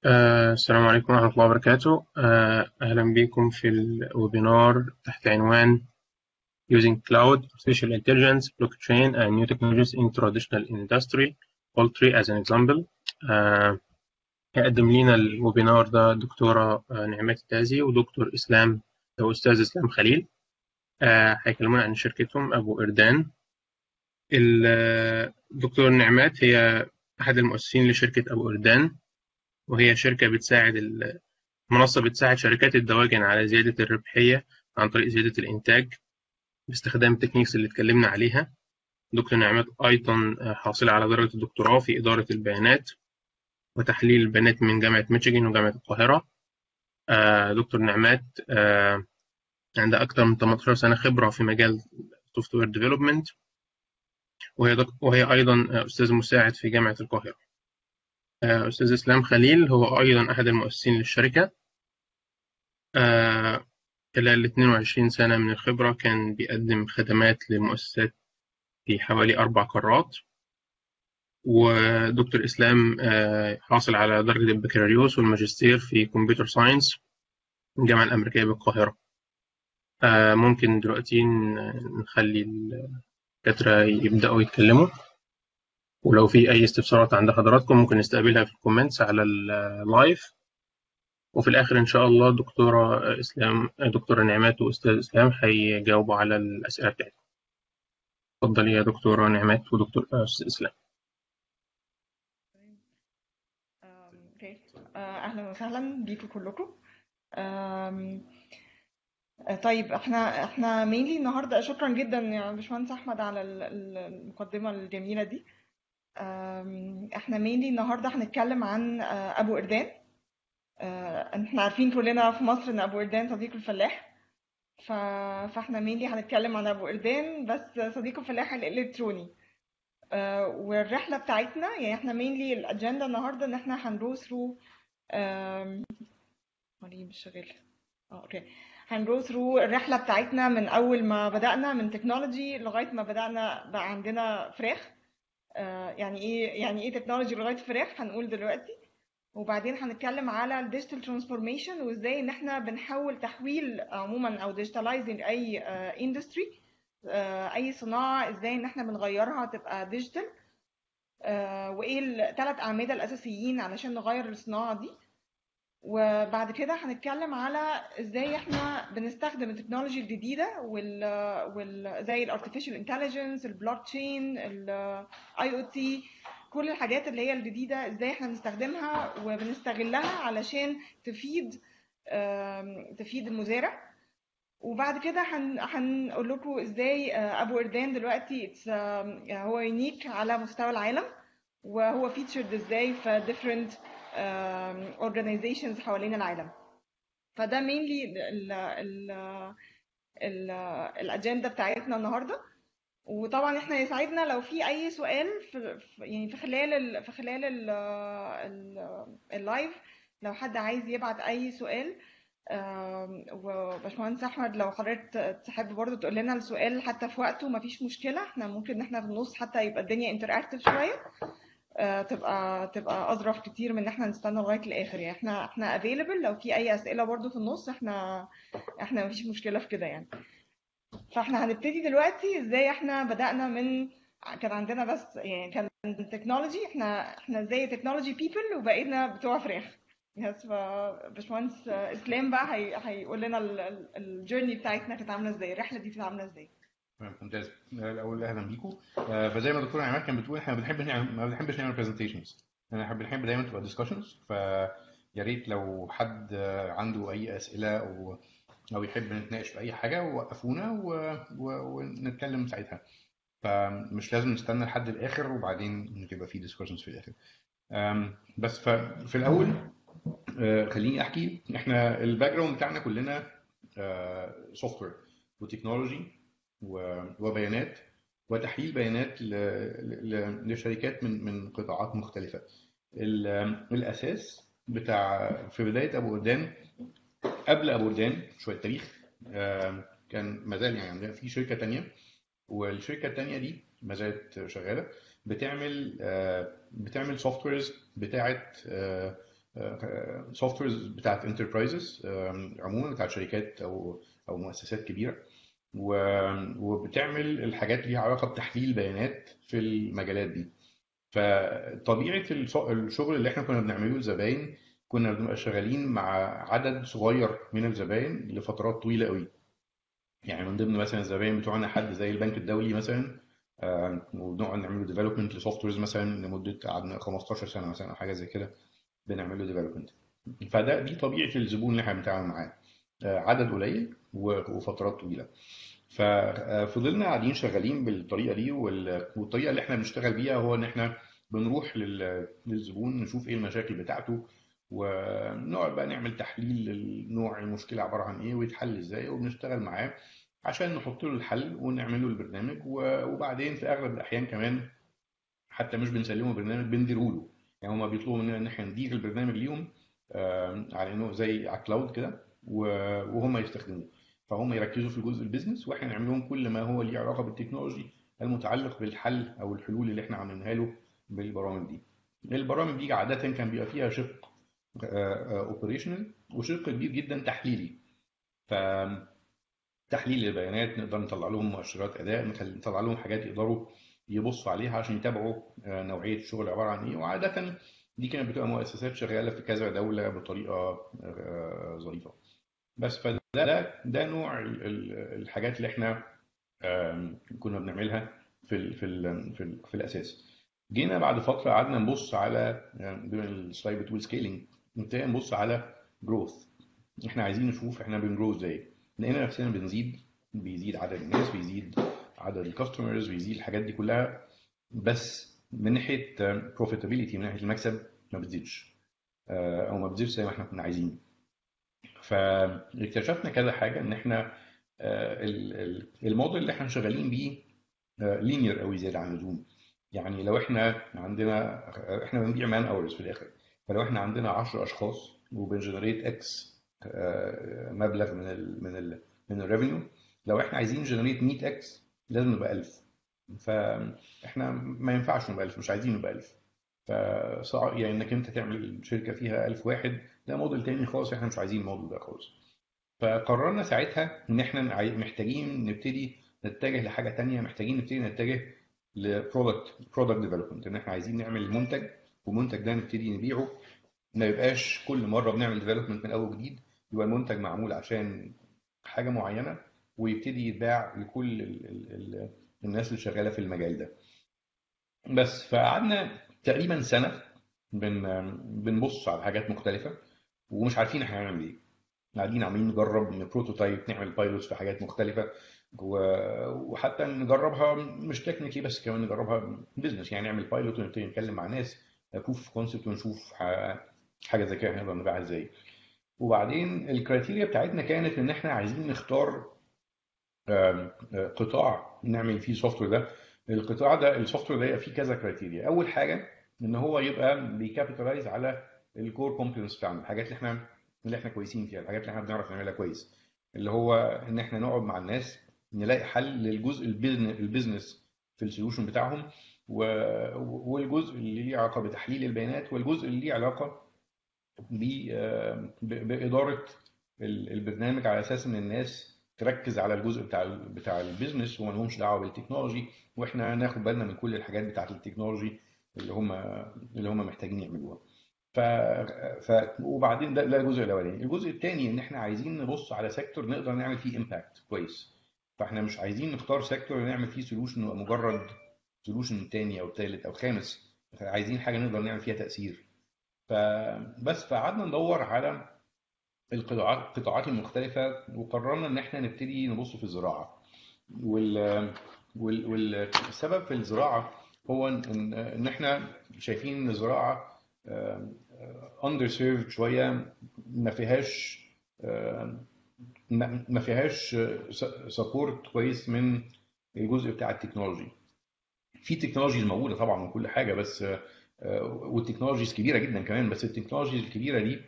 آه، السلام عليكم ورحمة الله وبركاته آه، أهلا بكم في الويبينار تحت عنوان Using Cloud, Artificial Intelligence, Blockchain and New Technologies in Traditional Industry Poultry as an example آه، هيقدم لنا الويبينار ده دكتورة آه، نعمات التازي ودكتور إسلام أو أستاذ إسلام خليل آه، هيكلمونا عن شركتهم أبو إردان الدكتور نعمات هي أحد المؤسسين لشركة أبو إردان وهي شركة بتساعد المنصة بتساعد شركات الدواجن على زيادة الربحية عن طريق زيادة الإنتاج باستخدام التكنيكس اللي اتكلمنا عليها دكتور نعمات أيضا حاصلة على درجة الدكتوراه في إدارة البيانات وتحليل البيانات من جامعة ميشيغان وجامعة القاهرة دكتور نعمات عندها أكثر من 18 سنة خبرة في مجال سوفت وير ديفلوبمنت وهي وهي أيضا أستاذ مساعد في جامعة القاهرة أستاذ إسلام خليل هو أيضا أحد المؤسسين للشركة خلال 22 سنة من الخبرة كان بيقدم خدمات لمؤسسات في حوالي أربع قارات ودكتور إسلام حاصل على درجة البكالوريوس والماجستير في كمبيوتر ساينس من الجامعة الأمريكية بالقاهرة ممكن دلوقتي نخلي الدكاترة يبدأوا يتكلموا ولو في أي استفسارات عند حضراتكم ممكن نستقبلها في الكومنتس على اللايف وفي الآخر إن شاء الله دكتورة إسلام دكتورة نعمات وأستاذ إسلام هيجاوبوا على الأسئلة بتاعتكم. اتفضلي يا دكتورة نعمات ودكتور أستاذ إسلام. أهلا وسهلا بيكم كلكم. طيب احنا احنا مينلي النهارده شكرا جدا يا باشمهندس احمد على المقدمه الجميله دي احنا مينلي النهارده هنتكلم عن ابو اردان احنا عارفين كلنا في مصر ان ابو اردان صديق الفلاح ف... فاحنا مينلي هنتكلم عن ابو اردان بس صديق الفلاح الالكتروني والرحله بتاعتنا يعني احنا مينلي الاجنده النهارده ان احنا هنرو ثرو مش شغال اه اوكي هنرو ثرو الرحله بتاعتنا من اول ما بدانا من تكنولوجي لغايه ما بدانا بقى عندنا فراخ يعني ايه يعني ايه تكنولوجي لغايه فراخ هنقول دلوقتي وبعدين هنتكلم على الديجيتال ترانسفورميشن وازاي ان احنا بنحول تحويل عموما او ديجيتاليزنج اي اندستري اي صناعه ازاي ان احنا بنغيرها تبقى ديجيتال وايه الثلاث اعمده الاساسيين علشان نغير الصناعه دي وبعد كده هنتكلم على ازاي احنا بنستخدم التكنولوجي الجديده وال, وال... زي الارتفيشال انتليجنس البلوك تشين الاي او تي كل الحاجات اللي هي الجديده ازاي احنا بنستخدمها وبنستغلها علشان تفيد تفيد المزارع وبعد كده هن... هنقول لكم ازاي ابو اردان دلوقتي هو يونيك على مستوى العالم وهو فيتشرد ازاي في different organizations حوالين العالم فده mainly ال ال ال الاجنده بتاعتنا النهارده وطبعا احنا يسعدنا لو في اي سؤال في يعني في خلال ال في خلال ال اللايف لو حد عايز يبعت اي سؤال وباشمهندس احمد لو حضرتك تحب برضو تقول لنا السؤال حتى في وقته مفيش مشكله احنا ممكن ان احنا في النص حتى يبقى الدنيا انتراكتيف شويه تبقى تبقى اظرف كتير من ان احنا نستنى لغايه الاخر يعني احنا احنا افيلبل لو في اي اسئله برضو في النص احنا احنا مفيش مشكله في كده يعني فاحنا هنبتدي دلوقتي ازاي احنا بدانا من كان عندنا بس يعني كان تكنولوجي احنا احنا ازاي تكنولوجي بيبل وبقينا بتوع فراخ يس باشمهندس اسلام بقى هي... هيقول لنا الجيرني بتاعتنا كانت عامله ازاي الرحله دي كانت عامله ازاي ممتاز الاول اهلا بيكم فزي ما الدكتور عماد كان بتقول احنا ما بنحبش نعمل ما بنحبش نعمل برزنتيشنز احنا بنحب دايما تبقى ديسكشنز فيا ريت لو حد عنده اي اسئله او او يحب نتناقش في اي حاجه وقفونا و... و... ونتكلم ساعتها فمش لازم نستنى لحد الاخر وبعدين تبقى في ديسكشنز في الاخر بس ففي الاول خليني احكي احنا الباك جراوند بتاعنا كلنا سوفت وير وتكنولوجي وبيانات وتحليل بيانات لشركات من من قطاعات مختلفه الاساس بتاع في بدايه ابو قردان قبل ابو قردان شويه تاريخ كان ما زال يعني عندنا في شركه تانية والشركه التانية دي ما زالت شغاله بتعمل بتعمل سوفت ويرز بتاعه سوفت ويرز بتاعت انتربرايزز عموما بتاعت شركات او او مؤسسات كبيره وبتعمل الحاجات اللي ليها علاقه بتحليل بيانات في المجالات دي فطبيعه الشغل اللي احنا كنا بنعمله لزباين كنا بنبقى شغالين مع عدد صغير من الزباين لفترات طويله قوي يعني من ضمن مثلا الزباين بتوعنا حد زي البنك الدولي مثلا وبنقعد نعمل له ديفلوبمنت لسوفت ويرز مثلا لمده قعدنا 15 سنه مثلا او حاجه زي كده بنعمل له ديفلوبمنت فده دي طبيعه الزبون اللي احنا بنتعامل معاه عدد قليل وفترات طويله ففضلنا قاعدين شغالين بالطريقه دي والطريقه اللي احنا بنشتغل بيها هو ان احنا بنروح للزبون نشوف ايه المشاكل بتاعته ونقعد بقى نعمل تحليل لنوع المشكله عباره عن ايه ويتحل ازاي وبنشتغل معاه عشان نحط له الحل ونعمل له البرنامج وبعدين في اغلب الاحيان كمان حتى مش بنسلمه برنامج بنديره له يعني هما بيطلبوا مننا ان احنا ندير البرنامج ليهم على انه زي على كلاود كده وهم يستخدموه فهم يركزوا في الجزء البيزنس واحنا نعمل لهم كل ما هو ليه علاقه بالتكنولوجي المتعلق بالحل او الحلول اللي احنا عاملينها له بالبرامج دي. البرامج دي عاده كان بيبقى فيها شق اوبريشنال وشق كبير جدا تحليلي. ف تحليل البيانات نقدر نطلع لهم مؤشرات اداء نطلع لهم حاجات يقدروا يبصوا عليها عشان يتابعوا نوعيه الشغل عباره عن ايه وعاده دي كانت بتبقى مؤسسات شغاله في كذا دوله بطريقه ظريفه. بس فده ده ده نوع الحاجات اللي احنا كنا بنعملها في ال في ال في, ال في الاساس جينا بعد فتره قعدنا نبص على بما السلايد بتقول سكيلينج ابتدينا نبص على جروث احنا عايزين نشوف احنا بنجرو ازاي لقينا نفسنا بنزيد بيزيد عدد الناس بيزيد عدد الكاستمرز بيزيد الحاجات دي كلها بس من ناحيه بروفيتابيلتي من ناحيه المكسب ما بتزيدش او ما بتزيدش زي ما احنا كنا عايزين فاكتشفنا كذا حاجه ان احنا الموديل اللي احنا شغالين بيه لينير قوي زياده عن اللزوم يعني لو احنا عندنا احنا بنبيع مان اورز في الاخر فلو احنا عندنا 10 اشخاص وبنجنريت اكس مبلغ من ال من ال من الريفينيو لو احنا عايزين نجنريت 100 اكس لازم نبقى 1000 فاحنا ما ينفعش نبقى 1000 مش عايزين نبقى 1000 فصعب يعني انك انت تعمل شركه فيها 1000 واحد ده موديل تاني خالص احنا مش عايزين الموديل ده خالص فقررنا ساعتها ان احنا محتاجين نبتدي نتجه لحاجه تانية محتاجين نبتدي نتجه لبرودكت برودكت ديفلوبمنت ان احنا عايزين نعمل منتج والمنتج ده نبتدي نبيعه ما يبقاش كل مره بنعمل ديفلوبمنت من اول جديد يبقى المنتج معمول عشان حاجه معينه ويبتدي يتباع لكل ال ال ال الناس اللي شغاله في المجال ده بس فقعدنا تقريبا سنه بن بنبص على حاجات مختلفه ومش عارفين احنا هنعمل ايه قاعدين عاملين نجرب بروتوتايب نعمل بايلوتس في حاجات مختلفه وحتى نجربها مش تكنيكلي بس كمان نجربها بزنس يعني نعمل بايلوت ونبتدي نتكلم مع ناس بروف كونسبت ونشوف حاجه زي كده هنقدر نبيعها ازاي وبعدين الكرايتيريا بتاعتنا كانت ان احنا عايزين نختار قطاع نعمل فيه سوفت وير ده القطاع ده السوفت وير ده يبقى فيه كذا كرايتيريا اول حاجه ان هو يبقى بيكابيتالايز على الكور كومبتنس بتاعنا الحاجات اللي احنا اللي احنا كويسين فيها الحاجات اللي احنا بنعرف نعملها كويس اللي هو ان احنا نقعد مع الناس نلاقي حل للجزء البيزنس في السوليوشن بتاعهم والجزء اللي ليه علاقه بتحليل البيانات والجزء اللي ليه علاقه باداره البرنامج على اساس ان الناس تركز على الجزء بتاع بتاع البيزنس وما لهمش دعوه بالتكنولوجي واحنا ناخد بالنا من كل الحاجات بتاعه التكنولوجي اللي هم اللي هم محتاجين يعملوها ف... ف... وبعدين ده, ده الجزء الاولاني الجزء الثاني ان احنا عايزين نبص على سيكتور نقدر نعمل فيه امباكت كويس فاحنا مش عايزين نختار سيكتور نعمل فيه سولوشن مجرد سولوشن ثاني او ثالث او خامس عايزين حاجه نقدر نعمل فيها تاثير فبس فقعدنا ندور على القطاعات القطاعات المختلفه وقررنا ان احنا نبتدي نبص في الزراعه وال وال والسبب في الزراعه هو ان ان احنا شايفين ان الزراعه اندر سيرفد شويه ما فيهاش ما فيهاش سبورت كويس من الجزء بتاع التكنولوجي في تكنولوجيز موجوده طبعا وكل حاجه بس والتكنولوجيز كبيره جدا كمان بس التكنولوجيز الكبيره دي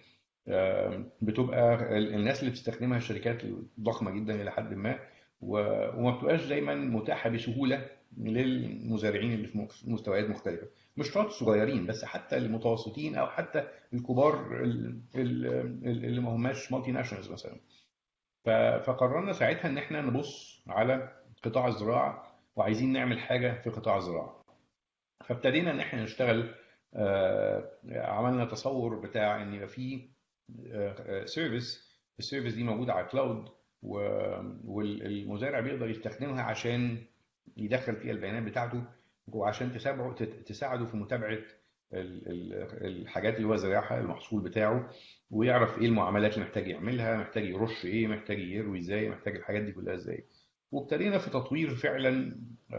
بتبقى الناس اللي بتستخدمها الشركات ضخمه جدا الى حد ما وما بتبقاش دايما متاحه بسهوله للمزارعين اللي في مستويات مختلفه مش شرط الصغيرين بس حتى المتوسطين او حتى الكبار ال- ال- ال- اللي ما هماش مالتي ناشونالز مثلا ف- فقررنا ساعتها ان احنا نبص على قطاع الزراعه وعايزين نعمل حاجه في قطاع الزراعه فابتدينا ان احنا نشتغل آه، عملنا تصور بتاع ان يبقى فيه سيرفيس السيرفيس دي موجوده على كلاود والمزارع بيقدر يستخدمها عشان يدخل فيها البيانات بتاعته وعشان تساعده تساعده في متابعه ال- ال- الحاجات اللي هو زارعها المحصول بتاعه ويعرف ايه المعاملات اللي محتاج يعملها محتاج يرش ايه محتاج يروي ازاي محتاج الحاجات دي كلها ازاي وابتدينا في تطوير فعلا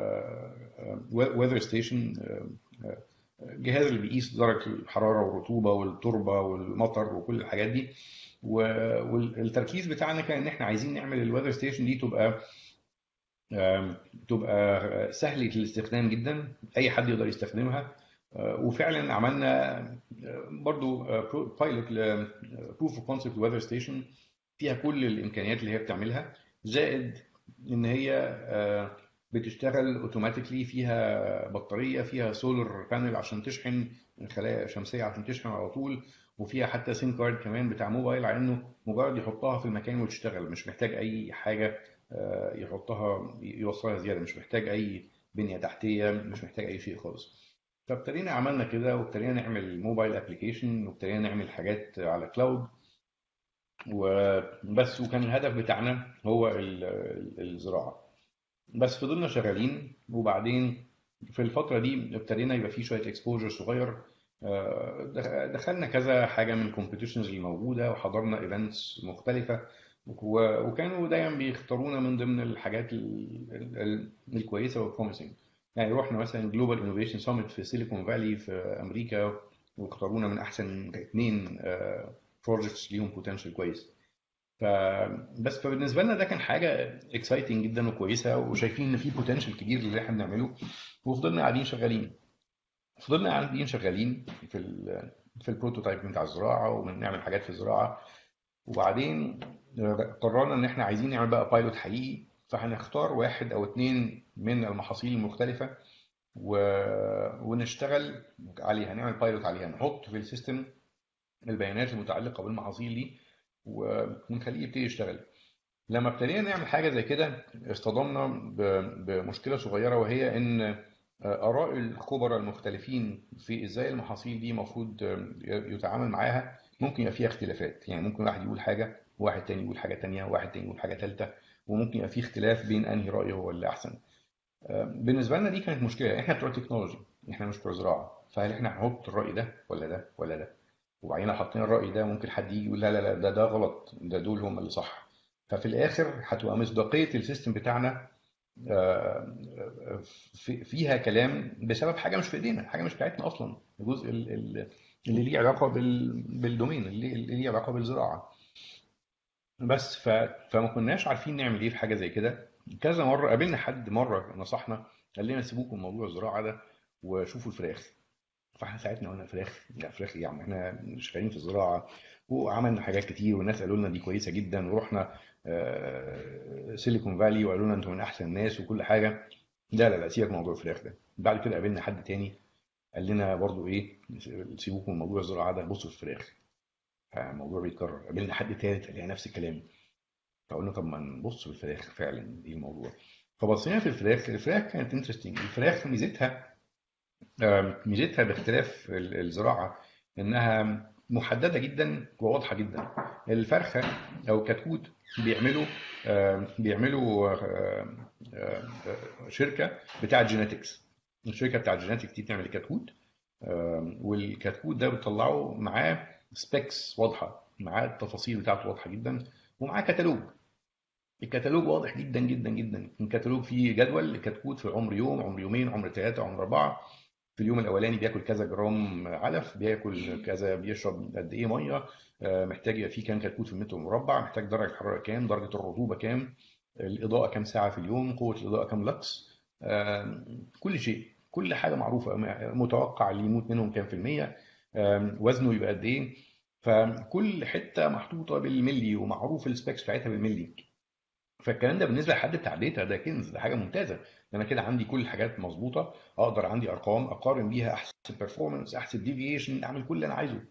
ويذر ستيشن جهاز اللي بيقيس درجه الحراره والرطوبه والتربه والمطر وكل الحاجات دي و- والتركيز بتاعنا كان ان احنا عايزين نعمل الويذر ستيشن دي تبقى آم، تبقى سهلة الاستخدام جدا اي حد يقدر يستخدمها آه، وفعلا عملنا آه، برضو بايلوت بروف اوف كونسبت ويذر ستيشن فيها كل الامكانيات اللي هي بتعملها زائد ان هي آه، بتشتغل اوتوماتيكلي فيها بطاريه فيها سولار بانل عشان تشحن خلايا شمسيه عشان تشحن على طول وفيها حتى سيم كارد كمان بتاع موبايل على انه مجرد يحطها في المكان وتشتغل مش محتاج اي حاجه آه، يحطها يوصلها زياده مش محتاج اي بنيه تحتيه مش محتاج اي شيء خالص فابتدينا عملنا كده وابتدينا نعمل موبايل ابلكيشن وابتدينا نعمل حاجات على كلاود وبس وكان الهدف بتاعنا هو ال- ال- الزراعه بس فضلنا شغالين وبعدين في الفتره دي ابتدينا يبقى في شويه اكسبوجر صغير آه، دخ- دخلنا كذا حاجه من الكومبيتيشنز اللي موجوده وحضرنا ايفنتس مختلفه و- وكانوا دايما بيختارونا من ضمن الحاجات ال- ال- ال- الكويسه والبروميسنج يعني رحنا مثلا جلوبال انوفيشن سامت في سيليكون فالي في امريكا واختارونا من احسن اثنين بروجكتس ليهم بوتنشال كويس ف بس فبالنسبه لنا ده كان حاجه اكسايتنج جدا وكويسه وشايفين ان في بوتنشال كبير اللي احنا بنعمله وفضلنا قاعدين شغالين فضلنا قاعدين شغالين في ال في البروتوتايب بتاع الزراعه وبنعمل حاجات في الزراعه وبعدين قررنا ان احنا عايزين نعمل بقى بايلوت حقيقي فهنختار واحد او اتنين من المحاصيل المختلفه و... ونشتغل عليها نعمل بايلوت عليها نحط في السيستم البيانات المتعلقه بالمحاصيل دي و- ونخليه يبتدي يشتغل لما ابتدينا نعمل حاجه زي كده اصطدمنا ب- بمشكله صغيره وهي ان اراء الخبراء المختلفين في ازاي المحاصيل دي المفروض يتعامل معاها ممكن يبقى فيها اختلافات يعني ممكن واحد يقول حاجه وواحد تاني يقول حاجه تانيه وواحد تاني يقول حاجه ثالثه وممكن يبقى في اختلاف بين انهي راي هو اللي احسن بالنسبه لنا دي كانت مشكله احنا بتوع تكنولوجي احنا مش بتوع زراعه فهل احنا هنحط الراي ده ولا ده ولا ده وبعدين لو حطينا الراي ده ممكن حد يجي يقول لا لا لا ده ده غلط ده دول هم اللي صح ففي الاخر هتبقى مصداقيه السيستم بتاعنا آه، في- فيها كلام بسبب حاجه مش في ايدينا حاجه مش بتاعتنا اصلا الجزء ال- ال- اللي ليه علاقه بال- بالدومين اللي اللي ليه علاقه بالزراعه بس ف... فما كناش عارفين نعمل ايه في حاجه زي كده كذا مره قابلنا حد مره نصحنا قال لنا سيبوكم من موضوع الزراعه ده وشوفوا الفراخ فاحنا ساعتنا قلنا فراخ لا فراخ ايه يا عم احنا شغالين في الزراعه وعملنا حاجات كتير والناس قالوا لنا دي كويسه جدا ورحنا آه، سيليكون فالي وقالوا لنا انتوا من احسن الناس وكل حاجه لا لا لا سيبك من موضوع الفراخ ده بعد كده قابلنا حد تاني قال لنا برضو ايه سيبوكم من موضوع الزراعه ده بصوا في الفراخ فالموضوع بيتكرر قابلنا حد تالت قال لنا نفس الكلام فقلنا طب ما نبص في الفراخ فعلا ايه الموضوع فبصينا في الفراخ الفراخ كانت انترستنج الفراخ ميزتها آم، ميزتها باختلاف ال- الزراعه انها محدده جدا وواضحه جدا الفرخه او الكتكوت بيعملوا آم، بيعملوا آم، آم، شركه بتاعه جينيتكس الشركه بتاعه جينيتكس دي بتعمل الكتكوت آم، والكتكوت ده بتطلعه معاه سبيكس واضحه معاه التفاصيل بتاعته واضحه جدا ومعاه كتالوج الكتالوج واضح جدا جدا جدا الكتالوج فيه جدول الكتكوت في عمر يوم عمر يومين عمر ثلاثه عمر اربعه في اليوم الاولاني بياكل كذا جرام علف بياكل كذا بيشرب قد ايه ميه آه، محتاج يبقى فيه كام كتكوت في المتر المربع محتاج درجه الحراره كام درجه الرطوبه كام الاضاءه كام ساعه في اليوم قوه الاضاءه كام لكس آه، كل شيء كل حاجه معروفه متوقع اللي يموت منهم كام في الميه آه، وزنه يبقى قد ايه فكل حته محطوطه بالملي ومعروف السبيكس بتاعتها بالملي فالكلام ده بالنسبه لحد بتاع داتا ده كنز ده حاجه ممتازه انا كده عندي كل الحاجات مظبوطه اقدر عندي ارقام اقارن بيها احسن بيرفورمانس احسن ديفيشن اعمل كل اللي انا عايزه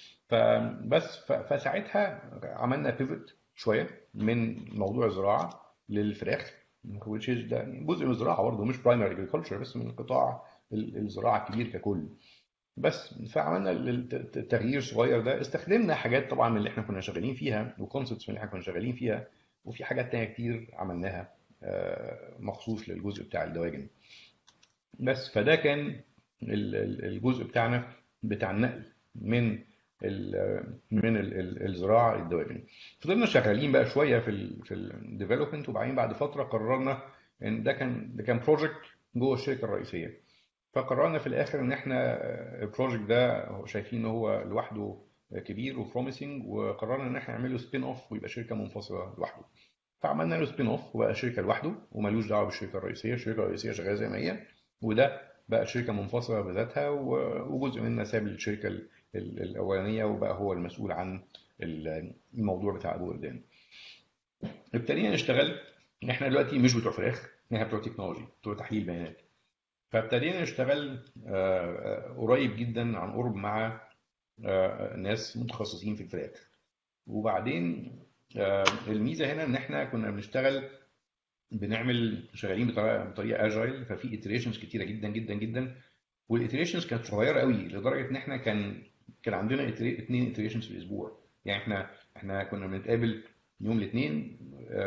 فبس ف- فساعتها عملنا بيفوت شويه من موضوع الزراعه للفراخ which is ده جزء من الزراعه برضه مش برايمري اجريكلتشر بس من قطاع ال- الزراعه الكبير ككل بس فعملنا الت- التغيير الصغير ده استخدمنا حاجات طبعا من اللي احنا كنا شغالين فيها وكونسبتس من اللي احنا كنا شغالين فيها وفي حاجات تانية كتير عملناها آه، مخصوص للجزء بتاع الدواجن بس فده كان ال- ال- الجزء بتاعنا بتاع النقل من ال من ال- ال- الزراعه للدواجن فضلنا شغالين بقى شويه في ال في الديفلوبمنت وبعدين بعد فتره قررنا ان ده كان ده كان بروجكت جوه الشركه الرئيسيه فقررنا في الاخر ان احنا البروجكت ده شايفين ان هو لوحده كبير وبروميسنج وقررنا ان احنا نعمل له سبين اوف ويبقى شركه منفصله لوحده فعملنا له سبين اوف وبقى شركه لوحده وملوش دعوه بالشركه الرئيسيه الشركه الرئيسيه شغاله زي ما هي وده بقى شركه منفصله بذاتها و- وجزء منها ساب للشركه ال- ال- الاولانيه وبقى هو المسؤول عن ال- الموضوع بتاع ابو وردان ابتدينا نشتغل ان احنا دلوقتي مش بتوع فراخ احنا بتوع تكنولوجي بتوع تحليل بيانات فابتدينا نشتغل آه، آه، قريب جدا عن قرب مع آه، ناس متخصصين في الفراخ وبعدين آه، الميزه هنا ان احنا كنا بنشتغل بنعمل شغالين بطريقه بطريقه اجايل ففي اتريشنز كتيره جدا جدا جدا والاتريشنز كانت صغيره قوي لدرجه ان احنا كان كان عندنا اثنين اتريشنز في الاسبوع يعني احنا احنا كنا بنتقابل يوم الاثنين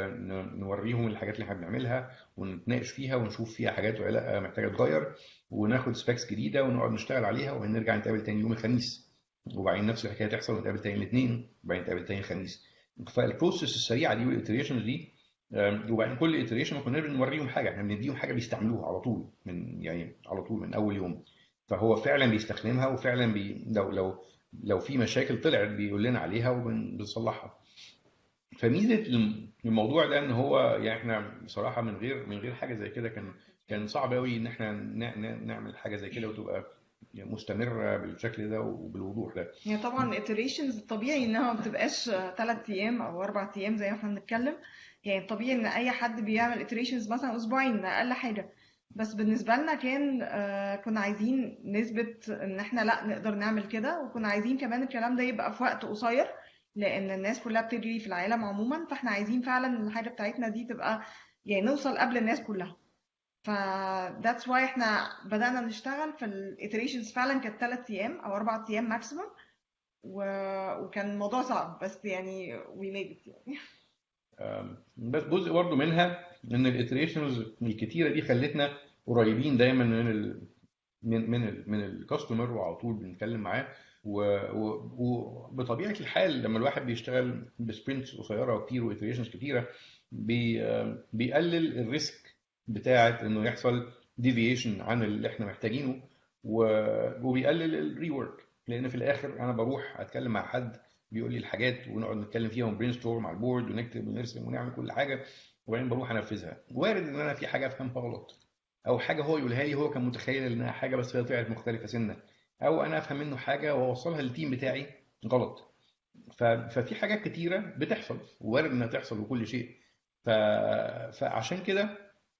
نوريهم الحاجات اللي احنا بنعملها ونتناقش فيها ونشوف فيها حاجات ولا لا محتاجه تتغير وناخد سبيكس جديده ونقعد نشتغل عليها وبعدين نتقابل تاني يوم الخميس وبعدين نفس الحكايه تحصل ونتقابل تاني الاثنين وبعدين نتقابل تاني الخميس فالبروسيس السريعه دي والاتريشنز دي آم، وبعدين كل اتريشن ما كناش بنوريهم حاجه احنا بنديهم حاجه بيستعملوها على طول من يعني على طول من اول يوم فهو فعلا بيستخدمها وفعلا بي لو لو لو في مشاكل طلعت بيقول لنا عليها وبنصلحها فميزه الموضوع ده ان هو يعني احنا بصراحه من غير من غير حاجه زي كده كان كان صعب قوي ان احنا ن- ن- نعمل حاجه زي كده وتبقى مستمره بالشكل ده وبالوضوح ده هي طبعا iterations الطبيعي انها ما بتبقاش ثلاث ايام او اربع ايام زي ما احنا بنتكلم يعني الطبيعي ان اي حد بيعمل iterations مثلا اسبوعين ده اقل حاجه بس بالنسبه لنا كان آه، كنا عايزين نثبت ان احنا لا نقدر نعمل كده وكنا عايزين كمان الكلام ده يبقى في وقت قصير لان الناس كلها بتجري في العالم عموما فاحنا عايزين فعلا الحاجه بتاعتنا دي تبقى يعني نوصل قبل الناس كلها ف that's why احنا بدأنا نشتغل في ال iterations فعلا كانت ثلاث ايام او اربع ايام ماكسيمم و... وكان الموضوع صعب بس يعني we made it يعني آم، بس جزء برضه منها ان الاتريشنز الكتيره دي خلتنا قريبين دايما من ال من من ال من الكاستمر وعلى طول بنتكلم معاه و- و- وبطبيعه الحال لما الواحد بيشتغل بسبرنتس قصيره وكتير واتريشنز كتيره بي بيقلل الريسك بتاعه انه يحصل ديفيشن عن اللي احنا محتاجينه و- وبيقلل الريورك لان في الاخر انا بروح اتكلم مع حد بيقول لي الحاجات ونقعد نتكلم فيها ونبرين ستورم على البورد ونكتب ونرسم ونعمل كل حاجه وبعدين بروح انفذها وارد ان انا في حاجه افهمها غلط او حاجه هو يقولها لي هو كان متخيل انها حاجه بس هي طلعت مختلفه سنه او انا افهم منه حاجه واوصلها للتيم بتاعي غلط ف... ففي حاجات كتيره بتحصل وارد انها تحصل وكل شيء ف... فعشان كده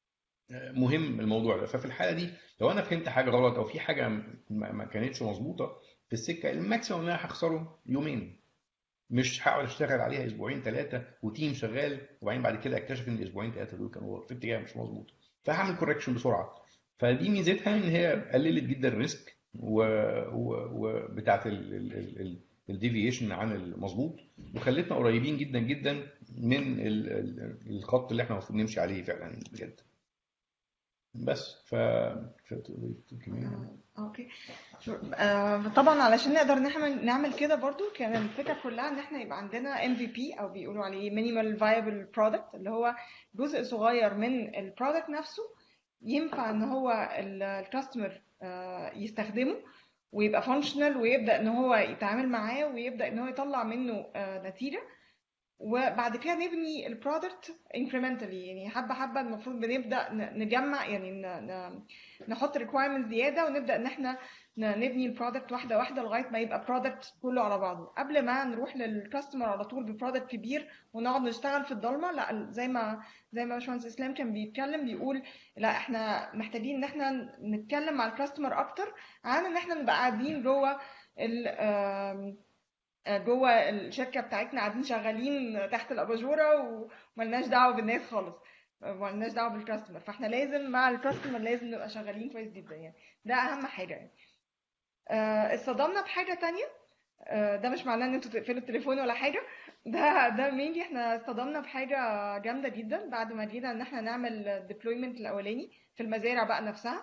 مهم الموضوع ده ففي الحاله دي لو انا فهمت حاجه غلط او في حاجه ما ما كانتش مظبوطه في السكه الماكسيموم اللي انا هخسره يومين مش هقعد اشتغل عليها اسبوعين ثلاثه وتيم شغال وبعدين بعد كده اكتشف ان الاسبوعين ثلاثه دول كانوا في اتجاه مش مظبوط فهعمل كوركشن بسرعه فدي ميزتها ان هي قللت جدا الريسك و... و... وبتاعت الديفيشن عن المظبوط وخلتنا قريبين جدا جدا من ال... ال- الخط اللي احنا المفروض نمشي عليه فعلا بجد بس ف, ف... كمان اوكي sure. آه، طبعا علشان نقدر نعمل نعمل كده برضو كان الفكره كلها ان احنا يبقى عندنا ام في بي او بيقولوا عليه مينيمال فايبل برودكت اللي هو جزء صغير من البرودكت نفسه ينفع ان هو الكاستمر يستخدمه ويبقى فانكشنال ويبدا ان هو يتعامل معاه ويبدا ان هو يطلع منه آه، نتيجه وبعد كده نبني البرودكت انكريمنتالي يعني حبه حبه المفروض بنبدا ن- نجمع يعني ن- ن- نحط ريكوايرمنت زياده ونبدا ان احنا ن- نبني البرودكت واحده واحده لغايه ما يبقى برودكت كله على بعضه قبل ما نروح للكاستمر على طول ببرودكت كبير ونقعد نشتغل في الضلمه لا زي ما زي ما باشمهندس اسلام كان بيتكلم بيقول لا احنا محتاجين ان احنا نتكلم مع الكاستمر اكتر عن ان احنا نبقى قاعدين جوه ال آم، جوه الشركه بتاعتنا قاعدين شغالين تحت الاباجوره وملناش دعوه بالناس خالص ملناش دعوه بالكاستمر فاحنا لازم مع الكاستمر لازم نبقى شغالين كويس جدا يعني ده اهم حاجه يعني آه، اتصدمنا بحاجه تانية آه، ده مش معناه ان انتوا تقفلوا التليفون ولا حاجه ده ده مينلي احنا اتصدمنا بحاجه جامده جدا بعد ما جينا ان احنا نعمل ديبلويمنت الاولاني في المزارع بقى نفسها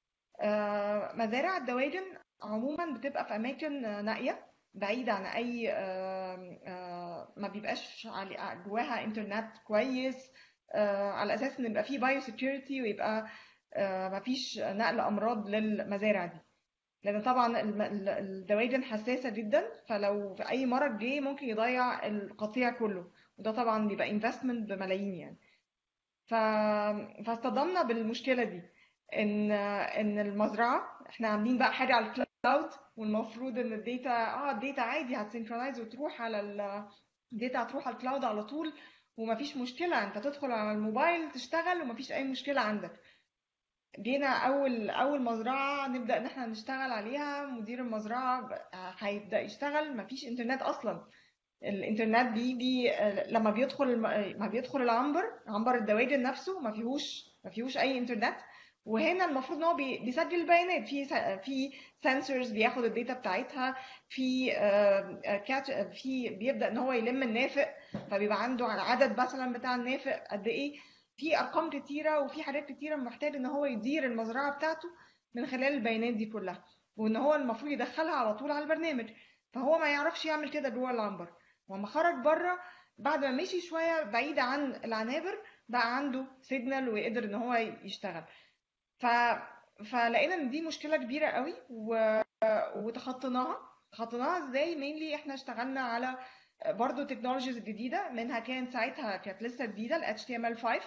آه، مزارع الدواجن عموما بتبقى في اماكن آه، نائيه بعيده عن اي آه، آه، ما بيبقاش علي- جواها انترنت كويس آه، على اساس ان يبقى فيه بايو سيكيورتي ويبقى آه، ما فيش نقل امراض للمزارع دي لان طبعا الم- ال- الدواجن حساسه جدا فلو في اي مرض جه ممكن يضيع القطيع كله وده طبعا بيبقى انفستمنت بملايين يعني ف... فاصطدمنا بالمشكله دي ان ان المزرعه احنا عاملين بقى حاجه على الكلاود والمفروض ان الداتا اه الداتا عادي هتسينكرونايز وتروح على ال... الداتا هتروح على الكلاود على طول ومفيش مشكله انت تدخل على الموبايل تشتغل ومفيش اي مشكله عندك جينا اول اول مزرعه نبدا ان احنا نشتغل عليها مدير المزرعه ب- هيبدا يشتغل مفيش انترنت اصلا الانترنت بيجي آه، لما بيدخل الم- ما بيدخل العنبر عنبر الدواجن نفسه ما فيهوش ما فيهوش اي انترنت وهنا المفروض ان هو بي- بيسجل البيانات في س- في سنسورز بياخد الداتا بتاعتها في كاتش في بيبدا ان هو يلم النافق فبيبقى عنده على عدد مثلا بتاع النافق قد ايه في ارقام كتيره وفي حاجات كتيره محتاج ان هو يدير المزرعه بتاعته من خلال البيانات دي كلها وان هو المفروض يدخلها على طول على البرنامج فهو ما يعرفش يعمل كده جوه العنبر وما خرج بره بعد ما مشي شويه بعيد عن العنابر بقى عنده سيجنال ويقدر ان هو يشتغل ف فلقينا ان دي مشكله كبيره قوي و... وتخطيناها تخطيناها ازاي مينلي احنا اشتغلنا على برضه تكنولوجيز جديده منها كان ساعتها كانت لسه جديده ال HTML5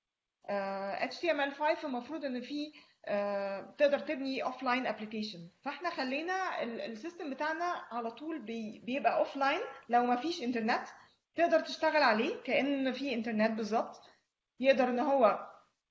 آه، HTML5 المفروض ان في آه، تقدر تبني اوف لاين ابلكيشن فاحنا خلينا ال- السيستم بتاعنا على طول بي- بيبقى اوف لاين لو ما فيش انترنت تقدر تشتغل عليه كأن في انترنت بالظبط يقدر ان هو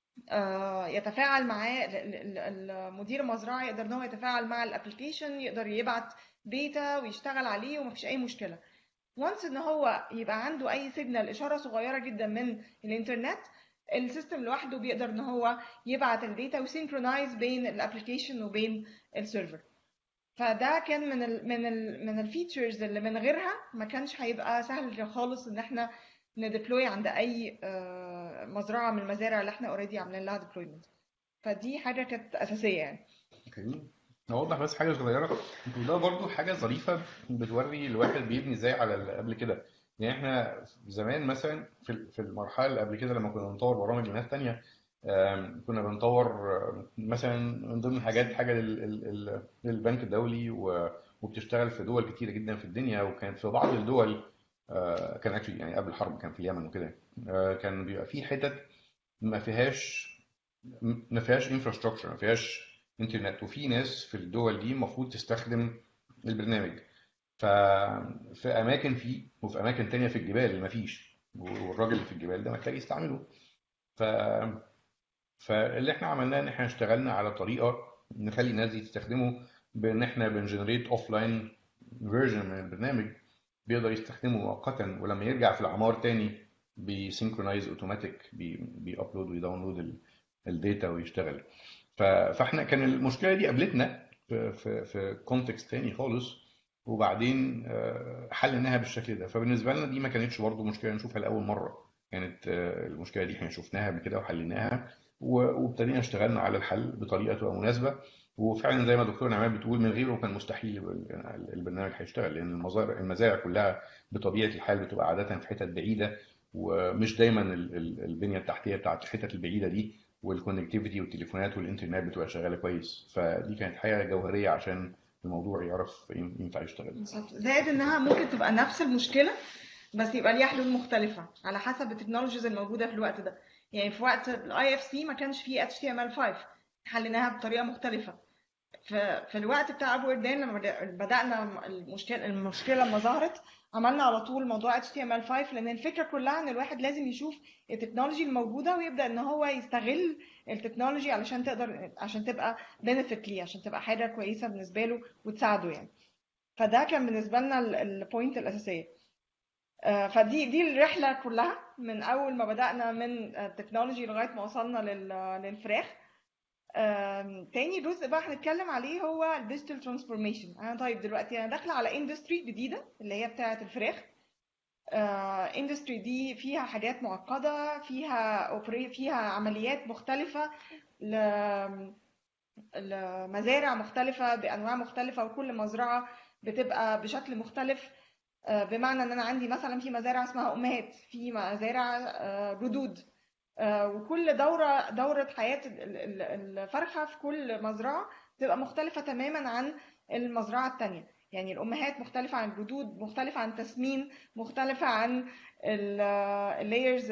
آه، يتفاعل معاه ال- ال- ال- المدير المزرعه يقدر ان هو يتفاعل مع الابلكيشن يقدر يبعت داتا ويشتغل عليه ومفيش اي مشكله وانس ان هو يبقى عنده اي سيجنال اشاره صغيره جدا من الانترنت السيستم لوحده بيقدر ان هو يبعت الداتا وسينكرونايز بين الابلكيشن وبين السيرفر فده كان من ال من ال من الفيتشرز اللي من غيرها ما كانش هيبقى سهل خالص ان احنا نديبلوي عند اي آه، مزرعه من المزارع اللي احنا اوريدي عاملين لها ديبلويمنت فدي حاجه كانت اساسيه يعني جميل اوضح بس حاجه صغيره وده برضو حاجه ظريفه بتوري الواحد بيبني ازاي على اللي قبل كده يعني احنا زمان مثلا في في المرحله اللي قبل كده لما كنا بنطور برامج لناس تانية آم، كنا بنطور آم، مثلا من ضمن الحاجات حاجه لل- ال- ال- للبنك الدولي و- وبتشتغل في دول كتيره جدا في الدنيا وكانت في بعض الدول آه، كان اكشلي يعني قبل الحرب كان في اليمن وكده آه، كان بيبقى في حتت ما فيهاش ما فيهاش انفراستراكشر ما فيهاش انترنت وفي ناس في الدول دي المفروض تستخدم البرنامج ففي اماكن فيه وفي اماكن تانية في الجبال ما فيش والراجل اللي في الجبال ده محتاج يستعمله ف فاللي احنا عملناه ان احنا اشتغلنا على طريقه نخلي الناس دي تستخدمه بان احنا بنجنريت اوف لاين فيرجن من البرنامج بيقدر يستخدمه مؤقتا ولما يرجع في العمار تاني بيسينكرونايز اوتوماتيك بيابلود ويداونلود الداتا ويشتغل ف- فاحنا كان المشكله دي قابلتنا في في في كونتكست تاني خالص وبعدين آه، حليناها بالشكل ده فبالنسبه لنا دي ما كانتش برضو مشكله نشوفها لاول مره كانت آه، المشكله دي احنا شفناها قبل كده وحليناها و- وابتدينا اشتغلنا على الحل بطريقه تبقى مناسبه وفعلا زي ما دكتور نعمان بتقول من غيره كان مستحيل يبقى البرنامج هيشتغل لان المزارع المزارع كلها بطبيعه الحال بتبقى عاده في حتت بعيده ومش دايما ال- ال- البنيه التحتيه بتاعت الحتت البعيده دي والكونكتيفيتي والتليفونات والانترنت بتبقى شغاله كويس فدي كانت حاجه جوهريه عشان الموضوع يعرف ين- ينفع يشتغل بالظبط. زائد انها ممكن تبقى نفس المشكله بس يبقى ليها حلول مختلفه على حسب التكنولوجيز الموجوده في الوقت ده يعني في وقت الاي اف سي ما كانش فيه HTML5 حليناها بطريقه مختلفه في في الوقت بتاع ابو اردان لما بدا- بدانا المشكله المشكله لما ظهرت عملنا على طول موضوع HTML5 لان الفكره كلها ان الواحد لازم يشوف التكنولوجي الموجوده ويبدا ان هو يستغل التكنولوجي علشان تقدر عشان تبقى بنفيت ليه عشان تبقى حاجه كويسه بالنسبه له وتساعده يعني فده كان بالنسبه لنا البوينت الاساسيه آه، فدي دي الرحله كلها من اول ما بدانا من التكنولوجي لغايه ما وصلنا لل- للفراخ آم، تاني جزء بقى هنتكلم عليه هو الديجيتال ترانسفورميشن انا طيب دلوقتي انا داخله على اندستري جديده اللي هي بتاعه الفراخ اندستري دي فيها حاجات معقده فيها اوبري فيها عمليات مختلفه ل لمزارع مختلفه بانواع مختلفه وكل مزرعه بتبقى بشكل مختلف آه، بمعنى ان انا عندي مثلا في مزارع اسمها امهات في مزارع آه، جدود آه، وكل دوره دوره حياه ال- ال- الفرخه في كل مزرعه تبقى مختلفه تماما عن المزرعه التانية يعني الامهات مختلفه عن الجدود مختلفه عن التسمين مختلفه عن اللايرز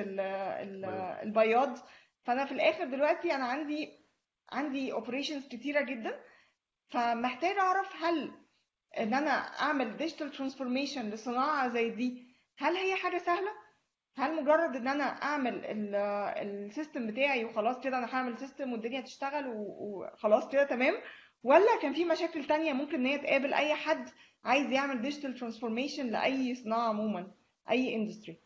البياض فانا في الاخر دلوقتي انا عندي عندي اوبريشنز كتيره جدا فمحتاجه اعرف هل ان انا اعمل ديجيتال ترانسفورميشن لصناعه زي دي هل هي حاجه سهله هل مجرد ان انا اعمل السيستم بتاعي وخلاص كده انا هعمل سيستم والدنيا تشتغل و- وخلاص كده تمام ولا كان في مشاكل تانية ممكن ان هي تقابل اي حد عايز يعمل ديجيتال ترانسفورميشن لاي صناعه عموما اي اندستري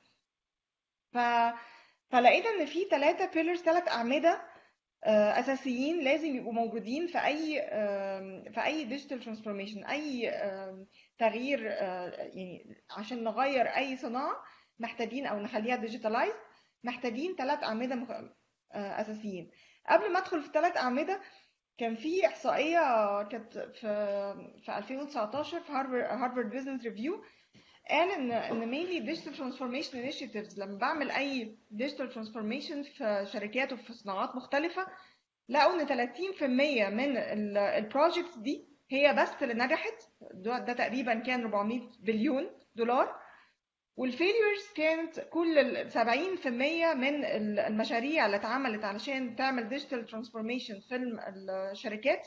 ف فلقيت ان في ثلاثه بيلرز ثلاث اعمده آه، اساسيين لازم يبقوا موجودين في اي آم، في اي ديجيتال ترانسفورميشن اي آم، تغيير آه، يعني عشان نغير اي صناعه محتاجين او نخليها ديجيتالايز محتاجين ثلاث اعمده مخ... آه، اساسيين قبل ما ادخل في الثلاث اعمده كان في احصائيه كانت في في 2019 في هارفارد هارفارد بزنس ريفيو قال ان ان مينلي ديجيتال ترانسفورميشن انيشيتيفز لما بعمل اي ديجيتال ترانسفورميشن في شركات وفي صناعات مختلفه لقوا ان 30% من البروجكتس دي هي بس اللي نجحت ده, ده تقريبا كان 400 بليون دولار والفيليرز كانت كل ال 70% من ال- المشاريع اللي اتعملت علشان تعمل ديجيتال ترانسفورميشن في الم- الشركات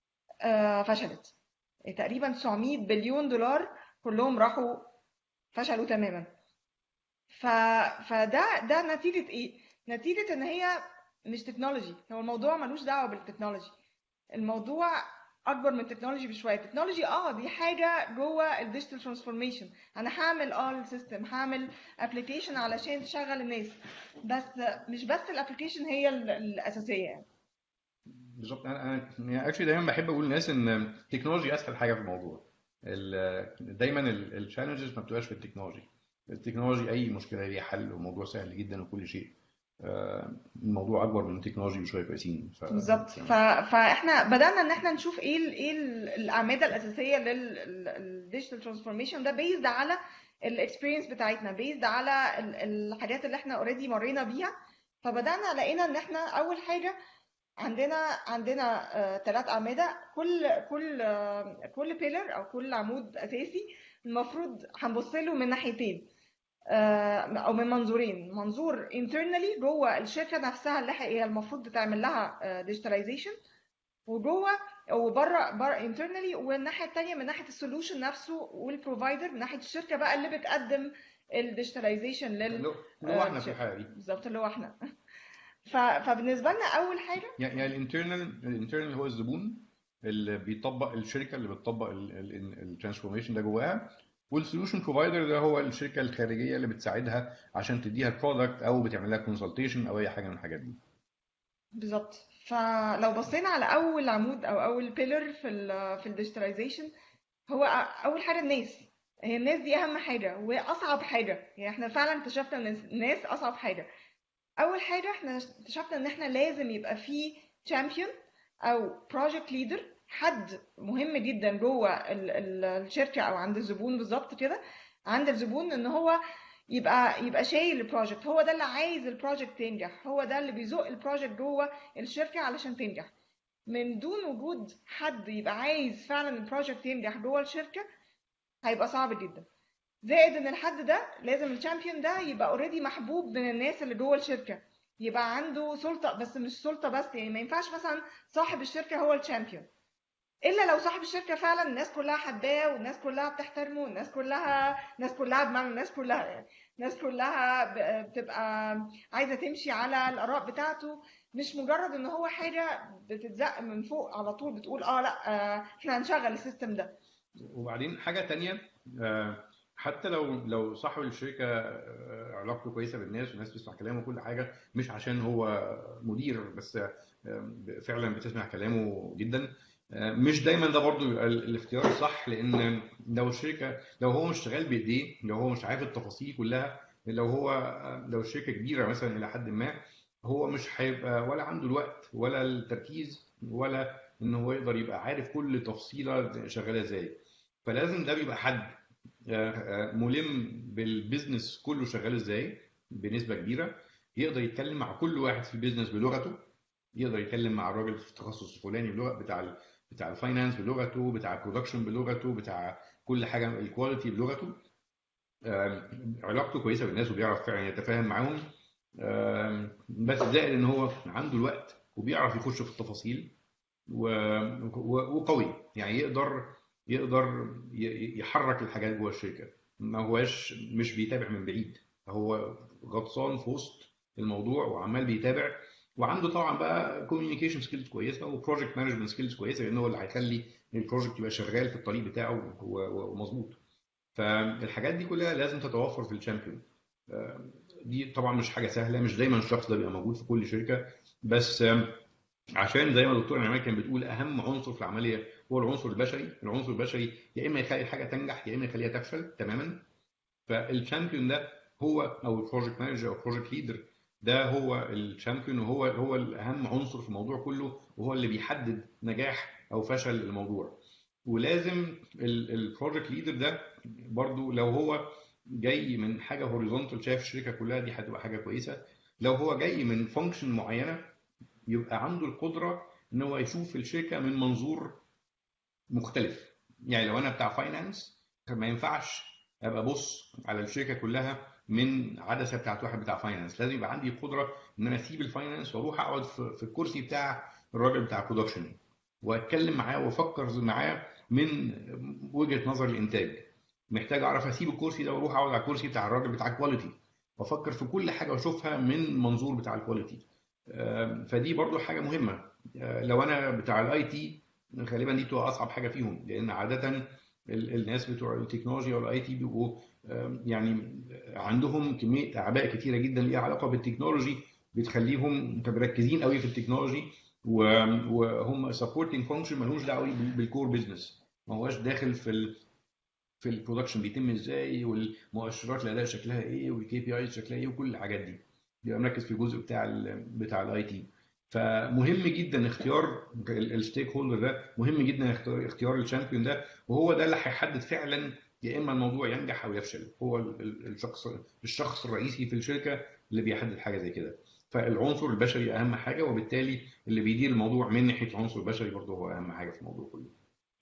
آه، فشلت تقريبا 900 بليون دولار كلهم راحوا فشلوا تماما ف... فده ده نتيجة ايه؟ نتيجة ان هي مش تكنولوجي هو الموضوع ملوش دعوة بالتكنولوجي الموضوع اكبر من التكنولوجي بشويه التكنولوجي اه دي حاجه جوه الديجيتال ترانسفورميشن انا هعمل اه السيستم هعمل ابلكيشن علشان تشغل الناس بس مش بس الابلكيشن هي ال- الاساسيه يعني بالظبط انا انا يعني اكشلي دايما بحب اقول للناس ان التكنولوجي اسهل حاجه في الموضوع ال- دايما التشالنجز ما بتبقاش في التكنولوجي التكنولوجي اي مشكله ليها حل والموضوع سهل جدا وكل شيء آه، الموضوع اكبر من التكنولوجي بشويه كويسين ف... بالظبط ف... فاحنا بدانا ان احنا نشوف ايه ال... ايه ال- الاعمده الاساسيه للديجيتال ترانسفورميشن ده بيزد على الاكسبيرينس بتاعتنا بيزد على ال- الحاجات اللي احنا اوريدي مرينا بيها فبدانا لقينا ان احنا اول حاجه عندنا عندنا ثلاث اعمده كل كل آه، كل بيلر او كل عمود اساسي المفروض هنبص له من ناحيتين آه، او من منظورين منظور internally جوه الشركه نفسها اللي هي المفروض بتعمل لها ديجيتاليزيشن وجوه وبره بره internally والناحيه الثانيه من ناحيه السولوشن نفسه والبروفايدر من ناحيه الشركه بقى اللي بتقدم الديجيتاليزيشن لل اللي هو احنا في الحاله دي بالظبط اللي هو احنا ف... فبالنسبه لنا اول حاجه يعني يعني الانترنال الانترنال هو الزبون اللي بيطبق الشركه اللي بتطبق الترانسفورميشن ده جواها والسولوشن بروفايدر ده هو الشركه الخارجيه اللي بتساعدها عشان تديها البرودكت او بتعمل لها كونسلتيشن او اي حاجه من الحاجات دي بالظبط فلو بصينا على اول عمود او اول بيلر في ال في الديجيتاليزيشن هو أ- اول حاجه الناس هي الناس دي اهم حاجه واصعب حاجه يعني احنا فعلا اكتشفنا ان الناس اصعب حاجه اول حاجه احنا اكتشفنا ان احنا لازم يبقى في تشامبيون او بروجكت ليدر حد مهم جدا جوه ال- ال- الشركه او عند الزبون بالظبط كده عند الزبون ان هو يبقى يبقى شايل البروجكت هو ده اللي عايز البروجكت تنجح هو ده اللي بيزق البروجكت جوه الشركه علشان تنجح من دون وجود حد يبقى عايز فعلا البروجكت ينجح جوه الشركه هيبقى صعب جدا زائد ان الحد ده لازم الشامبيون ده يبقى اوريدي محبوب من الناس اللي جوه الشركه يبقى عنده سلطه بس مش سلطه بس يعني ما ينفعش مثلا صاحب الشركه هو الشامبيون الا لو صاحب الشركه فعلا الناس كلها حباه والناس كلها بتحترمه والناس كلها الناس كلها بمعنى الناس كلها يعني الناس كلها ب- بتبقى عايزه تمشي على الاراء بتاعته مش مجرد ان هو حاجه بتتزق من فوق على طول بتقول اه لا آه، احنا هنشغل السيستم ده وبعدين حاجه تانية آه، حتى لو لو صاحب الشركه آه، علاقته كويسه بالناس والناس بتسمع كلامه وكل حاجه مش عشان هو مدير بس آه، فعلا بتسمع كلامه جدا آه، مش دايما ده برضو يبقى ال- الاختيار الصح لان لو الشركه لو هو مش شغال بايديه لو هو مش عارف التفاصيل كلها لو هو آه، لو الشركه كبيره مثلا الى حد ما هو مش هيبقى ولا عنده الوقت ولا التركيز ولا ان هو يقدر يبقى عارف كل تفصيله شغاله ازاي فلازم ده بيبقى حد آه، آه، ملم بالبيزنس كله شغال ازاي بنسبه كبيره يقدر يتكلم مع كل واحد في البيزنس بلغته يقدر يتكلم مع الراجل في التخصص الفلاني بلغه بتاع ال بتاع الفاينانس بلغته بتاع البرودكشن بلغته بتاع كل حاجه الكواليتي بلغته آم، علاقته كويسه بالناس وبيعرف فعلا يتفاهم معاهم آم، بس زائد ان هو عنده الوقت وبيعرف يخش في التفاصيل و- و- وقوي يعني يقدر يقدر ي- يحرك الحاجات جوه الشركه ما هواش مش بيتابع من بعيد هو غطسان في وسط الموضوع وعمال بيتابع وعنده طبعا بقى كوميونيكيشن سكيلز كويسه وبروجكت مانجمنت سكيلز كويسه لان هو اللي هيخلي البروجكت يبقى شغال في الطريق بتاعه و- و- ومظبوط فالحاجات دي كلها لازم تتوفر في الشامبيون آه، دي طبعا مش حاجه سهله مش دايما الشخص ده بيبقى موجود في كل شركه بس آم، عشان زي ما الدكتور نعمان كان بتقول اهم عنصر في العمليه هو العنصر البشري العنصر البشري يا اما يخلي الحاجه تنجح يا اما يخليها تفشل تماما فالشامبيون ده هو او البروجكت مانجر او البروجكت ليدر ده هو الشامبيون وهو هو الاهم عنصر في الموضوع كله وهو اللي بيحدد نجاح او فشل الموضوع ولازم البروجكت ليدر ده برضو لو هو جاي من حاجه هوريزونتال شايف الشركه كلها دي هتبقى حاجه كويسه لو هو جاي من فانكشن معينه يبقى عنده القدره ان هو يشوف الشركه من منظور مختلف يعني لو انا بتاع فاينانس ما ينفعش ابقى ابص على الشركه كلها من عدسه بتاعت واحد بتاع فاينانس لازم يبقى عندي القدره ان انا اسيب الفاينانس واروح اقعد في في الكرسي بتاع الراجل بتاع برودكشن واتكلم معاه وافكر معاه من وجهه نظر الانتاج محتاج اعرف اسيب الكرسي ده واروح اقعد على الكرسي بتاع الراجل بتاع الكواليتي وافكر في كل حاجه واشوفها من منظور بتاع الكواليتي آم، فدي برضو حاجه مهمه آه، لو انا بتاع الاي تي غالبا دي بتبقى اصعب حاجه فيهم لان عاده ال- الناس بتوع التكنولوجيا والاي تي بيبقوا آم، يعني عندهم كميه اعباء كتيره جدا ليها علاقه بالتكنولوجي بتخليهم مركزين قوي في التكنولوجي و- وهم سبورتنج فانكشن مالهمش دعوه بال- بالكور بزنس ما هوش داخل في ال في البرودكشن بيتم ازاي والمؤشرات الاداء شكلها ايه والكي بي اي شكلها ايه وكل الحاجات دي بيبقى مركز في الجزء بتاع ال بتاع الاي تي فمهم جدا اختيار الستيك هولدر ده مهم جدا اختيار اختيار الشامبيون ده وهو ده اللي هيحدد فعلا يا اما الموضوع ينجح او يفشل هو ال- ال- الشخص الشخص الرئيسي في الشركه اللي بيحدد حاجه زي كده فالعنصر البشري اهم حاجه وبالتالي اللي بيدير الموضوع من ناحيه العنصر البشري برضه هو اهم حاجه في الموضوع كله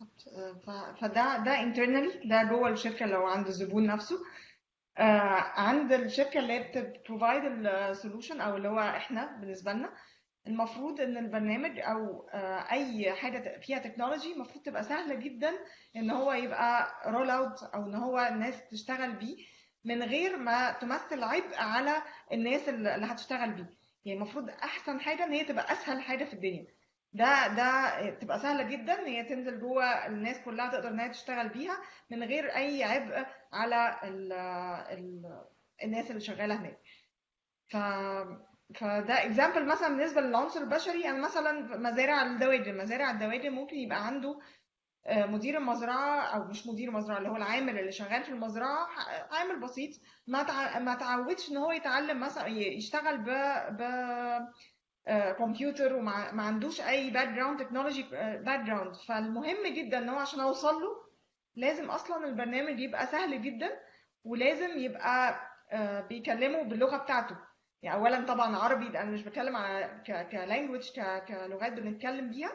ف- فده ده internally ده جوه الشركه لو عند الزبون نفسه آه، عند الشركه اللي هي بتبروفايد السولوشن او اللي هو احنا بالنسبه لنا المفروض ان البرنامج او آه، اي حاجه فيها تكنولوجي المفروض تبقى سهله جدا ان هو يبقى رول اوت او ان هو الناس تشتغل بيه من غير ما تمثل عبء على الناس اللي اللي هتشتغل بيه يعني المفروض احسن حاجه ان هي تبقى اسهل حاجه في الدنيا ده ده تبقى سهله جدا ان هي تنزل جوه الناس كلها تقدر ان هي تشتغل بيها من غير اي عبء على ال ال الناس اللي شغاله هناك ف فده اكزامبل مثلا بالنسبه للعنصر البشري انا مثلا مزارع الدواجن مزارع الدواجن ممكن يبقى عنده آه، مدير المزرعه او مش مدير المزرعه اللي هو العامل اللي شغال في المزرعه ح- عامل بسيط ما تع... ما تعودش ان هو يتعلم مثلا ي- يشتغل ب ب آه، كمبيوتر وما ما عندوش اي باك جراوند تكنولوجي باك جراوند فالمهم جدا ان هو عشان اوصل له لازم اصلا البرنامج يبقى سهل جدا ولازم يبقى آه، بيكلمه باللغه بتاعته يعني اولا طبعا عربي ده انا مش بتكلم على كلانجوج كلغات بنتكلم بيها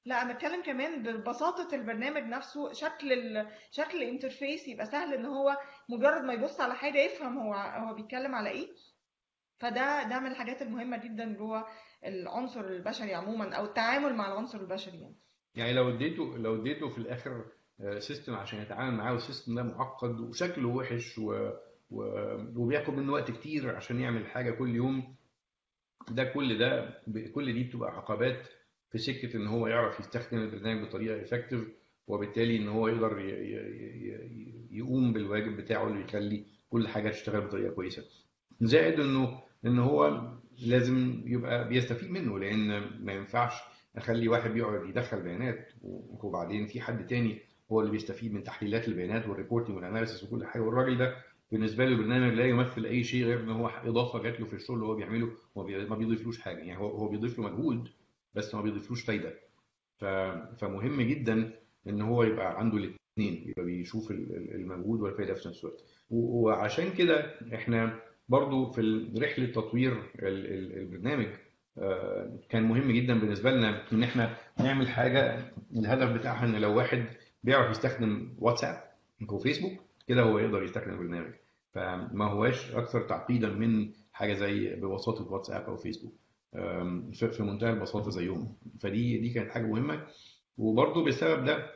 لا انا بتكلم كمان ببساطه البرنامج نفسه شكل ال... شكل الانترفيس يبقى سهل ان هو مجرد ما يبص على حاجه يفهم هو هو بيتكلم على ايه فده ده من الحاجات المهمه جدا جوه العنصر البشري عموما او التعامل مع العنصر البشري يعني يعني لو اديته لو اديته في الاخر سيستم عشان يتعامل معاه والسيستم ده معقد وشكله وحش و... و... وبياخد منه وقت كتير عشان يعمل حاجه كل يوم ده كل ده كل دي بتبقى عقبات في سكه ان هو يعرف يستخدم البرنامج بطريقه افكتيف وبالتالي ان هو يقدر ي... ي... يقوم بالواجب بتاعه اللي يخلي كل حاجه تشتغل بطريقه كويسه زائد انه ان هو لازم يبقى بيستفيد منه لان ما ينفعش اخلي واحد بيقعد يدخل بيانات وبعدين في حد تاني هو اللي بيستفيد من تحليلات البيانات والريبورتنج والاناليسيس وكل حاجه والراجل ده بالنسبه له البرنامج لا يمثل اي شيء غير ان هو اضافه جات له في الشغل اللي هو بيعمله ما بيضيفلوش حاجه يعني هو هو بيضيف له مجهود بس ما بيضيفلوش فايده فمهم جدا ان هو يبقى عنده الاثنين يبقى بيشوف المجهود والفايده في نفس الوقت وعشان كده احنا برضو في رحله تطوير البرنامج كان مهم جدا بالنسبه لنا ان احنا نعمل حاجه الهدف بتاعها ان لو واحد بيعرف يستخدم واتساب وفيسبوك كده هو يقدر يستخدم البرنامج فما هواش اكثر تعقيدا من حاجه زي بوساطه واتساب او فيسبوك في منتهى البساطه زيهم فدي دي كانت حاجه مهمه وبرضه بسبب ده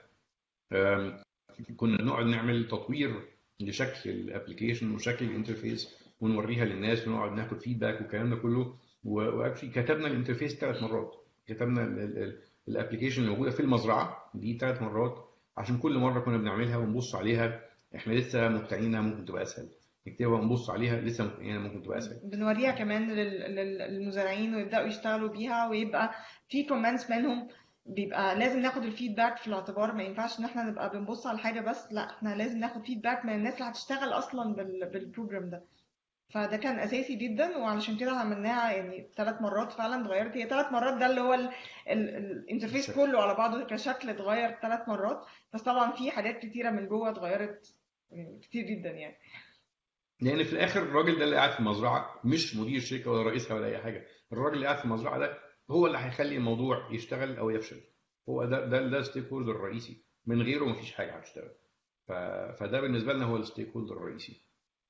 كنا نقعد نعمل تطوير لشكل الابلكيشن وشكل الانترفيس ونوريها للناس ونقعد ناخد فيدباك والكلام ده كله واكشلي كتبنا الانترفيس ثلاث مرات كتبنا الابلكيشن اللي موجوده في المزرعه دي ثلاث مرات عشان كل مره كنا بنعملها ونبص عليها احنا لسه مقتنعين ممكن تبقى اسهل نكتبها ونبص عليها لسه مقتنعين ممكن تبقى اسهل بنوريها كمان للمزارعين ويبداوا يشتغلوا بيها ويبقى في كومنتس منهم بيبقى لازم ناخد الفيدباك في الاعتبار ما ينفعش ان احنا نبقى بنبص على حاجه بس لا احنا لازم ناخد فيدباك من الناس اللي هتشتغل اصلا بالبروجرام ده فده كان اساسي جدا وعلشان كده عملناها يعني ثلاث مرات فعلا اتغيرت هي ثلاث مرات ده اللي هو الانترفيس كله على بعضه كشكل اتغير ثلاث مرات بس طبعا في حاجات كتيره من جوه اتغيرت يعني كتير جدا يعني لان في الاخر الراجل ده اللي قاعد في المزرعه مش مدير شركه ولا رئيسها ولا اي حاجه الراجل اللي قاعد في المزرعه ده هو اللي هيخلي الموضوع يشتغل او يفشل هو ده ده ده الستيك هولدر الرئيسي من غيره مفيش حاجه هتشتغل فده بالنسبه لنا هو الستيك هولدر الرئيسي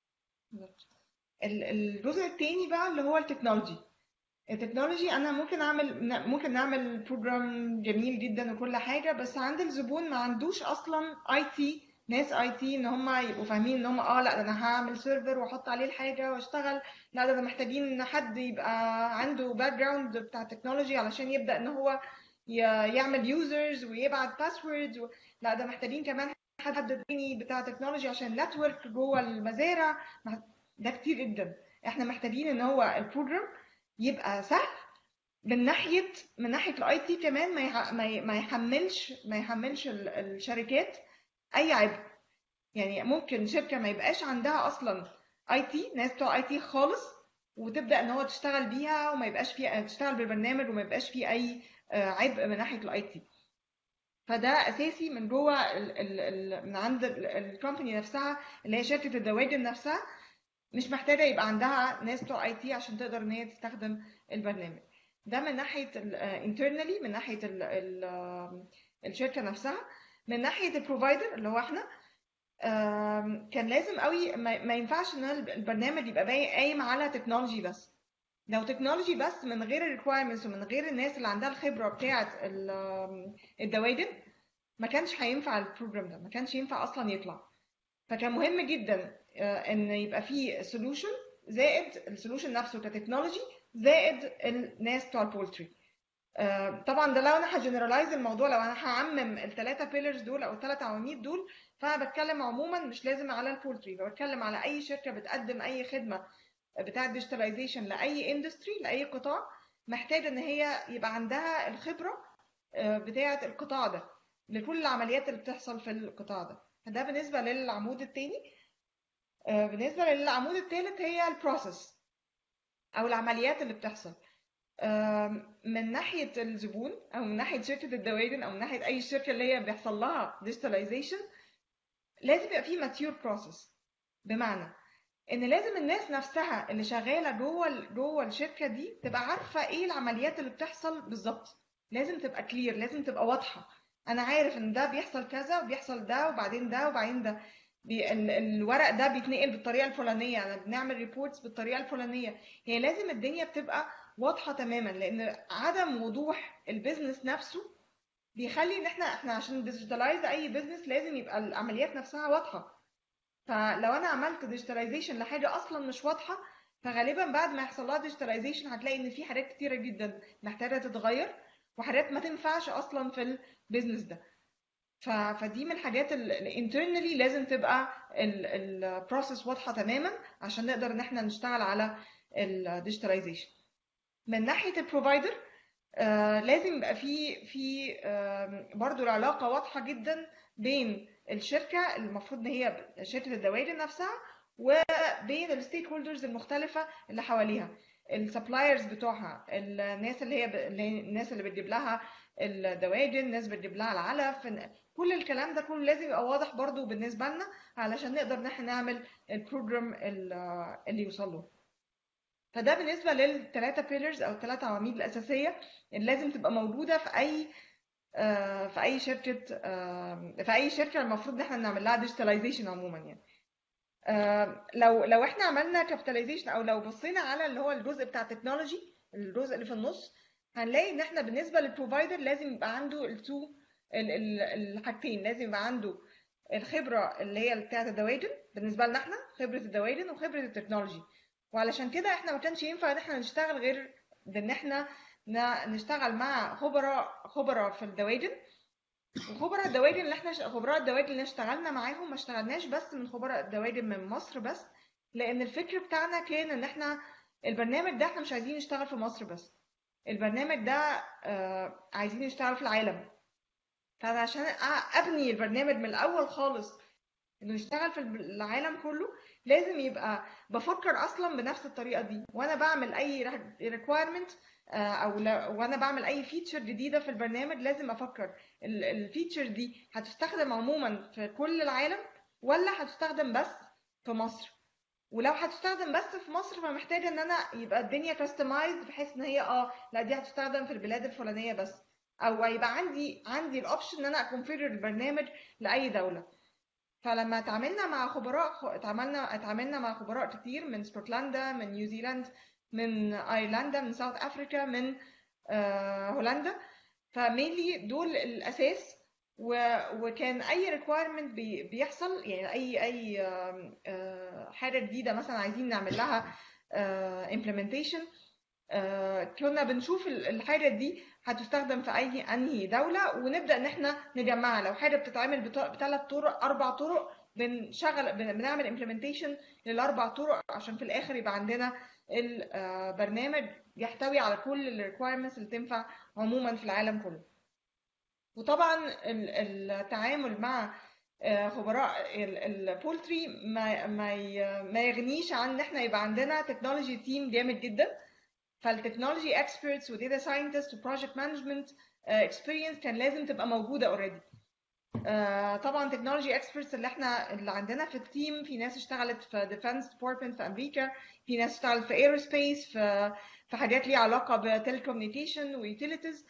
الجزء الثاني بقى اللي هو التكنولوجي التكنولوجي انا ممكن اعمل ممكن نعمل بروجرام جميل جدا وكل حاجه بس عند الزبون ما عندوش اصلا اي تي ناس اي تي ان هم يبقوا فاهمين ان هم اه لا ده انا هعمل سيرفر واحط عليه الحاجه واشتغل لا ده, ده محتاجين ان حد يبقى عنده باك جراوند بتاع التكنولوجي علشان يبدا ان هو يعمل يوزرز ويبعت باسوردز و... لا ده محتاجين كمان حد تاني بتاع تكنولوجي عشان نتورك جوه المزارع ده كتير جدا احنا محتاجين ان هو البروجرام يبقى سهل من ناحيه من ناحيه الاي تي كمان ما ما يحملش ما يحملش الشركات اي عبء يعني ممكن شركه ما يبقاش عندها اصلا اي تي ناس بتوع اي تي خالص وتبدا ان هو تشتغل بيها وما يبقاش فيه تشتغل بالبرنامج وما يبقاش فيه اي عبء من ناحيه الاي تي فده اساسي من جوه ال ال ال من عند الكومباني نفسها اللي هي شركه الدواجن نفسها مش محتاجه يبقى عندها ناس بتوع اي تي عشان تقدر ان هي تستخدم البرنامج ده من ناحيه internally من ناحيه ال ال الشركه نفسها من ناحيه البروفايدر اللي هو احنا كان لازم قوي ما ينفعش ان البرنامج يبقى قايم على تكنولوجي بس لو تكنولوجي بس من غير الريكوايرمنتس ومن غير الناس اللي عندها الخبره بتاعه الدواجن ما كانش هينفع البروجرام ده ما كانش ينفع اصلا يطلع فكان مهم جدا ان يبقى فيه سولوشن زائد السولوشن نفسه كتكنولوجي زائد الناس بتوع البولتري طبعا ده لو انا هجنرالايز الموضوع لو انا هعمم الثلاثه بيلرز دول او الثلاث عواميد دول فانا بتكلم عموما مش لازم على البولتري بتكلم على اي شركه بتقدم اي خدمه بتاعه ديجيتاليزيشن لاي اندستري لاي قطاع محتاجه ان هي يبقى عندها الخبره بتاعه القطاع ده لكل العمليات اللي بتحصل في القطاع ده ده بالنسبه للعمود الثاني بالنسبه للعمود الثالث هي البروسيس او العمليات اللي بتحصل من ناحيه الزبون او من ناحيه شركه الدواجن او من ناحيه اي شركه اللي هي بيحصل لها ديجيتاليزيشن لازم يبقى في ماتيور بروسيس بمعنى ان لازم الناس نفسها اللي شغاله جوه جوه الشركه دي تبقى عارفه ايه العمليات اللي بتحصل بالظبط لازم تبقى كلير لازم تبقى واضحه انا عارف ان ده بيحصل كذا وبيحصل ده وبعدين ده وبعدين ده بي ال- الورق ده بيتنقل بالطريقه الفلانيه انا بنعمل ريبورتس بالطريقه الفلانيه هي لازم الدنيا بتبقى واضحه تماما لان عدم وضوح البيزنس نفسه بيخلي ان احنا احنا عشان ديجيتالايز اي بيزنس لازم يبقى العمليات نفسها واضحه فلو انا عملت ديجيتاليزيشن لحاجه اصلا مش واضحه فغالبا بعد ما يحصل لها ديجيتاليزيشن هتلاقي ان في حاجات كتيره جدا محتاجه تتغير وحاجات ما تنفعش اصلا في البيزنس ده ف... فدي من الحاجات الانترنالي لازم تبقى البروسيس واضحه تماما عشان نقدر ان احنا نشتغل على الديجيتاليزيشن من ناحيه البروفايدر آه لازم يبقى في في آه برضو العلاقه واضحه جدا بين الشركه المفروض ان هي شركه الدوائر نفسها وبين الستيك هولدرز المختلفه اللي حواليها السبلايرز بتوعها الناس اللي هي ب... الناس اللي بتجيب لها الدواجن الناس بتجيب لها العلف كل الكلام ده كله لازم يبقى واضح برضو بالنسبه لنا علشان نقدر ان احنا نعمل البروجرام اللي يوصل له فده بالنسبه للثلاثه بيلرز او الثلاثه عواميد الاساسيه اللي لازم تبقى موجوده في اي في اي شركه في اي شركه المفروض ان احنا نعمل لها ديجيتاليزيشن عموما يعني لو لو احنا عملنا كابيتاليزيشن او لو بصينا على اللي هو الجزء بتاع التكنولوجي الجزء اللي في النص هنلاقي ان احنا بالنسبه للبروفايدر لازم يبقى عنده التو الحاجتين لازم يبقى عنده الخبره اللي هي بتاعه الدواجن بالنسبه لنا احنا خبره الدواجن وخبره التكنولوجي وعلشان كده احنا ما كانش ينفع ان احنا نشتغل غير بان احنا نشتغل مع خبراء خبراء في الدواجن وخبراء الدواجن اللي احنا خبراء الدواجن اللي اشتغلنا معاهم ما اشتغلناش بس من خبراء الدواجن من مصر بس لان الفكر بتاعنا كان ان احنا البرنامج ده احنا مش عايزين نشتغل في مصر بس البرنامج ده آه عايزين نشتغل في العالم فانا عشان ابني البرنامج من الاول خالص انه يشتغل في العالم كله لازم يبقى بفكر اصلا بنفس الطريقه دي وانا بعمل اي ريكويرمنت او وانا بعمل اي فيتشر جديده في البرنامج لازم افكر الفيتشر دي هتستخدم عموما في كل العالم ولا هتستخدم بس في مصر ولو هتستخدم بس في مصر فمحتاجه ان انا يبقى الدنيا كاستمايزد بحيث ان هي اه لا دي هتستخدم في البلاد الفلانيه بس او يبقى عندي عندي الاوبشن ان انا اكونفيجر البرنامج لاي دوله فلما اتعاملنا مع خبراء اتعاملنا اتعاملنا مع خبراء كتير من اسكتلندا من نيوزيلاند من ايرلندا من ساوث افريكا من آه هولندا فمينلي دول الاساس وكان اي ريكويرمنت بيحصل يعني اي اي حاجه جديده مثلا عايزين نعمل لها implementation كنا بنشوف الحاجه دي هتستخدم في اي انهي دوله ونبدا ان احنا نجمعها لو حاجه بتتعمل بثلاث طرق اربع طرق بنشغل بنعمل implementation للاربع طرق عشان في الاخر يبقى عندنا البرنامج يحتوي على كل الريكويرمنتس اللي تنفع عموما في العالم كله وطبعا التعامل مع خبراء البولتري ما ما ما يغنيش عن ان احنا يبقى عندنا تكنولوجي تيم جامد جدا فالتكنولوجي اكسبرتس وداتا ساينتست وبروجكت مانجمنت اكسبيرينس كان لازم تبقى موجوده اوريدي طبعا تكنولوجي اكسبرتس اللي احنا اللي عندنا في التيم في ناس اشتغلت في ديفنس ديبارتمنت في امريكا في ناس اشتغلت في ايروسبيس في في حاجات ليها علاقه بتليكومنيكيشن ويوتيليتيز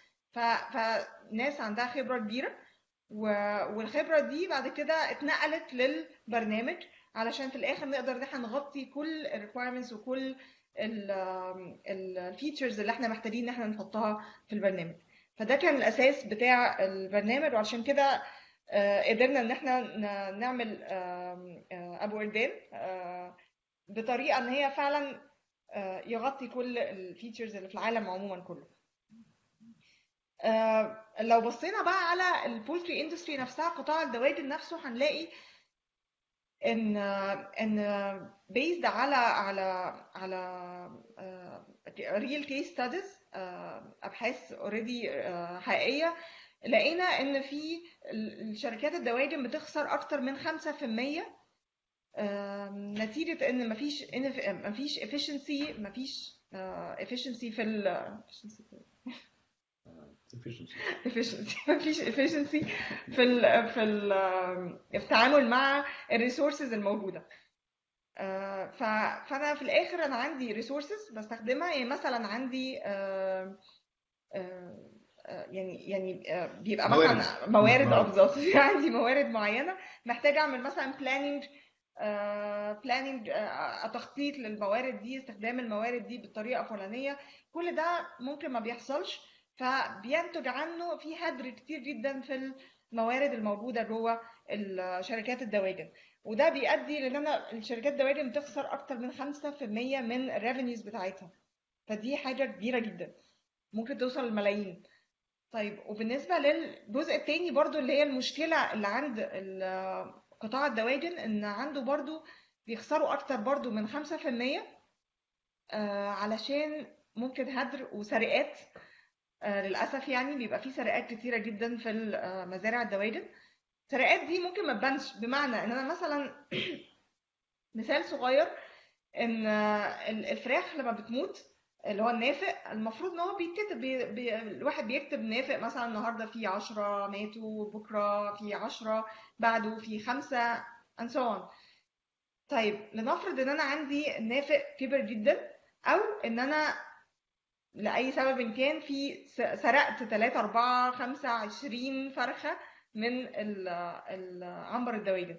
فناس عندها خبره كبيره والخبره دي بعد كده اتنقلت للبرنامج علشان في الاخر نقدر ان احنا نغطي كل الريكويرمنتس وكل الفيتشرز اللي احنا محتاجين ان احنا نحطها في البرنامج فده كان الاساس بتاع البرنامج وعشان كده قدرنا ان احنا نعمل ابو وردان بطريقه ان هي فعلا يغطي كل الفيتشرز اللي في العالم عموما كله لو بصينا بقى على البولتري اندستري نفسها قطاع الدواجن نفسه هنلاقي ان ان بيزد على على على ريل كيس ستاديز ابحاث اوريدي حقيقيه لقينا ان في الشركات الدواجن بتخسر اكتر من 5% نتيجه ان مفيش مفيش efficiency مفيش efficiency في ال efficiency مفيش efficiency في ال في ال التعامل مع الريسورسز الموجوده فانا في الاخر انا عندي ريسورسز بستخدمها يعني مثلا عندي يعني يعني آه، بيبقى موارد. مثلا موارد اه موارد. بالظبط في عندي موارد معينه محتاج اعمل مثلا بلاننج بلاننج تخطيط للموارد دي استخدام الموارد دي بالطريقه الفلانيه كل ده ممكن ما بيحصلش فبينتج عنه في هدر كتير جدا في الموارد الموجوده جوه الشركات الدواجن وده بيؤدي لان انا الشركات الدواجن بتخسر اكتر من 5% من الريفينيوز بتاعتها فدي حاجه كبيره جدا ممكن توصل لملايين طيب وبالنسبة للجزء التاني برضو اللي هي المشكلة اللي عند ال- قطاع الدواجن ان عنده برضو بيخسروا اكتر برضو من خمسة في المية علشان ممكن هدر وسرقات آه، للأسف يعني بيبقى في سرقات كتيرة جدا في ال- آه، مزارع الدواجن السرقات دي ممكن ما تبانش بمعنى ان انا مثلا مثال صغير ان آه، ال- الفراخ لما بتموت اللي هو النافق المفروض ان هو بيتكتب بي بي الواحد بيكتب نافق مثلا النهارده في 10 ماتوا بكره في 10 بعده في خمسة and so on طيب لنفرض ان انا عندي نافق كبر جدا او ان انا لاي سبب كان في س- سرقت 3 4 5 20 فرخه من ال- ال- عنبر الدواجن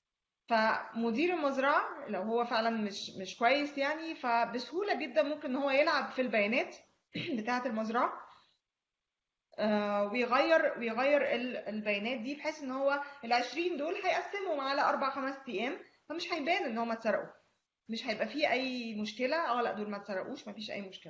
فمدير المزرعة لو هو فعلا مش مش كويس يعني فبسهولة جدا ممكن ان هو يلعب في البيانات بتاعة المزرعة آه، ويغير ويغير ال- البيانات دي بحيث ان هو ال 20 دول هيقسمهم على اربع خمس ايام فمش هيبان ان هم اتسرقوا مش هيبقى فيه اي مشكلة اه لا دول ما اتسرقوش مفيش اي مشكلة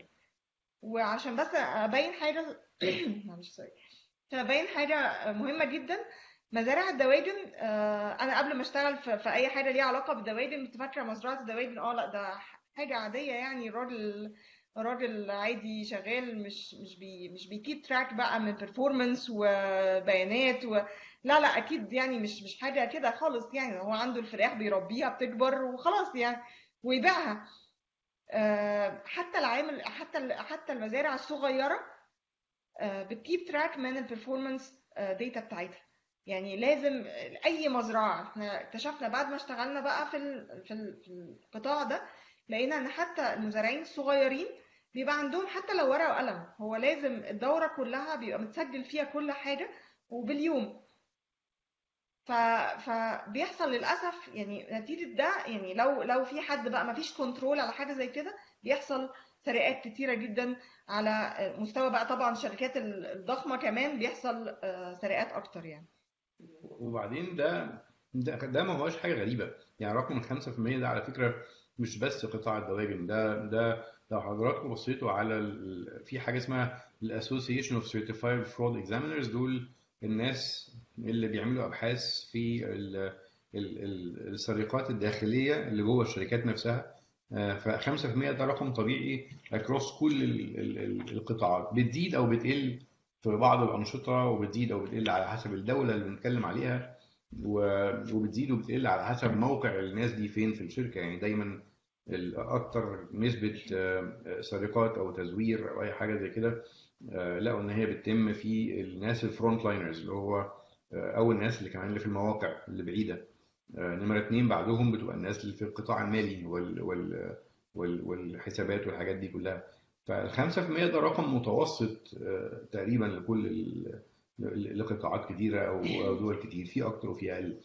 وعشان بس ابين حاجة معلش سوري عشان ابين حاجة مهمة جدا مزارع الدواجن آه، انا قبل ما اشتغل في في اي حاجه ليها علاقه بالدواجن كنت فاكره مزرعه الدواجن اه لا ده حاجه عاديه يعني الراجل الراجل عادي شغال مش مش بي مش بيكيب تراك بقى من performance وبيانات و... لا لا اكيد يعني مش مش حاجه كده خالص يعني هو عنده الفراخ بيربيها بتكبر وخلاص يعني ويبيعها آه، حتى العامل حتى ال- حتى المزارع الصغيره آه، بتكيب تراك من البرفورمانس داتا بتاعتها يعني لازم اي مزرعه احنا اكتشفنا بعد ما اشتغلنا بقى في ال- في ال- في القطاع ده لقينا ان حتى المزارعين الصغيرين بيبقى عندهم حتى لو ورقه وقلم هو لازم الدوره كلها بيبقى متسجل فيها كل حاجه وباليوم ف... فبيحصل للاسف يعني نتيجه ده يعني لو لو في حد بقى ما فيش كنترول على حاجه زي كده بيحصل سرقات كتيره جدا على مستوى بقى طبعا الشركات الضخمه كمان بيحصل آه، سرقات اكتر يعني وبعدين ده ده ده ما هوش حاجه غريبه يعني رقم ال 5% ده على فكره مش بس قطاع الدواجن ده ده لو حضراتكم بصيتوا على ال... في حاجه اسمها الاسوسيشن اوف سيرتيفايد فرود اكزامينرز دول الناس اللي بيعملوا ابحاث في ال... ال... ال- السرقات الداخليه اللي جوه الشركات نفسها ف 5% ده رقم طبيعي اكروس كل ال... ال... ال- القطاعات بتزيد او بتقل في بعض الأنشطة وبتزيد أو بتقل على حسب الدولة اللي بنتكلم عليها و- وبتزيد وبتقل على حسب موقع الناس دي فين في الشركة يعني دايما ال- أكتر نسبة آه، سرقات أو تزوير أو أي حاجة زي كده آه، لقوا إن هي بتتم في الناس الفرونت لاينرز اللي هو آه، أو الناس اللي كمان اللي في المواقع اللي بعيدة آه، نمرة اتنين بعدهم بتبقى الناس اللي في القطاع المالي وال وال وال والحسابات والحاجات دي كلها فالخمسة في المية ده رقم متوسط آه، تقريبا لكل ال- ل- لقطاعات كتيرة أو أو دول كتير في أكتر وفي أقل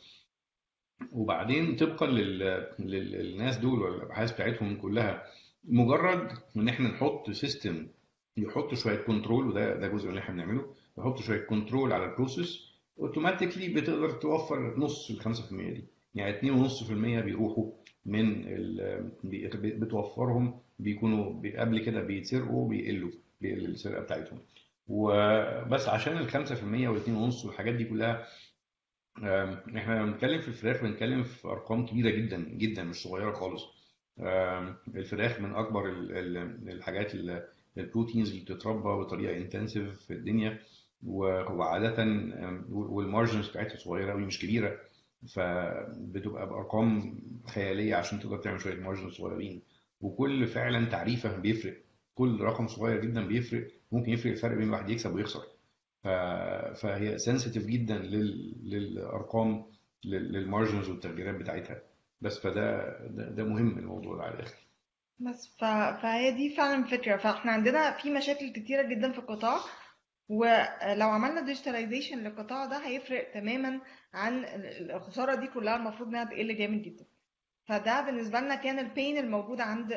وبعدين طبقا لل- لل- للناس دول والأبحاث بتاعتهم كلها مجرد إن إحنا نحط سيستم يحط شوية كنترول وده ده جزء من اللي إحنا بنعمله يحط شوية كنترول على البروسيس اوتوماتيكلي بتقدر توفر نص ال 5% دي يعني 2.5% بيروحوا من ال- بي- بتوفرهم بيكونوا بي- قبل كده بيتسرقوا بيقلوا بيقل السرقه بتاعتهم وبس عشان ال 5% وال 2.5 والحاجات دي كلها آم، احنا لما بنتكلم في الفراخ بنتكلم في ارقام كبيره جدا جدا مش صغيره خالص آم، الفراخ من اكبر ال- ال- الحاجات ال- البروتينز اللي بتتربى بطريقه انتنسيف في الدنيا و- وعاده آم، والمارجنز بتاعتها صغيره قوي مش كبيره فبتبقى بارقام خياليه عشان تقدر تعمل شويه مارجنز صغيرين وكل فعلا تعريفه بيفرق كل رقم صغير جدا بيفرق ممكن يفرق الفرق بين واحد يكسب ويخسر ف... فهي سنسيتيف جدا لل... للارقام لل... للمارجنز والتغييرات بتاعتها بس فده ده, ده مهم الموضوع ده على الاخر بس ف... فهي دي فعلا فكرة فاحنا عندنا في مشاكل كتيرة جدا في القطاع ولو عملنا ديجيتاليزيشن للقطاع ده هيفرق تماما عن الخساره دي كلها المفروض انها تقل جامد جدا فده بالنسبه لنا كان البين الموجود عند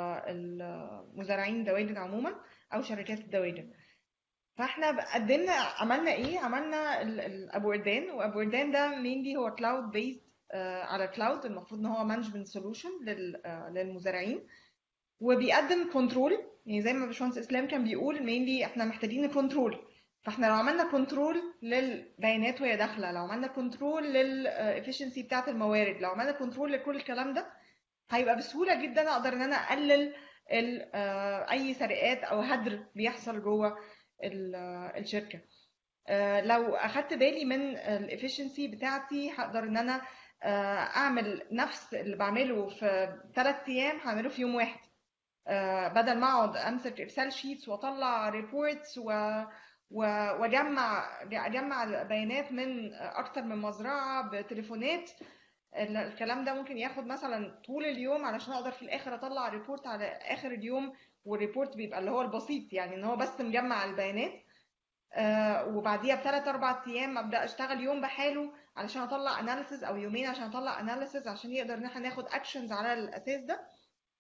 المزارعين الدواجن عموما او شركات الدواجن فاحنا قدمنا عملنا ايه عملنا ابو وردان وابو وردان ده مينلي هو كلاود بيست على كلاود المفروض ان هو مانجمنت سولوشن للمزارعين وبيقدم كنترول يعني زي ما باشمهندس اسلام كان بيقول مينلي احنا محتاجين كنترول فاحنا لو عملنا كنترول للبيانات وهي داخله لو عملنا كنترول للافشنسي بتاعه الموارد لو عملنا كنترول لكل الكلام ده هيبقى بسهوله جدا اقدر ان انا اقلل اي سرقات او هدر بيحصل جوه الشركه لو اخدت بالي من الافشنسي بتاعتي هقدر ان انا اعمل نفس اللي بعمله في ثلاث ايام هعمله في يوم واحد بدل ما اقعد امسك اكسل شيتس واطلع ريبورتس و واجمع اجمع بيانات من اكتر من مزرعه بتليفونات الكلام ده ممكن ياخد مثلا طول اليوم علشان اقدر في الاخر اطلع ريبورت على اخر اليوم والريبورت بيبقى اللي هو البسيط يعني ان هو بس مجمع البيانات آه وبعديها بثلاث اربع ايام ابدا اشتغل يوم بحاله علشان اطلع اناليسز او يومين عشان اطلع اناليسز عشان يقدر ان احنا ناخد اكشنز على الاساس ده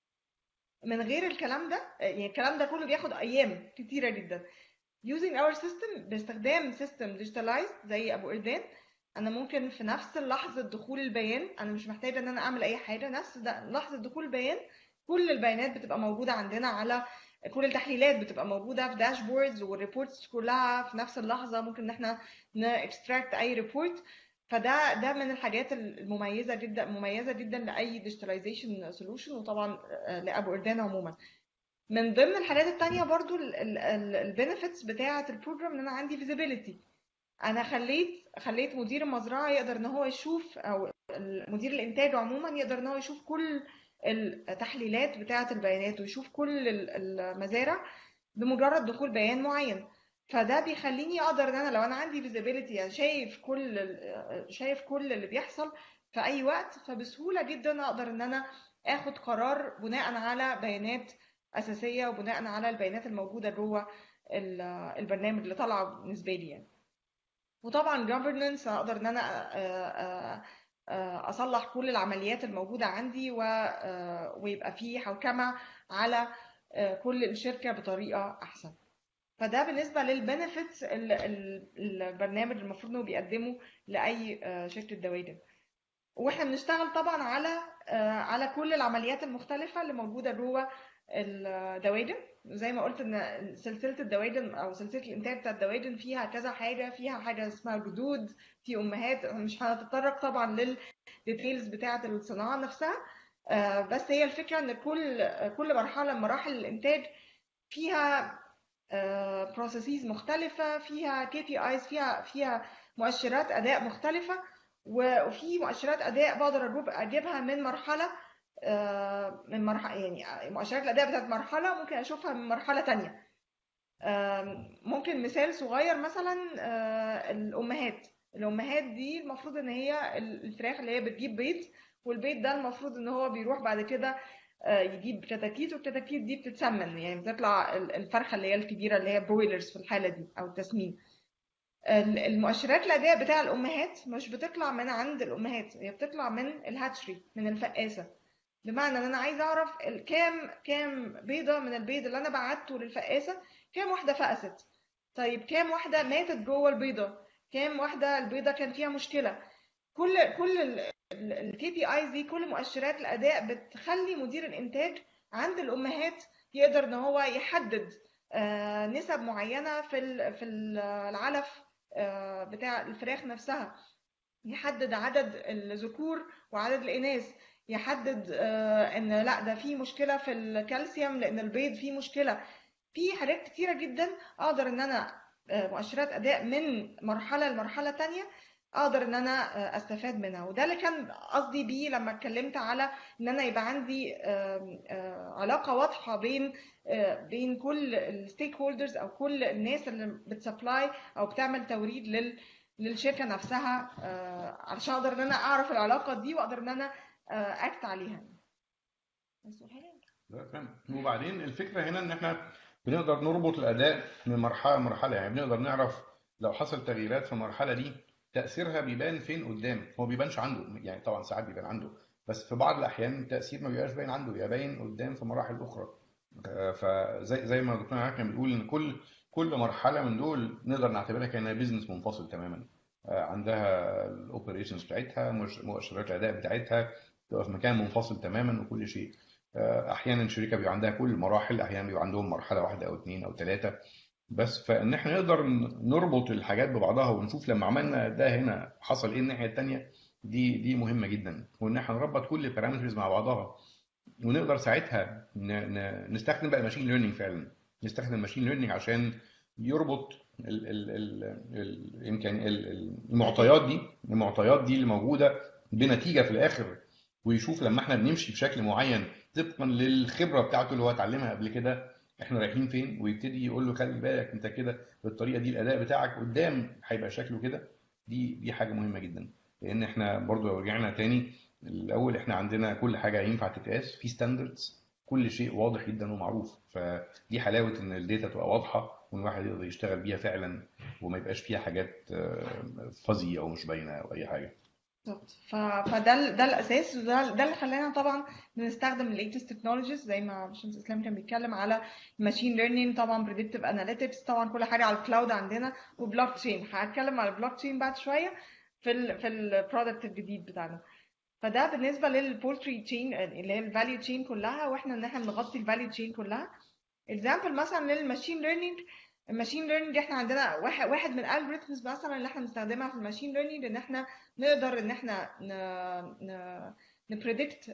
من غير الكلام ده يعني الكلام ده كله بياخد ايام كتيره جدا using our system باستخدام system digitalized زي ابو اردان انا ممكن في نفس لحظه دخول البيان انا مش محتاجه ان انا اعمل اي حاجه نفس لحظه دخول البيان كل البيانات بتبقى موجوده عندنا على كل التحليلات بتبقى موجوده في داشبوردز والريبورتس كلها في نفس اللحظه ممكن ان احنا نكستراكت اي ريبورت فده ده من الحاجات المميزه جدا مميزه جدا لاي ديجيتاليزيشن سولوشن وطبعا لابو اردان عموما من ضمن الحاجات التانية برضو البنفيتس بتاعة البروجرام ان انا عندي فيزيبيليتي انا خليت خليت مدير المزرعة يقدر ان هو يشوف او مدير الانتاج عموما يقدر ان هو يشوف كل التحليلات بتاعة البيانات ويشوف كل المزارع بمجرد دخول بيان معين فده بيخليني اقدر ان انا لو انا عندي فيزيبيليتي يعني شايف كل شايف كل اللي بيحصل في اي وقت فبسهولة جدا اقدر ان انا اخد قرار بناء على بيانات اساسيه وبناء على البيانات الموجوده جوه البرنامج اللي طالعه بالنسبه لي يعني وطبعا governance اقدر ان انا اصلح كل العمليات الموجوده عندي ويبقى في حوكمه على كل الشركه بطريقه احسن فده بالنسبه للبنفيتس البرنامج المفروض انه بيقدمه لاي شركه دواجن واحنا بنشتغل طبعا على على كل العمليات المختلفه اللي موجوده جوه الدواجن زي ما قلت ان سلسله الدواجن او سلسله الانتاج بتاع الدواجن فيها كذا حاجه فيها حاجه اسمها جدود في امهات مش هنتطرق طبعا للديتيلز بتاعه الصناعه نفسها بس هي الفكره ان كل كل مرحله من مراحل الانتاج فيها بروسيسز مختلفه فيها كي بي ايز فيها فيها مؤشرات اداء مختلفه وفي مؤشرات اداء بقدر اجيبها من مرحله من مرحله يعني مؤشرات الاداء بتاعت مرحله ممكن اشوفها من مرحله تانية ممكن مثال صغير مثلا الامهات الامهات دي المفروض ان هي الفراخ اللي هي بتجيب بيض والبيض ده المفروض ان هو بيروح بعد كده يجيب كتاكيت والكتاكيت دي بتتسمن يعني بتطلع الفرخه اللي هي الكبيره اللي هي برويلرز في الحاله دي او التسمين المؤشرات الاداء بتاع الامهات مش بتطلع من عند الامهات هي بتطلع من الهاتشري من الفقاسه بمعنى ان انا عايزه اعرف كام كام بيضه من البيض اللي انا بعته للفقاسه كام واحده فقست طيب كام واحده ماتت جوه البيضه كام واحده البيضه كان فيها مشكله كل كل الكي بي ايز دي كل مؤشرات الاداء بتخلي مدير الانتاج عند الامهات يقدر ان هو يحدد نسب معينه في في العلف بتاع الفراخ نفسها يحدد عدد الذكور وعدد الاناث يحدد ان لا ده في مشكله في الكالسيوم لان البيض فيه مشكله في حاجات كتيره جدا اقدر ان انا مؤشرات اداء من مرحله لمرحله تانية اقدر ان انا استفاد منها وده اللي كان قصدي بيه لما اتكلمت على ان انا يبقى عندي علاقه واضحه بين بين كل الستيك هولدرز او كل الناس اللي بتسبلاي او بتعمل توريد لل للشركه نفسها علشان اقدر ان انا اعرف العلاقه دي واقدر ان انا اكت عليها لا تمام وبعدين الفكره هنا ان احنا بنقدر نربط الاداء من مرحله لمرحله يعني بنقدر نعرف لو حصل تغييرات في المرحله دي تاثيرها بيبان فين قدام هو بيبانش عنده يعني طبعا ساعات بيبان عنده بس في بعض الاحيان التاثير ما بيبقاش باين عنده يبقى باين قدام في مراحل اخرى آه، فزي زي ما دكتور عارف كان بيقول ان كل كل مرحله من دول نقدر نعتبرها كانها بيزنس منفصل تماما آه، عندها الاوبريشنز بتاعتها مؤش- مؤشرات الاداء بتاعتها تبقى في مكان منفصل تماما وكل شيء آه، احيانا الشركه بيبقى عندها كل المراحل احيانا بيبقى عندهم مرحله واحده او اثنين او ثلاثه بس فان احنا نقدر ن- نربط الحاجات ببعضها ونشوف لما عملنا ده هنا حصل ايه الناحيه الثانيه دي دي مهمه جدا وان احنا نربط كل البارامترز مع بعضها ونقدر ساعتها ن- ن- نستخدم بقى الماشين ليرنينج فعلا نستخدم الماشين ليرنينج عشان يربط ال ال ال الامكان ال- ال- المعطيات دي المعطيات دي اللي موجوده بنتيجه في الاخر ويشوف لما احنا بنمشي بشكل معين طبقا للخبره بتاعته اللي هو اتعلمها قبل كده احنا رايحين فين ويبتدي يقول له خلي بالك انت كده بالطريقه دي الاداء بتاعك قدام هيبقى شكله كده دي دي حاجه مهمه جدا لان احنا برضو لو رجعنا تاني الاول احنا عندنا كل حاجه ينفع تتقاس في ستاندردز كل شيء واضح جدا ومعروف فدي حلاوه ان الداتا تبقى واضحه وان الواحد يقدر يشتغل بيها فعلا وما يبقاش فيها حاجات فuzzy او مش باينه او اي حاجه بالظبط ف... فده ال- ده الاساس وده ده اللي خلانا طبعا بنستخدم الليتست تكنولوجيز زي ما باشمهندس اسلام كان بيتكلم على ماشين ليرنينج طبعا بريدكتيف اناليتكس طبعا كل حاجه على الكلاود عندنا وبلوك تشين هتكلم على البلوك تشين بعد شويه في ال في البرودكت الجديد بتاعنا فده بالنسبه للبولتري تشين اللي هي الفاليو تشين كلها واحنا ان احنا بنغطي الفاليو تشين كلها اكزامبل مثلا للماشين ليرنينج الماشين ليرنينج احنا عندنا واحد واحد من الالجوريثمز مثلا اللي احنا بنستخدمها في الماشين ليرنينج ان احنا نقدر ان احنا ن ن نبريدكت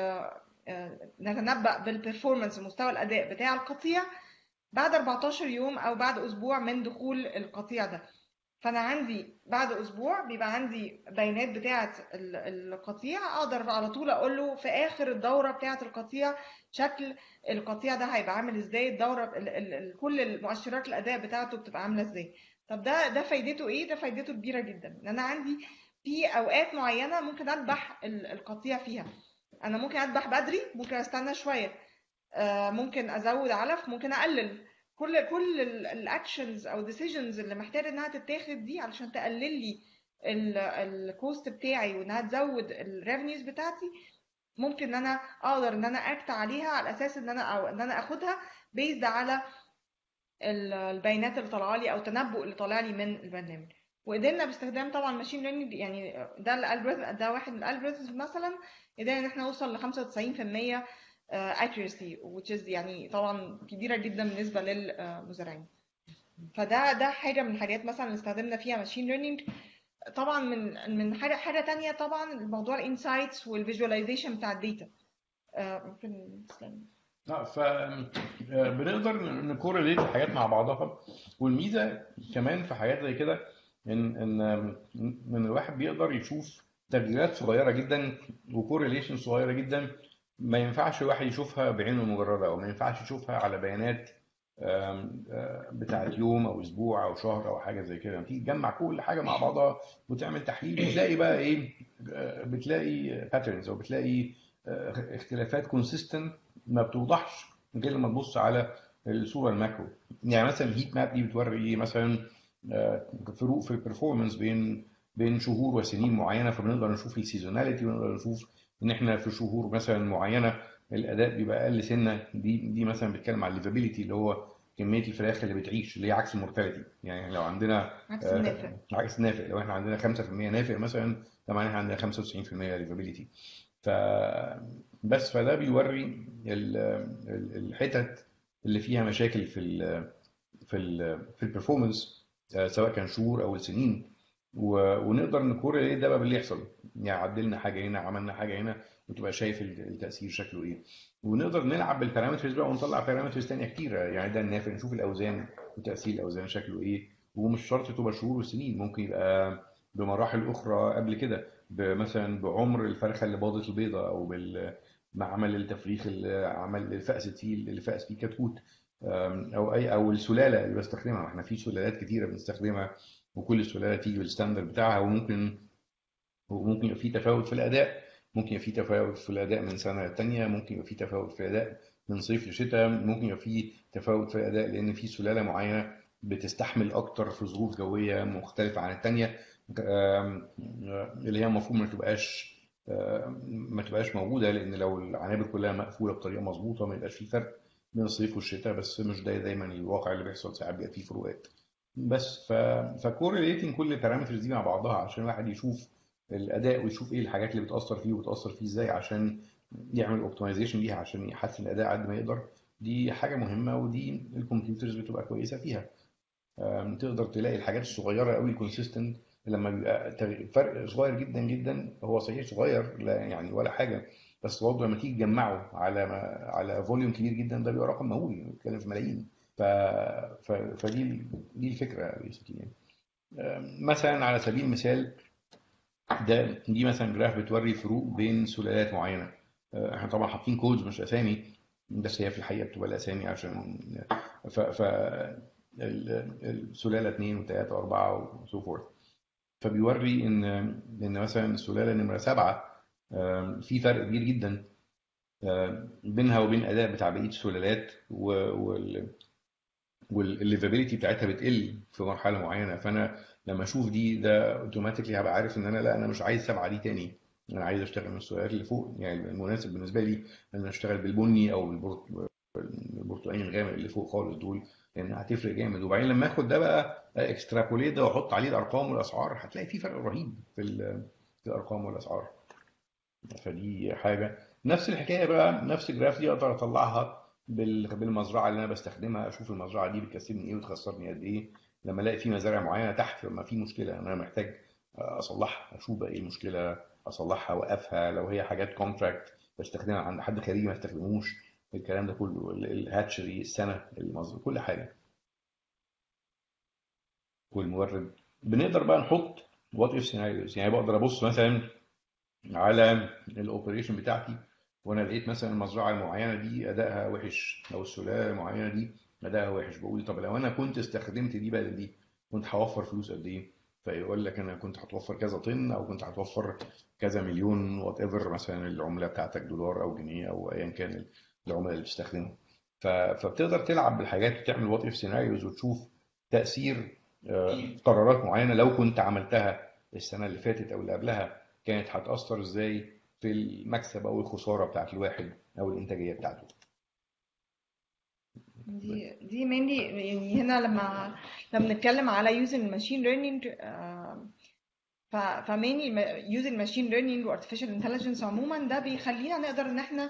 نتنبأ بالبرفورمانس مستوى الاداء بتاع القطيع بعد 14 يوم او بعد اسبوع من دخول القطيع ده فانا عندي بعد اسبوع بيبقى عندي بيانات بتاعه ال- القطيع اقدر على طول اقول له في اخر الدوره بتاعه القطيع شكل القطيع ده هيبقى عامل ازاي الدوره ال ال ال كل المؤشرات الاداء بتاعته بتبقى عامله ازاي طب ده ده فايدته ايه ده فايدته كبيره جدا ان انا عندي في اوقات معينه ممكن اذبح ال- القطيع فيها انا ممكن اذبح بدري ممكن استنى شويه آه، ممكن ازود علف ممكن اقلل كل كل الاكشنز او decisions اللي محتاج انها تتاخد دي علشان تقلل لي الكوست بتاعي وانها تزود الريفنيوز بتاعتي ممكن ان انا اقدر ان انا اكت عليها على اساس ان انا او ان انا اخدها بيزد على ال- البيانات اللي طالعه لي او التنبؤ اللي طالع لي من البرنامج وقدرنا باستخدام طبعا ماشين ليرنينج يعني ده الالجوريثم ده واحد من الالجوريثمز مثلا قدرنا ان احنا نوصل ل 95% آه، accuracy which is يعني طبعا كبيره جدا بالنسبه للمزارعين فده ده حاجه من الحاجات مثلا اللي استخدمنا فيها ماشين ليرنينج طبعا من من حاجه حاجه تانية طبعا موضوع الانسايتس والفيجواليزيشن بتاع الداتا آه، ممكن تسلم اه ف آه، بنقدر نكورليت الحاجات مع بعضها والميزه كمان في حاجات زي كده ان ان ان الواحد بيقدر يشوف تغييرات صغيره جدا وكورليشن صغيره جدا ما ينفعش الواحد يشوفها بعينه المجرده او ما ينفعش يشوفها على بيانات آم، آه، بتاعت يوم او اسبوع او شهر او حاجه زي كده تيجي تجمع كل حاجه مع بعضها وتعمل تحليل بتلاقي بقى ايه آه، بتلاقي باترنز او بتلاقي آه، اختلافات كونسيستنت ما بتوضحش غير لما تبص على الصوره الماكرو يعني مثلا الهيت ماب دي بتوري مثلا آه، فروق في البرفورمانس بين بين شهور وسنين معينه فبنقدر نشوف السيزوناليتي ونقدر نشوف ان احنا في شهور مثلا معينه الاداء بيبقى اقل سنه دي دي مثلا بتتكلم على الليفابيليتي اللي هو كميه الفراخ اللي بتعيش اللي هي عكس المورتاليتي يعني لو عندنا عكس آه، النافع عكس نافع لو احنا عندنا 5% نافع مثلا ده معناها عندنا 95% ليفابيليتي ف بس فده بيوري ال- ال- الحتت اللي فيها مشاكل في ال في ال في البرفورمانس سواء كان شهور او سنين و- ونقدر نكورليت ده بقى باللي يحصل يعني عدلنا حاجه هنا عملنا حاجه هنا وتبقى شايف ال- التاثير شكله ايه ونقدر نلعب بالبارامترز بقى ونطلع بارامترز تانية كتيره يعني ده النافع نشوف الاوزان وتاثير الاوزان شكله ايه ومش شرط تبقى شهور وسنين ممكن يبقى بمراحل اخرى قبل كده مثلا بعمر الفرخه اللي باضت البيضه او بال معمل التفريخ اللي عمل فأست فيه اللي فأس فيه كتكوت أم، او اي او السلاله اللي بستخدمها احنا في سلالات كتيره بنستخدمها وكل سلاله تيجي بالستاندرد بتاعها وممكن وممكن يبقى في تفاوت في الاداء ممكن يبقى في تفاوت في الاداء من سنه للتانيه ممكن يبقى في تفاوت في الاداء من صيف لشتاء ممكن يبقى في تفاوت في الاداء لان في سلاله معينه بتستحمل اكتر في ظروف جويه مختلفه عن الثانيه اللي هي المفروض ما تبقاش ما تبقاش موجوده لان لو العنابر كلها مقفوله بطريقه مظبوطه ما يبقاش في فرق بين الصيف والشتاء بس مش ده دايما الواقع اللي بيحصل ساعات بيبقى فيه فروقات بس ف فكورليتنج كل البارامترز دي مع بعضها عشان الواحد يشوف الاداء ويشوف ايه الحاجات اللي بتاثر فيه وبتاثر فيه ازاي عشان يعمل اوبتمايزيشن ليها عشان يحسن الاداء قد ما يقدر دي حاجه مهمه ودي الكمبيوترز بتبقى كويسه فيها تقدر تلاقي الحاجات الصغيره قوي كونسيستنت لما بيبقى فرق صغير جدا جدا هو صحيح صغير لا يعني ولا حاجه بس برضه لما تيجي تجمعه على على فوليوم كبير جدا ده بيبقى رقم مهول بنتكلم في ملايين ف... ف... فدي دي الفكره يعني. مثلا على سبيل المثال ده دي مثلا جراف بتوري فروق بين سلالات معينه احنا طبعا حاطين كودز مش اسامي بس هي في الحقيقه بتبقى الاسامي عشان ف, ف... السلاله 2 و3 و4 وسو فورث فبيوري ان ان مثلا السلاله نمره 7 في فرق كبير جدا بينها وبين اداء بتاع بقيه السلالات وال والليفابيلتي بتاعتها بتقل في مرحله معينه فانا لما اشوف دي ده اوتوماتيكلي هبقى عارف ان انا لا انا مش عايز سبعه دي تاني انا عايز اشتغل من السلالات اللي فوق يعني المناسب بالنسبه لي ان انا اشتغل بالبني او البرتقاني الغامق اللي فوق خالص دول لان هتفرق جامد وبعدين لما اخد ده بقى اكسترابوليت ده واحط عليه الارقام والاسعار هتلاقي في فرق رهيب في, في الارقام والاسعار فدي حاجه نفس الحكايه بقى نفس الجراف دي اقدر اطلعها بالمزرعه اللي انا بستخدمها اشوف المزرعه دي بتكسبني ايه وتخسرني قد ايه لما الاقي في مزارع معينه تحت لما في مشكله انا محتاج اصلحها اشوف بقى ايه المشكله اصلحها اوقفها لو هي حاجات كونتراكت بستخدمها عند حد خارجي ما استخدموش الكلام ده كله الهاتشري السنه المصدر كل حاجه والمورد بنقدر بقى نحط وات اف سيناريوز يعني بقدر ابص مثلا على الاوبريشن بتاعتي وانا لقيت مثلا المزرعه المعينه دي ادائها وحش او السلاله المعينه دي ادائها وحش بقول طب لو انا كنت استخدمت دي بدل دي كنت هوفر فلوس قد ايه فيقول لك انا كنت هتوفر كذا طن او كنت هتوفر كذا مليون وات ايفر مثلا العمله بتاعتك دولار او جنيه او ايا كان العمله اللي بتستخدمها فبتقدر تلعب بالحاجات وتعمل وات اف سيناريوز وتشوف تاثير قرارات معينه لو كنت عملتها السنه اللي فاتت او اللي قبلها كانت هتاثر ازاي في المكسب او الخساره بتاعت الواحد او الانتاجيه بتاعته دي دي mainly يعني هنا لما لما بنتكلم على using machine learning ف فميني using machine learning و artificial intelligence عموما ده بيخلينا نقدر ان احنا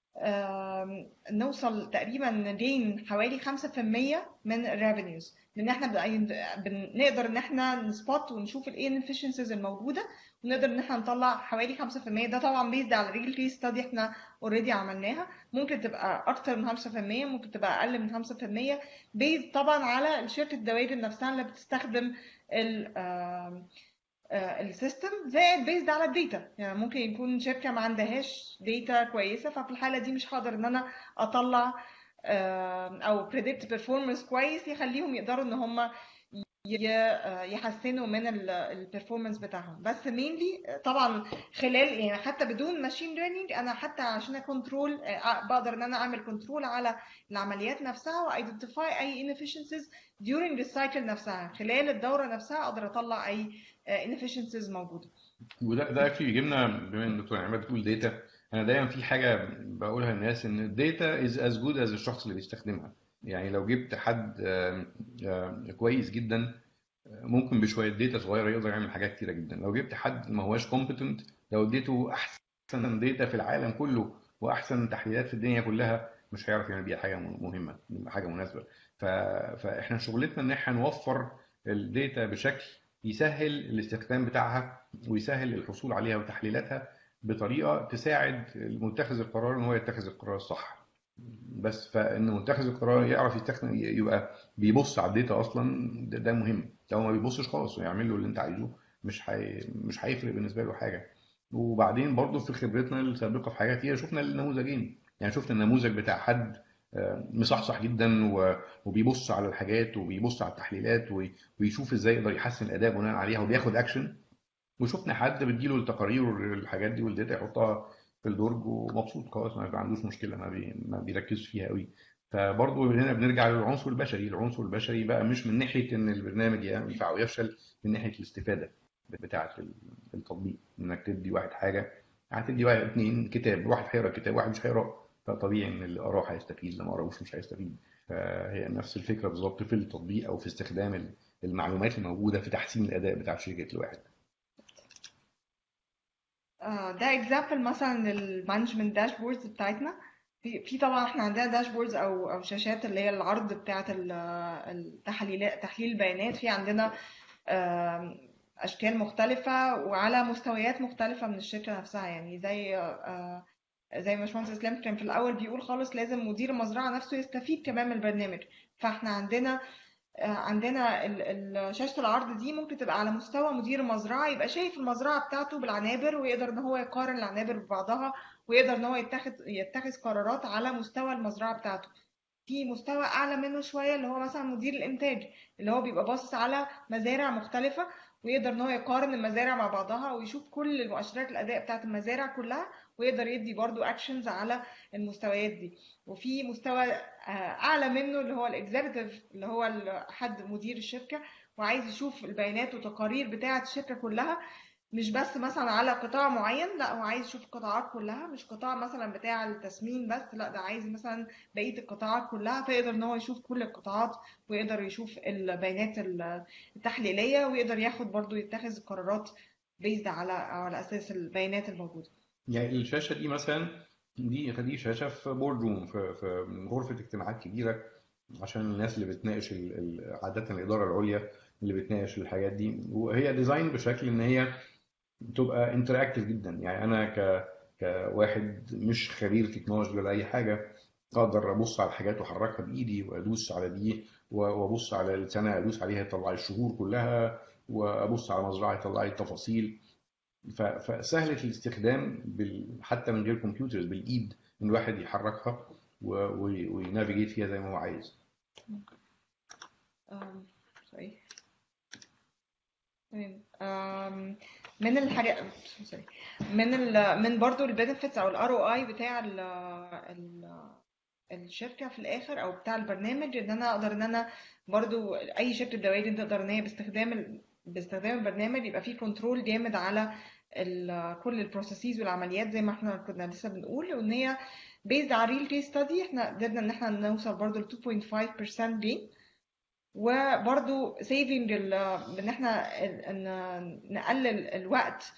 نوصل تقريبا ندين حوالي 5% من الريفينيوز لان احنا بنقدر ان احنا نسبوت ونشوف الايه inefficiencies الموجوده ونقدر ان احنا نطلع حوالي 5% ده طبعا بيزد على ريل كيس ستادي احنا اوريدي عملناها ممكن تبقى اكتر من 5% ممكن تبقى اقل من 5% بيزد طبعا على شركه الدوائر نفسها اللي بتستخدم ال السيستم زائد بيزد على الداتا يعني ممكن يكون شركه ما عندهاش داتا كويسه ففي الحاله دي مش هقدر ان انا اطلع او بريدكت بيرفورمانس كويس يخليهم يقدروا ان هم يحسنوا من البرفورمانس بتاعهم بس مينلي طبعا خلال يعني حتى بدون ماشين ليرنينج انا حتى عشان اكنترول بقدر ان انا اعمل كنترول على العمليات نفسها وايدنتيفاي اي inefficiencies during السايكل نفسها خلال الدوره نفسها اقدر اطلع اي inefficiencies موجوده وده ده اكشلي يجيبنا بما ان الدكتور عماد بتقول داتا انا دايما في حاجه بقولها للناس ان الداتا از از جود از الشخص اللي بيستخدمها يعني لو جبت حد كويس جدا ممكن بشويه داتا صغيره يقدر يعمل حاجات كتيره جدا لو جبت حد ما هواش كومبتنت لو اديته احسن داتا في العالم كله واحسن تحليلات في الدنيا كلها مش هيعرف يعمل بيها حاجه مهمه حاجه مناسبه فاحنا شغلتنا ان احنا نوفر الداتا بشكل يسهل الاستخدام بتاعها ويسهل الحصول عليها وتحليلاتها بطريقه تساعد متخذ القرار ان هو يتخذ القرار الصح بس فان متخذ القرار يعرف يستخدم يبقى بيبص على الداتا اصلا ده, ده مهم لو ما بيبصش خالص ويعمل له اللي انت عايزه مش حي... مش هيفرق بالنسبه له حاجه وبعدين برضه في خبرتنا السابقه في حاجات كتير شفنا النموذجين يعني شفنا النموذج بتاع حد مصحصح جدا وبيبص على الحاجات وبيبص على التحليلات ويشوف ازاي يقدر يحسن الاداء بناء عليها وبياخد اكشن وشفنا حد بتجيله التقارير والحاجات دي والداتا يحطها في الدرج ومبسوط خلاص ما عندوش مشكله ما, بي ما بيركزش فيها قوي فبرضه هنا بنرجع للعنصر البشري العنصر البشري بقى مش من ناحيه ان البرنامج ينفع ويفشل من ناحيه الاستفاده بتاعه التطبيق انك تدي واحد حاجه هتدي واحد اثنين كتاب واحد هيقرا كتاب واحد مش هيقرا فطبيعي ان اللي قراه هيستفيد اللي ما قراهوش مش هيستفيد فهي نفس الفكره بالظبط في التطبيق او في استخدام المعلومات الموجوده في تحسين الاداء بتاع شركه الواحد ده اكزامبل مثلا للمانجمنت داشبوردز بتاعتنا في في طبعا احنا عندنا داشبوردز او او شاشات اللي هي العرض بتاعه التحليل تحليل البيانات في عندنا اشكال مختلفه وعلى مستويات مختلفه من الشركه نفسها يعني زي زي ما باشمهندس اسلام كان في الاول بيقول خالص لازم مدير المزرعه نفسه يستفيد كمان من البرنامج فاحنا عندنا عندنا شاشة العرض دي ممكن تبقى على مستوى مدير المزرعة يبقى شايف المزرعة بتاعته بالعنابر ويقدر ان هو يقارن العنابر ببعضها ويقدر ان هو يتخذ يتخذ قرارات على مستوى المزرعة بتاعته في مستوى اعلى منه شوية اللي هو مثلا مدير الانتاج اللي هو بيبقى باصص على مزارع مختلفة ويقدر ان هو يقارن المزارع مع بعضها ويشوف كل المؤشرات الاداء بتاعت المزارع كلها ويقدر يدي برضو اكشنز على المستويات دي وفي مستوى اعلى منه اللي هو الاكزيكتيف اللي هو حد مدير الشركه وعايز يشوف البيانات والتقارير بتاعه الشركه كلها مش بس مثلا على قطاع معين لا هو عايز يشوف القطاعات كلها مش قطاع مثلا بتاع التسمين بس لا ده عايز مثلا بقيه القطاعات كلها فيقدر ان هو يشوف كل القطاعات ويقدر يشوف البيانات التحليليه ويقدر ياخد برضو يتخذ قرارات بيزد على على اساس البيانات الموجوده يعني الشاشه دي مثلا دي دي شاشه في بورد روم في في غرفه اجتماعات كبيره عشان الناس اللي بتناقش عاده الاداره العليا اللي بتناقش الحاجات دي وهي ديزاين بشكل ان هي تبقى انتراكتيف جدا يعني انا ك كواحد مش خبير تكنولوجي ولا اي حاجه اقدر ابص على الحاجات واحركها بايدي وادوس على دي وابص على السنه ادوس عليها يطلع لي الشهور كلها وابص على مزرعه يطلع لي التفاصيل فسهله الاستخدام حتى من غير كمبيوترز بالايد ان الواحد يحركها وينافيجيت فيها زي ما هو عايز. من الحاجات من ال من برضو البنفيتس او الار او اي بتاع ال ال الشركه في الاخر او بتاع البرنامج ان انا اقدر ان انا برضو اي شركه دواجن تقدر ان هي باستخدام باستخدام البرنامج يبقى فيه كنترول جامد على كل البروسيسز والعمليات زي ما احنا كنا لسه بنقول وان هي بيزد على ريل كيس ستادي احنا قدرنا ان احنا نوصل برضو ل 2.5% جين وبرضو سيفنج ان احنا نقلل الوقت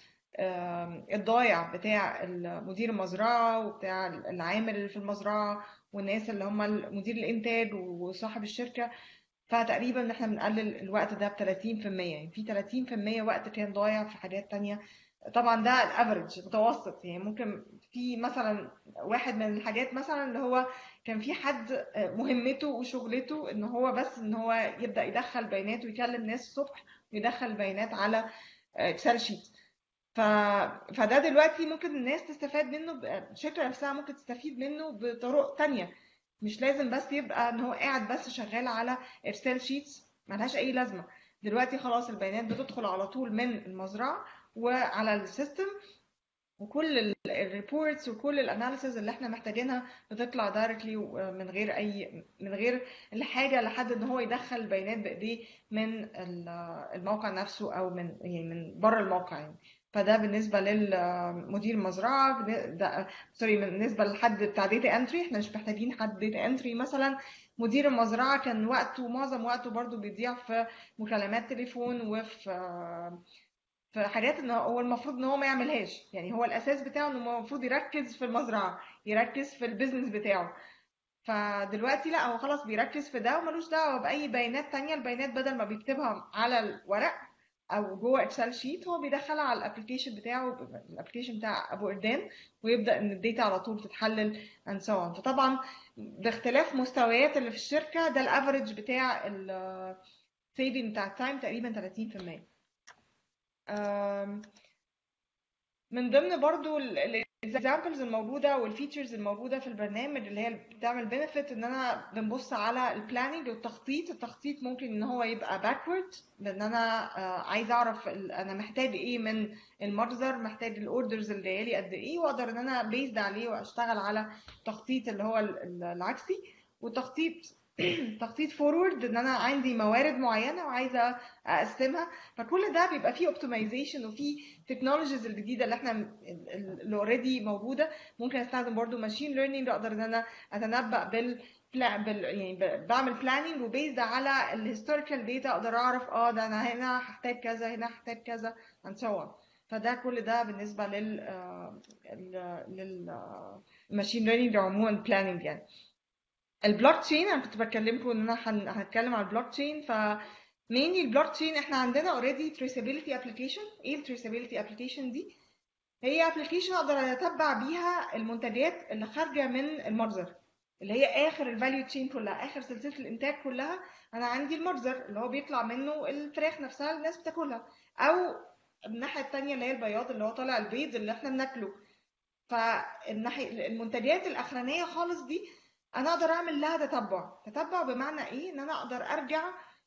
الضايع بتاع مدير المزرعه وبتاع العامل اللي في المزرعه والناس اللي هم مدير الانتاج وصاحب الشركه فتقريبا ان احنا بنقلل الوقت ده ب 30% يعني في 30% وقت كان ضايع في حاجات تانية طبعا ده الافريج متوسط يعني ممكن في مثلا واحد من الحاجات مثلا اللي هو كان في حد مهمته وشغلته ان هو بس ان هو يبدا يدخل بيانات ويكلم ناس الصبح ويدخل بيانات على اكسل شيت ف... فده دلوقتي ممكن الناس تستفاد منه الشركه نفسها ممكن تستفيد منه بطرق تانية مش لازم بس يبقى ان هو قاعد بس شغال على اكسل شيتس ملهاش اي لازمه دلوقتي خلاص البيانات بتدخل على طول من المزرعه وعلى السيستم وكل الريبورتس وكل الاناليسز اللي احنا محتاجينها بتطلع دايركتلي من غير اي من غير الحاجه لحد ان هو يدخل البيانات بايديه من الموقع نفسه او من يعني من بره الموقع يعني فده بالنسبه للمدير المزرعه ده سوري بالنسبه لحد بتاع داتا انتري احنا مش محتاجين حد داتا انتري مثلا مدير المزرعه كان وقته معظم وقته برضو بيضيع في مكالمات تليفون وفي في حاجات ان هو المفروض ان هو ما يعملهاش يعني هو الاساس بتاعه انه المفروض يركز في المزرعه يركز في البيزنس بتاعه فدلوقتي لا هو خلاص بيركز في ده وملوش دعوه باي بيانات تانية البيانات بدل ما بيكتبها على الورق او جوه اكسل شيت هو بيدخلها على الابلكيشن بتاعه الابلكيشن بتاع ابو اردان ويبدا ان الداتا على طول تتحلل اند سو اون فطبعا باختلاف مستويات اللي في الشركه ده الافريج بتاع السيفنج بتاع التايم تقريبا 30% من ضمن برضو الاكزامبلز الموجوده والفيتشرز الموجوده في البرنامج اللي هي بتعمل بنفيت ان انا بنبص على البلاننج والتخطيط التخطيط ممكن ان هو يبقى باكورد لان انا آه، عايز اعرف ال- انا محتاج ايه من المخزر محتاج الاوردرز اللي جايه لي قد ايه واقدر ان انا بيزد عليه واشتغل على تخطيط اللي هو ال- ال- العكسي والتخطيط تخطيط فورورد ان انا عندي موارد معينه وعايزه اقسمها فكل ده بيبقى فيه اوبتمايزيشن وفيه تكنولوجيز الجديده اللي احنا اللي اوريدي موجوده ممكن استخدم برضو ماشين ليرنينج اقدر ان انا اتنبأ بال بلا- بال يعني ب- بعمل بلاننج وبيزد على الهيستوريكال داتا اقدر اعرف اه ده انا هنا هحتاج كذا هنا هحتاج كذا and so on فده كل ده بالنسبه لل آه، ال- لل ماشين ليرنينج عموما بلاننج يعني البلوك تشين انا كنت بكلمكم ان انا هن- هنتكلم عن البلوك تشين ف mainly البلوك تشين احنا عندنا اوريدي traceability application ايه التريسابيلتي ابلكيشن دي هي ابلكيشن اقدر اتتبع بيها المنتجات اللي خارجه من المخزر اللي هي اخر الفاليو تشين كلها اخر سلسله الانتاج كلها انا عندي المخزر اللي هو بيطلع منه الفراخ نفسها اللي الناس بتاكلها او الناحيه التانية اللي هي البياض اللي هو طالع البيض اللي احنا بناكله فالناحيه المنتجات الاخرانيه خالص دي انا اقدر اعمل لها تتبع تتبع بمعنى ايه ان انا اقدر ارجع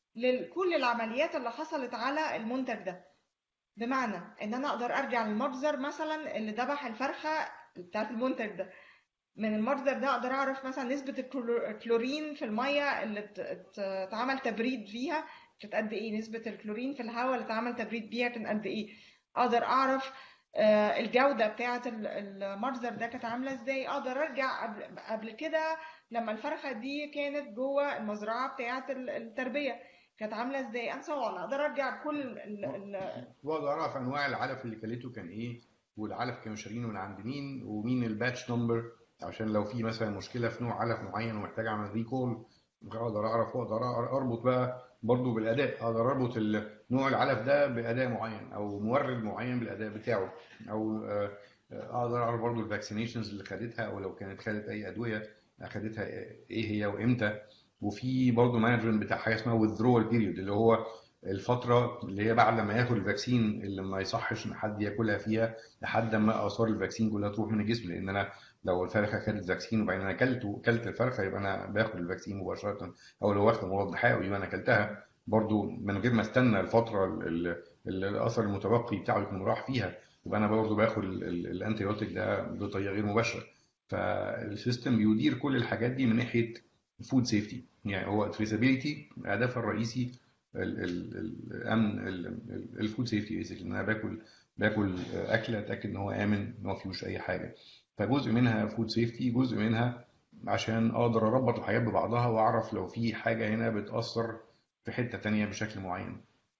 لكل العمليات اللي حصلت على المنتج ده بمعنى ان انا اقدر ارجع للمخزر مثلا اللي ذبح الفرخه بتاعت المنتج ده من المصدر ده اقدر اعرف مثلا نسبة الكلو- الكلورين في المية اللي ات- ات- اتعمل تبريد فيها كانت قد ايه نسبة الكلورين في الهواء اللي اتعمل تبريد بيها كان قد ايه اقدر اعرف آه، الجودة بتاعة ال- المصدر ده كانت عاملة ازاي اقدر ارجع قبل, قبل كده لما الفرخة دي كانت جوه المزرعة بتاعة ال- التربية كانت عاملة ازاي انسى والله اقدر ارجع كل ال- ال- واقدر اعرف انواع العلف اللي كلته كان ايه والعلف كانوا شارينه من عند مين ومين الباتش نمبر عشان لو في مثلا مشكله في نوع علف معين ومحتاج اعمل ريكول اقدر اعرف واقدر أر- اربط بقى برضه بالاداء اقدر اربط ال- نوع العلف ده باداء معين او مورد معين بالاداء بتاعه او آه، آه، اقدر اعرف برضه الفاكسينيشنز اللي خدتها او لو كانت خدت اي ادويه اخدتها ايه هي وامتى وفي برضه مانجمنت بتاع حاجه اسمها withdrawal period اللي هو الفتره اللي هي بعد ما ياخد الفاكسين اللي ما يصحش ان حد ياكلها فيها لحد ما اثار الفاكسين كلها تروح من الجسم لان انا لو الفرخه خدت فاكسين وبعدين انا اكلته اكلت الفرخه يبقى انا باخد الفاكسين مباشره او لو واخد مضاد حيوي يبقى انا اكلتها برضو من غير ما استنى الفتره اللي اللي الاثر المتبقي بتاعه يكون راح فيها يبقى انا برضو باخد الانتيبيوتيك ده بطريقه غير مباشره فالسيستم بيدير كل الحاجات دي من ناحيه فود سيفتي يعني هو تريسابيلتي هدفها الرئيسي ال- ال- ال- الامن الفود سيفتي بيسكلي ان انا باكل باكل اكله اتاكد ان هو امن ان هو ما فيهوش اي حاجه فجزء منها فود سيفتي جزء منها عشان اقدر اربط الحاجات ببعضها واعرف لو في حاجه هنا بتاثر في حته تانية بشكل معين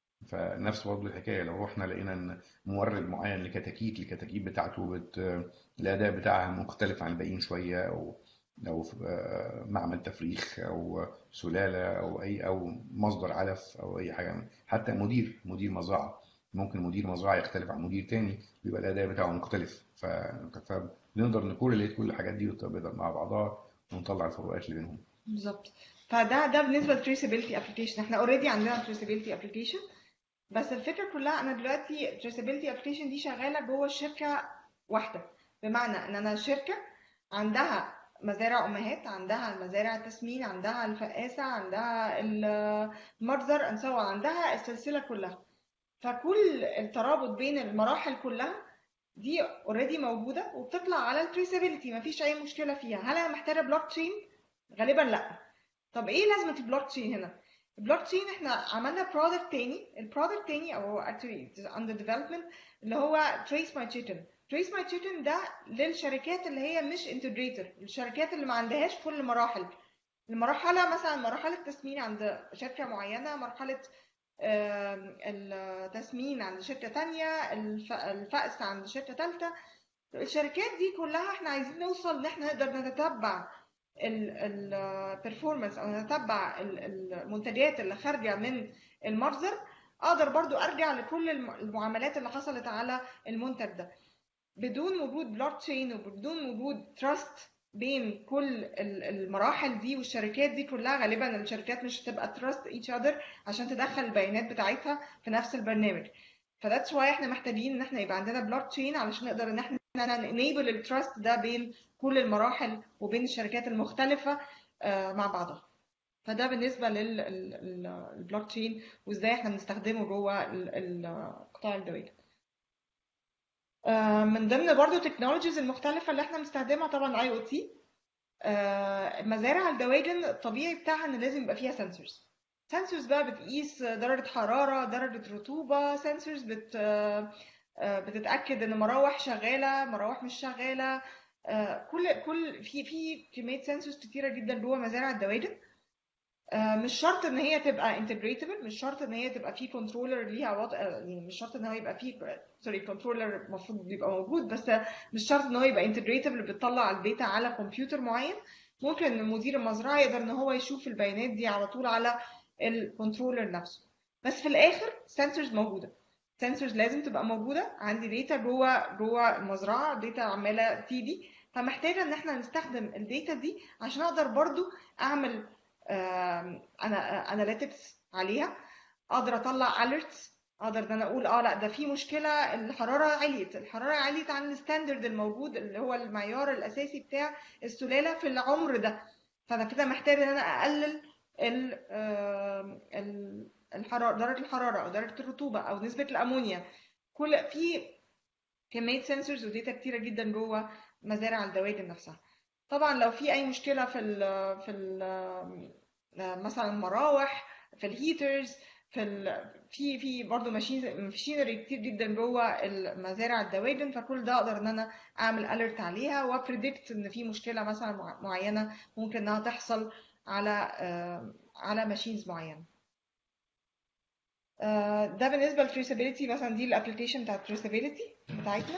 فنفس برضه الحكايه لو رحنا لقينا ان مورد معين لكتاكيت الكتاكيت بتاعته بت... الاداء بتاعها مختلف عن الباقيين شويه او او في آه، معمل تفريخ او سلاله او اي او مصدر علف او اي حاجه حتى مدير مدير مزرعه ممكن مدير مزرعه يختلف عن مدير تاني بيبقى الاداء بتاعه مختلف ف... فبنقدر نكورليت كل الحاجات دي وتبقى مع بعضها ونطلع الفروقات اللي بينهم بالظبط فده ده بالنسبه للتريسابيلتي ابلكيشن احنا اوريدي عندنا تريسابيلتي ابلكيشن بس الفكره كلها انا دلوقتي تريسابيلتي ابلكيشن دي شغاله جوه الشركه واحده بمعنى ان انا شركه عندها مزارع امهات عندها مزارع التسمين عندها الفقاسه عندها المجزر and so on. عندها السلسله كلها فكل الترابط بين المراحل كلها دي اوريدي موجوده وبتطلع على التريسابيلتي مفيش اي مشكله فيها هل انا محتاجه بلوك تشين غالبا لا طب ايه لازمه البلوك تشين هنا البلوك تشين احنا عملنا برودكت تاني البرودكت تاني او actually it's under development اللي هو trace my chicken trace my chicken ده للشركات اللي هي مش انتجريتور الشركات اللي ما عندهاش كل المراحل المرحله مثلا مرحله التسمين عند شركه معينه مرحله آم، التسمين عند شركه تانية الف- الفأس عند شركه تالتة الشركات دي كلها احنا عايزين نوصل ان احنا نقدر نتتبع البرفورمانس او نتبع ال- المنتجات اللي خارجه من المخزن اقدر برضو ارجع لكل الم- المعاملات اللي حصلت على المنتج ده بدون وجود بلوك تشين وبدون وجود تراست بين كل ال- المراحل دي والشركات دي كلها غالبا الشركات مش هتبقى تراست ايتش اذر عشان تدخل البيانات بتاعتها في نفس البرنامج فذاتس واي احنا محتاجين ان احنا يبقى عندنا بلوك تشين علشان نقدر ان احنا احنا نيبل التراست ده بين كل المراحل وبين الشركات المختلفه مع بعضها فده بالنسبه للبلوك تشين وازاي احنا بنستخدمه جوه قطاع الدوائر من ضمن برضو التكنولوجيز المختلفه اللي احنا بنستخدمها طبعا الاي او تي مزارع الدواجن الطبيعي بتاعها ان لازم يبقى فيها سنسورز سنسورز بقى بتقيس درجه حراره درجه رطوبه سنسورز بت بتتاكد ان مراوح شغاله مراوح مش شغاله كل كل في في كميه سنسورز كتيره جدا جوه مزارع الدواجن مش شرط ان هي تبقى انتجريتبل مش شرط ان هي تبقى في كنترولر ليها وضع يعني مش شرط ان هو يبقى في سوري كنترولر المفروض يبقى موجود بس مش شرط ان هو يبقى انتجريتبل بتطلع الداتا على كمبيوتر معين ممكن مدير المزرعه يقدر ان هو يشوف البيانات دي على طول على الكنترولر نفسه بس في الاخر سنسورز موجوده سنسورز لازم تبقى موجوده عندي داتا جوه جوه المزرعه داتا عماله تيجي فمحتاجه ان احنا نستخدم الداتا دي عشان اقدر برضو اعمل انا اناليتكس عليها اقدر اطلع اليرتس اقدر ان انا اقول اه لا ده في مشكله الحراره عليت الحراره عليت عن الستاندرد الموجود اللي هو المعيار الاساسي بتاع السلاله في العمر ده فانا كده محتاج ان انا اقلل الحراره درجه الحراره او درجه الرطوبه او نسبه الامونيا كل في كميه سنسورز وداتا كتيره جدا جوه مزارع الدواجن نفسها طبعا لو في اي مشكله في ال في ال مثلا المراوح في الهيترز في ال في في برضه ماشينري كتير جدا جوه المزارع الدواجن فكل ده اقدر ان انا اعمل اليرت عليها وبريدكت ان في مشكله مثلا معينه ممكن انها تحصل على على ماشينز معينه ده بالنسبه للتريسابيلتي مثلا دي الابلكيشن بتاعت التريسابيلتي بتاعتنا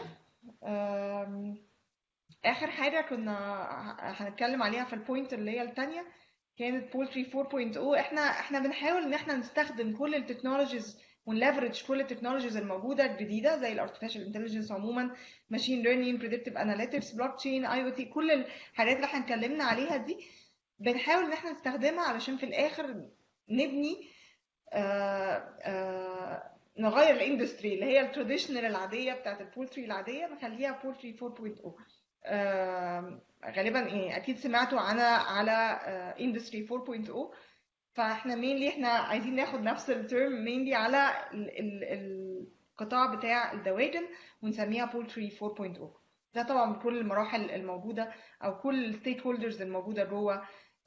اخر حاجه كنا هنتكلم عليها في البوينت اللي هي الثانيه كانت بولتري 4.0 احنا احنا بنحاول ان احنا نستخدم كل التكنولوجيز ونليفرج كل التكنولوجيز الموجوده الجديده زي الارتفيشال انتليجنس عموما ماشين ليرنينج بريدكتيف اناليتكس بلوك تشين اي او تي كل الحاجات اللي احنا اتكلمنا عليها دي بنحاول ان احنا نستخدمها علشان في الاخر نبني آآ آآ نغير الاندستري اللي هي التراديشنال العاديه بتاعت البولتري العاديه نخليها بولتري 4.0 آه غالبا يعني اكيد سمعتوا عنها على اندستري آه 4.0 فاحنا مينلي احنا عايزين ناخد نفس الترم مينلي على ال ال القطاع بتاع الدواجن ونسميها بولتري 4.0 ده طبعا بكل المراحل الموجوده او كل الستيك هولدرز الموجوده جوه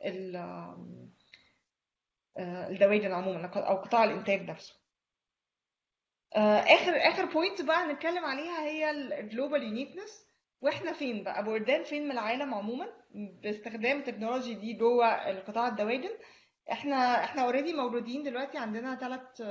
الدواجن عموما او قطاع الانتاج نفسه اخر اخر بوينت بقى هنتكلم عليها هي الجلوبال يونيكنس واحنا فين بقى بوردان فين من العالم عموما باستخدام التكنولوجي دي جوه القطاع الدواجن احنا احنا اوريدي موجودين دلوقتي عندنا ثلاث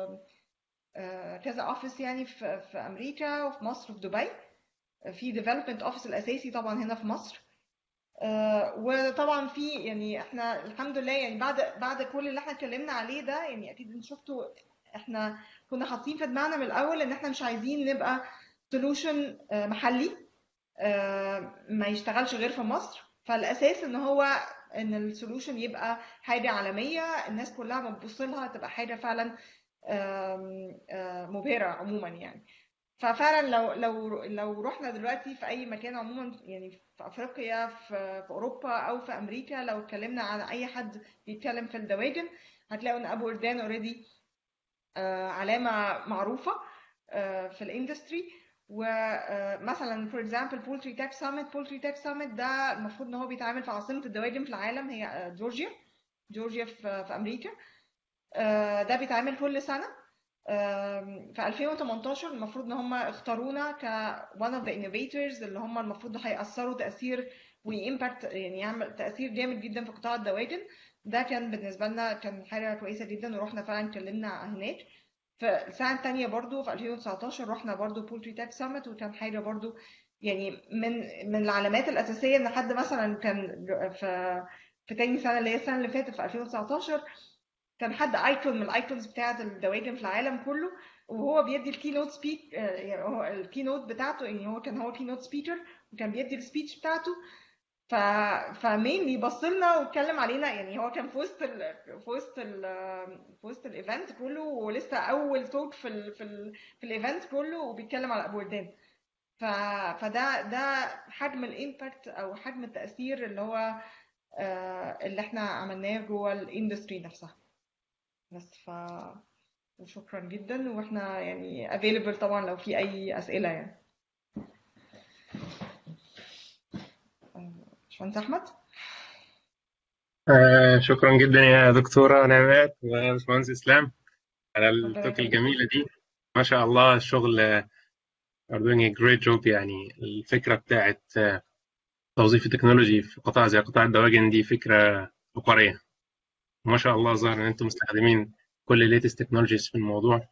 كذا اوفيس يعني في, في امريكا وفي مصر وفي دبي في ديفلوبمنت اوفيس الاساسي طبعا هنا في مصر وطبعا في يعني احنا الحمد لله يعني بعد بعد كل اللي احنا اتكلمنا عليه ده يعني اكيد انتوا شفتوا احنا كنا حاطين في دماغنا من الاول ان احنا مش عايزين نبقى سولوشن محلي ما يشتغلش غير في مصر فالاساس ان هو ان السولوشن يبقى حاجه عالميه الناس كلها ما تبص لها تبقى حاجه فعلا مبهره عموما يعني ففعلا لو لو لو رحنا دلوقتي في اي مكان عموما يعني في افريقيا في, في اوروبا او في امريكا لو اتكلمنا عن اي حد بيتكلم في الدواجن هتلاقوا ان ابو اردان اوريدي علامه معروفه في الاندستري ومثلا فور اكزامبل بولتري تاك سامت بولتري تاك سامت ده المفروض ان هو بيتعامل في عاصمه الدواجن في العالم هي جورجيا جورجيا في, في امريكا ده بيتعمل كل سنه في 2018 المفروض ان هم اختارونا ك one of the innovators اللي هم المفروض هيأثروا تأثير ويمباكت يعني يعمل تأثير جامد جدا في قطاع الدواجن ده كان بالنسبة لنا كان حاجة كويسة جدا ورحنا فعلا اتكلمنا هناك في السنة التانية برضو في 2019 رحنا برضو بولتري تاك سامت وكان حاجة برضو يعني من من العلامات الأساسية إن حد مثلا كان في في تاني سنة اللي هي السنة اللي فاتت في 2019 كان حد ايكون من الايكونز بتاعه الدواجن في العالم كله وهو بيدي الكي نوت سبيك يعني هو الكي نوت بتاعته يعني هو كان هو كي نوت سبيكر وكان بيدي السبيتش بتاعته ف فمينلي بص لنا واتكلم علينا يعني هو كان في وسط ال... في وسط ال... في وسط الايفنت كله ولسه اول توك في ال... في ال... في الايفنت كله وبيتكلم على ابو وردان ف... فده ده حجم الامباكت او حجم التاثير اللي هو آه، اللي احنا عملناه جوه الاندستري نفسها بس ف وشكرا جدا واحنا يعني available طبعا لو في اي اسئله يعني آه، باشمهندس احمد آه شكرا جدا يا دكتورة نعمات وباشمهندس إسلام على ربنا التوك يخليك الجميلة دي ما شاء الله الشغل آه، are doing a great job يعني الفكرة بتاعت آه، توظيف التكنولوجي في قطاع زي قطاع الدواجن دي فكرة عبقرية ما شاء الله ظهر إن أنتم مستخدمين كل الليتست تكنولوجيز في الموضوع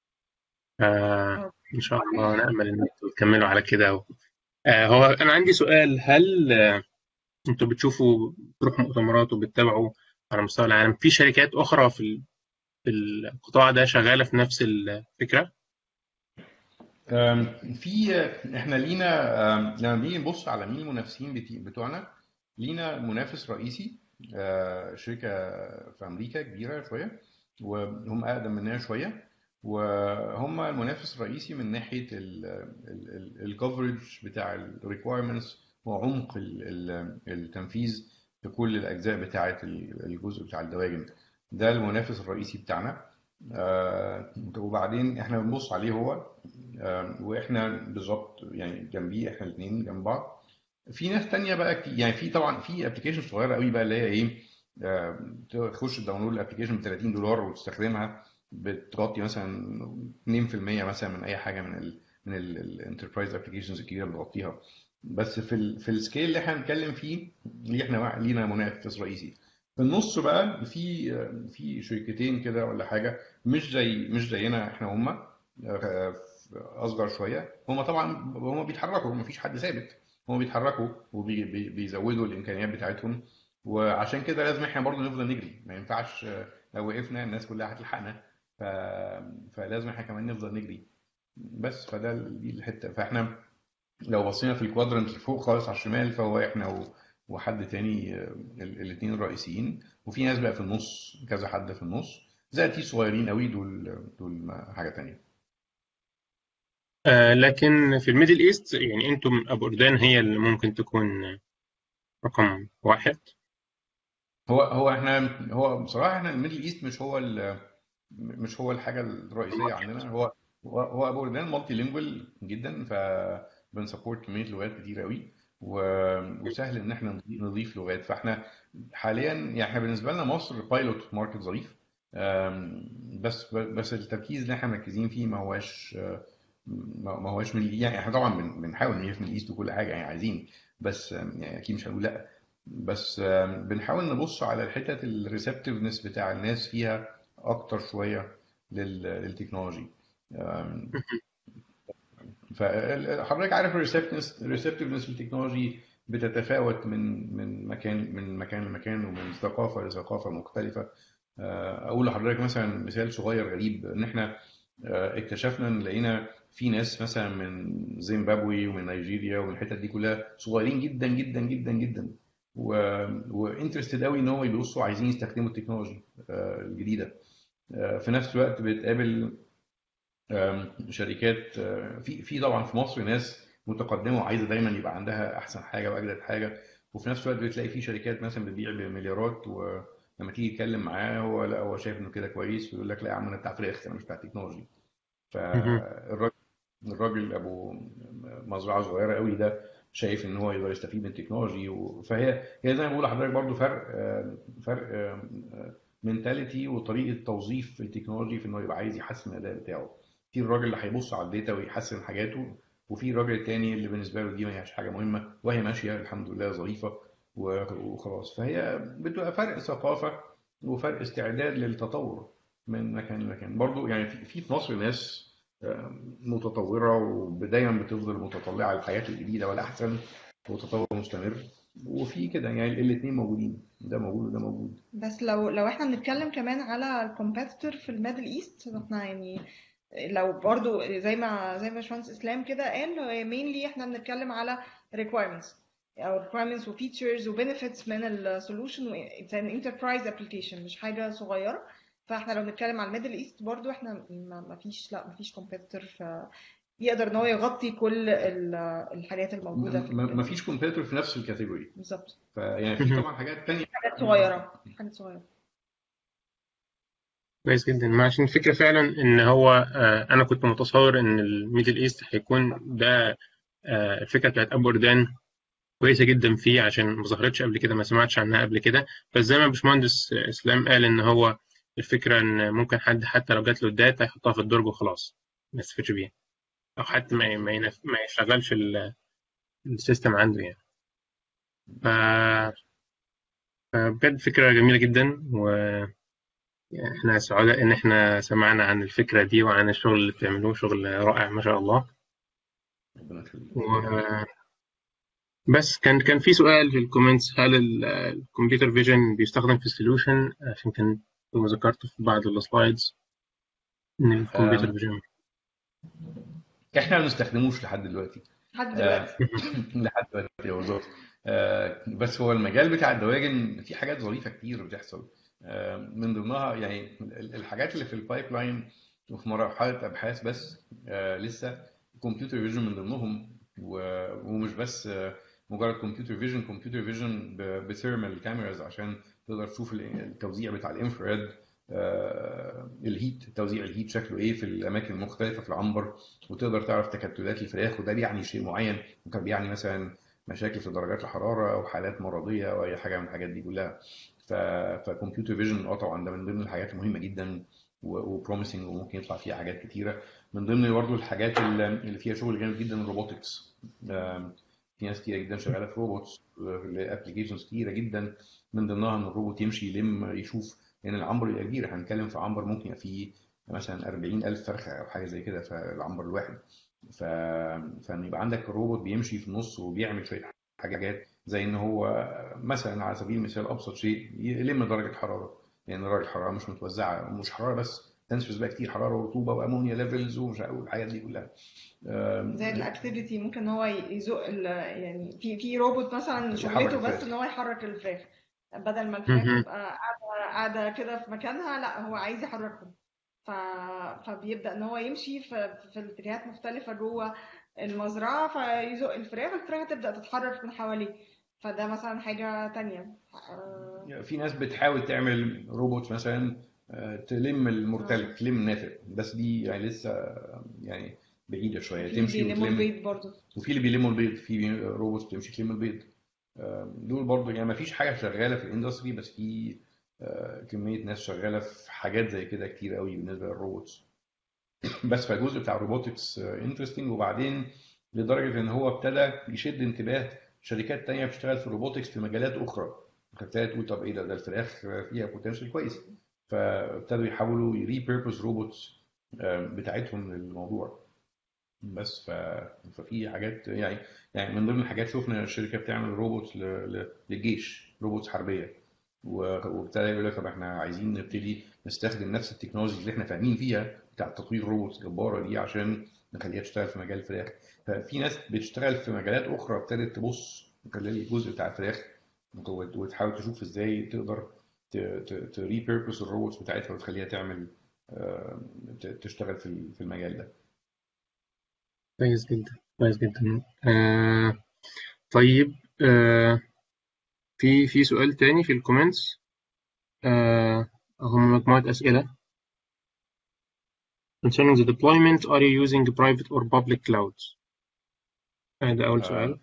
آه إن شاء الله نأمل إن أنتم تكملوا على كده آه هو أنا عندي سؤال هل آه أنتم بتشوفوا بتروحوا مؤتمرات وبتتابعوا على مستوى العالم في شركات أخرى في ال- في القطاع ده شغالة في نفس الفكرة؟ أم، في احنا لينا أم، لما بنيجي نبص على مين المنافسين بتي- بتوعنا لينا منافس رئيسي أه، شركة في أمريكا كبيرة شوية وهم أقدم مننا شوية وهم المنافس الرئيسي من ناحية الكفرج بتاع الريكويرمنتس وعمق ال- ال- التنفيذ في كل الأجزاء بتاعة الجزء بتاع الدواجن ده المنافس الرئيسي بتاعنا آه، وبعدين احنا بنبص عليه هو آه، واحنا بالظبط يعني جنبيه احنا الاثنين جنب بعض في ناس تانية بقى كتير يعني في طبعا في ابلكيشن صغيره قوي بقى اللي هي ايه آه، تخش تداونلود الابلكيشن ب 30 دولار وتستخدمها بتغطي مثلا 2% مثلا من اي حاجه من ال من الانتربرايز ابلكيشنز الكبيره بتغطيها بس في ال في السكيل اللي احنا هنتكلم فيه اللي احنا لينا منافس رئيسي في النص بقى في في شركتين كده ولا حاجه مش زي مش زينا احنا هما آه، اصغر شويه هما طبعا هما بيتحركوا مفيش حد ثابت هما بيتحركوا وبيزودوا الامكانيات بتاعتهم وعشان كده لازم احنا برضه نفضل نجري ما ينفعش آه، لو وقفنا الناس كلها هتلحقنا ف... فلازم احنا كمان نفضل نجري بس فده ال- دي الحته فاحنا لو بصينا في الكوادرنت اللي فوق خالص على الشمال فهو احنا و... وحد تاني الاثنين الرئيسيين وفي ناس بقى في النص كذا حد في النص زائد في صغيرين قوي دول دول ما- حاجه تانيه آه لكن في الميدل ايست يعني انتم ابو اردان هي اللي ممكن تكون رقم واحد هو هو احنا هو بصراحه احنا الميدل ايست مش هو ال- مش هو الحاجه الرئيسيه عندنا هو هو هو ابو اردان مالتي لينجوال جدا فبنسبورت كميه لغات كتير قوي و- وسهل ان احنا نضيف نضيف لغات فاحنا حاليا يعني احنا بالنسبه لنا مصر بايلوت ماركت ظريف أم، بس بس التركيز اللي احنا مركزين فيه ما هواش ما ما هواش من يعني احنا طبعا بن- بنحاول نلف من الايست وكل حاجه يعني عايزين بس أم، يعني اكيد مش هنقول لا بس أم، بنحاول نبص على الحتت الريسبتيفنس بتاع الناس فيها اكتر شويه لل- للتكنولوجي أم، فحضرتك عارف الريسبتنس الريسبتيفنس للتكنولوجي بتتفاوت من من مكان من مكان لمكان ومن ثقافه لثقافه مختلفه آه، اقول لحضرتك مثلا مثال صغير غريب ان احنا آه، اكتشفنا ان لقينا في ناس مثلا من زيمبابوي ومن نيجيريا ومن الحتت دي كلها صغيرين جدا جدا جدا جدا وانترستد قوي ان هم يبصوا عايزين يستخدموا التكنولوجي آه، الجديده آه، في نفس الوقت بتقابل آم، شركات آه، في في طبعا في مصر ناس متقدمه وعايزه دايما يبقى عندها احسن حاجه واجدد حاجه وفي نفس الوقت بتلاقي في شركات مثلا بتبيع بمليارات ولما تيجي تتكلم معاه هو لا هو شايف انه كده كويس ويقول لك لا يا عم انا بتاع فراخ انا مش بتاع تكنولوجي مهم. فالراجل الراجل ابو مزرعه صغيره قوي ده شايف ان هو يقدر يستفيد من التكنولوجي و- فهي هي زي ما بقول لحضرتك برضو فرق آه، فرق منتاليتي وطريقه توظيف التكنولوجي في انه يبقى عايز يحسن الاداء بتاعه في الراجل اللي هيبص على الداتا ويحسن حاجاته وفي الراجل التاني اللي بالنسبه له دي ما هيش حاجه مهمه وهي ماشيه الحمد لله ظريفه و- وخلاص فهي بتبقى فرق ثقافه وفرق استعداد للتطور من مكان لمكان برضو يعني في في في مصر ناس آه، متطوره ودايما بتفضل متطلعه للحياه الجديده والاحسن وتطور مستمر وفي كده يعني الاثنين موجودين ده موجود وده موجود بس لو لو احنا بنتكلم كمان على الكومبيتيتور في الميدل ايست احنا يعني لو برضو زي ما زي ما باشمهندس اسلام كده قال مينلي احنا بنتكلم على requirements او requirements و features و benefits من السولوشن it's an enterprise application مش حاجة صغيرة فاحنا لو بنتكلم على الميدل ايست برضو احنا ما ما فيش لا ما فيش competitor في يقدر ان هو يغطي كل ال- الحاجات الموجوده في ما فيش كومبيتيتور في نفس الكاتيجوري بالظبط فيعني في طبعا حاجات تانية حاجات صغيره حاجات صغيره كويس جدا ما عشان الفكرة فعلا إن هو آه، أنا كنت متصور إن الميدل إيست هيكون ده آه، الفكرة بتاعت أبو أردان كويسة جدا فيه عشان ما ظهرتش قبل كده ما سمعتش عنها قبل كده بس زي ما باشمهندس إسلام قال إن هو الفكرة إن ممكن حد حتى لو جات له الداتا يحطها في الدرج وخلاص ما يستفادش بيها أو حتى ما ما ينف- ما يشغلش ال- السيستم عنده يعني ف فبجد فكرة جميلة جدا وإحنا سعداء إن إحنا سمعنا عن الفكرة دي وعن الشغل اللي بتعملوه شغل رائع ما شاء الله ربنا يخليك. و... بس كان كان في سؤال في الكومنتس هل الكمبيوتر فيجن بيستخدم في السوليوشن عشان كان ذكرت في بعض السلايدز إن الكمبيوتر آم. فيجن احنا ما بنستخدموش لحد دلوقتي لحد آه، دلوقتي لحد دلوقتي بالظبط آه، بس هو المجال بتاع الدواجن في حاجات ظريفه كتير بتحصل آه، من ضمنها يعني ال- الحاجات اللي في البايب لاين وفي مرحله ابحاث بس آه، لسه كمبيوتر فيجن من ضمنهم و- ومش بس آه، مجرد كمبيوتر فيجن كمبيوتر فيجن بثيرمال كاميراز عشان تقدر تشوف ال- التوزيع بتاع الانفراد آه، الهيت توزيع الهيت شكله ايه في الاماكن المختلفه في العنبر وتقدر تعرف تكتلات الفراخ وده بيعني شيء معين ممكن بيعني مثلا مشاكل في درجات الحراره او حالات مرضيه او اي حاجه من الحاجات دي كلها ف... فكمبيوتر فيجن اه طبعا ده من ضمن الحاجات المهمه جدا وبروميسنج وممكن يطلع فيها حاجات كتيره من ضمن برضه الحاجات اللي اللي فيها شغل جامد جدا الروبوتكس آم، في ناس كتيره جدا شغاله في روبوتس لابلكيشنز كتيره جدا من ضمنها ان الروبوت يمشي يلم يشوف لان العنبر يبقى كبير هنتكلم في عنبر ممكن يبقى فيه مثلا 40000 فرخه او حاجه زي كده فالعنبر الواحد ف... فان يبقى عندك الروبوت بيمشي في النص وبيعمل شويه حاجات زي ان هو مثلا على سبيل المثال ابسط شيء يلم درجه حراره لان درجه الحراره مش متوزعه مش حراره بس تنفذ بقى كتير حراره ورطوبه وامونيا ليفلز ومش عارف والحاجات دي كلها آم، زي الاكتيفيتي ممكن ان هو يزق ال- يعني في في روبوت مثلا يحرك شغلته بس الفراخ. ان هو يحرك الفراخ بدل ما الفراخ مهم. تبقى قاعده قاعده كده في مكانها لا هو عايز يحركهم ف... فبيبدا ان هو يمشي في في اتجاهات مختلفه جوه المزرعه فيزق الفراخ الفراخ تبدا تتحرك من حواليه فده مثلا حاجه تانية آه، في ناس بتحاول تعمل روبوت مثلا آه، تلم المرتلف تلم النافق بس دي يعني لسه آه، يعني بعيده شويه في تمشي بيلموا وتلم البيض برضه وفي اللي بيلموا البيض في روبوتس بتمشي تلم البيض آه، دول برضو يعني ما فيش حاجه شغاله في الاندستري بس في آه، كميه ناس شغاله في حاجات زي كده كتير قوي بالنسبه للروبوتس بس فالجزء بتاع الروبوتكس انترستنج وبعدين لدرجه ان هو ابتدى يشد انتباه شركات تانية بتشتغل في الروبوتكس في مجالات اخرى ابتدت تقول طب ايه ده ده الفراخ فيها بوتنشال كويس فابتدوا يحاولوا يريبيربز روبوتس بتاعتهم للموضوع بس ف... ففي حاجات يعني يعني من ضمن الحاجات شفنا الشركه بتعمل روبوتس ل... ل... للجيش روبوتس حربيه و- وابتدى يقول لك طب احنا عايزين نبتدي نستخدم نفس التكنولوجي اللي احنا فاهمين فيها بتاع تطوير روبوتس جباره دي عشان نخليها تشتغل في مجال الفراخ ففي ناس بتشتغل في مجالات اخرى ابتدت تبص خلال الجزء بتاع الفراخ وت- وتحاول تشوف ازاي تقدر تريبيربس الروبوتس بتاعتها وتخليها تعمل آه، ت- تشتغل في ال- في المجال ده كويس جدا كويس جدا آه طيب آه في في سؤال تاني في الكومنتس آه هم مجموعة أسئلة concerning the deployment are you using private or public clouds آه ده أول سؤال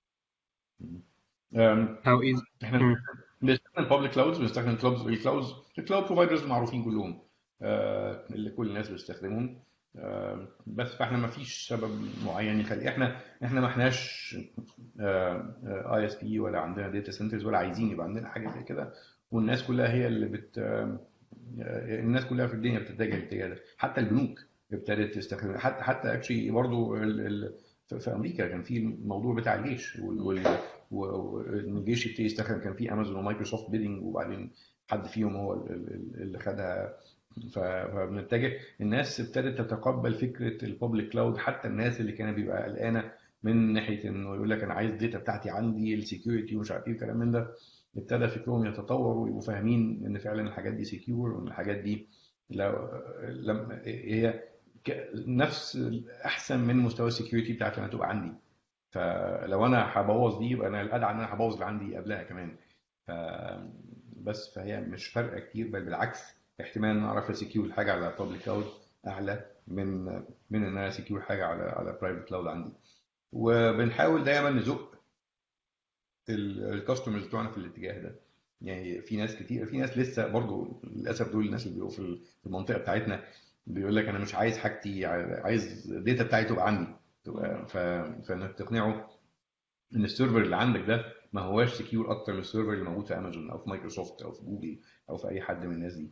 آم، how is احنا مم. بنستخدم public clouds بنستخدم كلاودز الكلاودز الكلاود بروفايدرز معروفين كلهم آه، اللي كل الناس بتستخدمهم آه، بس فاحنا ما فيش سبب معين يخلي احنا احنا ما احناش اي اس بي ولا عندنا داتا سنترز ولا عايزين يبقى عندنا حاجه زي كده والناس كلها هي اللي بت آه، الناس كلها في الدنيا بتتجه الاتجاه ده حتى البنوك ابتدت تستخدم حتى حتى اكشلي برضه ال... ال... في في امريكا كان في الموضوع بتاع الجيش وال... وال... وان الجيش يبتدي يستخدم كان في امازون ومايكروسوفت بيدنج وبعدين حد فيهم هو ال- ال- اللي خدها ف- فبنتجه الناس ابتدت تتقبل فكره البابليك كلاود حتى الناس اللي كانت بيبقى قلقانه من ناحيه انه يقول لك انا عايز الداتا بتاعتي عندي السكيورتي ومش عارف ايه الكلام من ده ابتدى فكرهم يتطور ويبقوا فاهمين ان فعلا الحاجات دي سكيور وان الحاجات دي لو لم هي نفس احسن من مستوى السكيورتي بتاعتي انا تبقى عندي فلو انا هبوظ دي يبقى انا الادعى ان انا هبوظ اللي عندي قبلها كمان ف بس فهي مش فارقه كتير بل بالعكس احتمال ان انا اعرف اسكيور حاجه على بابليك كلاود اعلى من من ان انا اسكيور حاجه على على برايفت كلاود عندي وبنحاول دايما نزق الكاستمرز بتوعنا في الاتجاه ده يعني في ناس كتير في ناس لسه برضو للاسف دول الناس اللي بيبقوا في المنطقه بتاعتنا بيقول لك انا مش عايز حاجتي عايز الداتا بتاعتي تبقى عندي تبقى ف... فانك تقنعه ان السيرفر اللي عندك ده ما هواش سكيور اكتر من السيرفر اللي موجود في امازون او في مايكروسوفت او في جوجل او في اي حد من الناس دي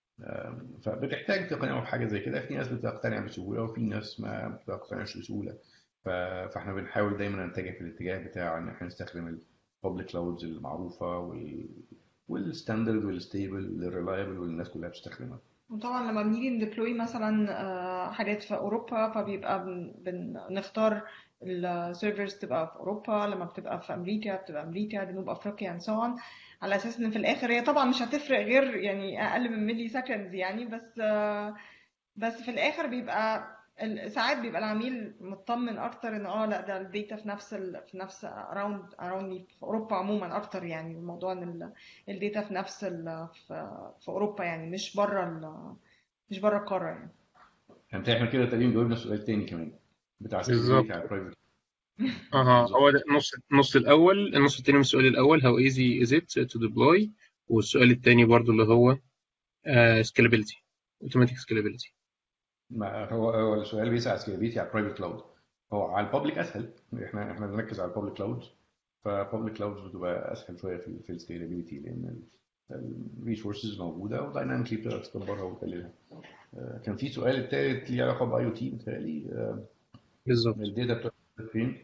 فبتحتاج تقنعه بحاجه زي كده في ناس بتقتنع بسهوله وفي ناس ما بتقتنعش بسهوله فاحنا بنحاول دايما نتجه في الاتجاه بتاع ان احنا نستخدم البابليك كلاودز المعروفه وال والستاندرد والستيبل والريلايبل واللي الناس كلها بتستخدمها وطبعا لما بنيجي نديبلوي مثلا حاجات في اوروبا فبيبقى بنختار السيرفرز تبقى في اوروبا لما بتبقى في امريكا بتبقى امريكا جنوب افريقيا and so on على اساس ان في الاخر هي طبعا مش هتفرق غير يعني اقل من ملي سكندز يعني بس بس في الاخر بيبقى ساعات بيبقى العميل مطمن اكتر ان اه لا ده الداتا في نفس ال في نفس اراوند اراوند في اوروبا عموما اكتر يعني الموضوع ان الداتا في نفس ال في, في اوروبا يعني مش بره مش بره القاره يعني انت احنا كده تقريبا جاوبنا سؤال تاني كمان بتاع بالظبط على البرايفت اها هو ده النص النص الاول النص الثاني من السؤال الاول how easy is it to deploy والسؤال الثاني برضو اللي هو uh, scalability automatic scalability ما هو هو السؤال بيسأل سكيلابيلتي على البرايفت كلاود هو على البابليك اسهل احنا احنا بنركز على البابليك كلاود فالبابليك كلاود بتبقى اسهل شويه في في السكيلابيلتي لان الريسورسز موجوده ودايناميكلي بتقدر تكبرها وتقللها كان في سؤال الثالث ليه علاقه باي او تي متهيألي بالظبط الداتا بتبقى فين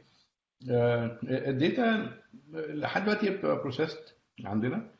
الداتا لحد دلوقتي بتبقى بروسيسد عندنا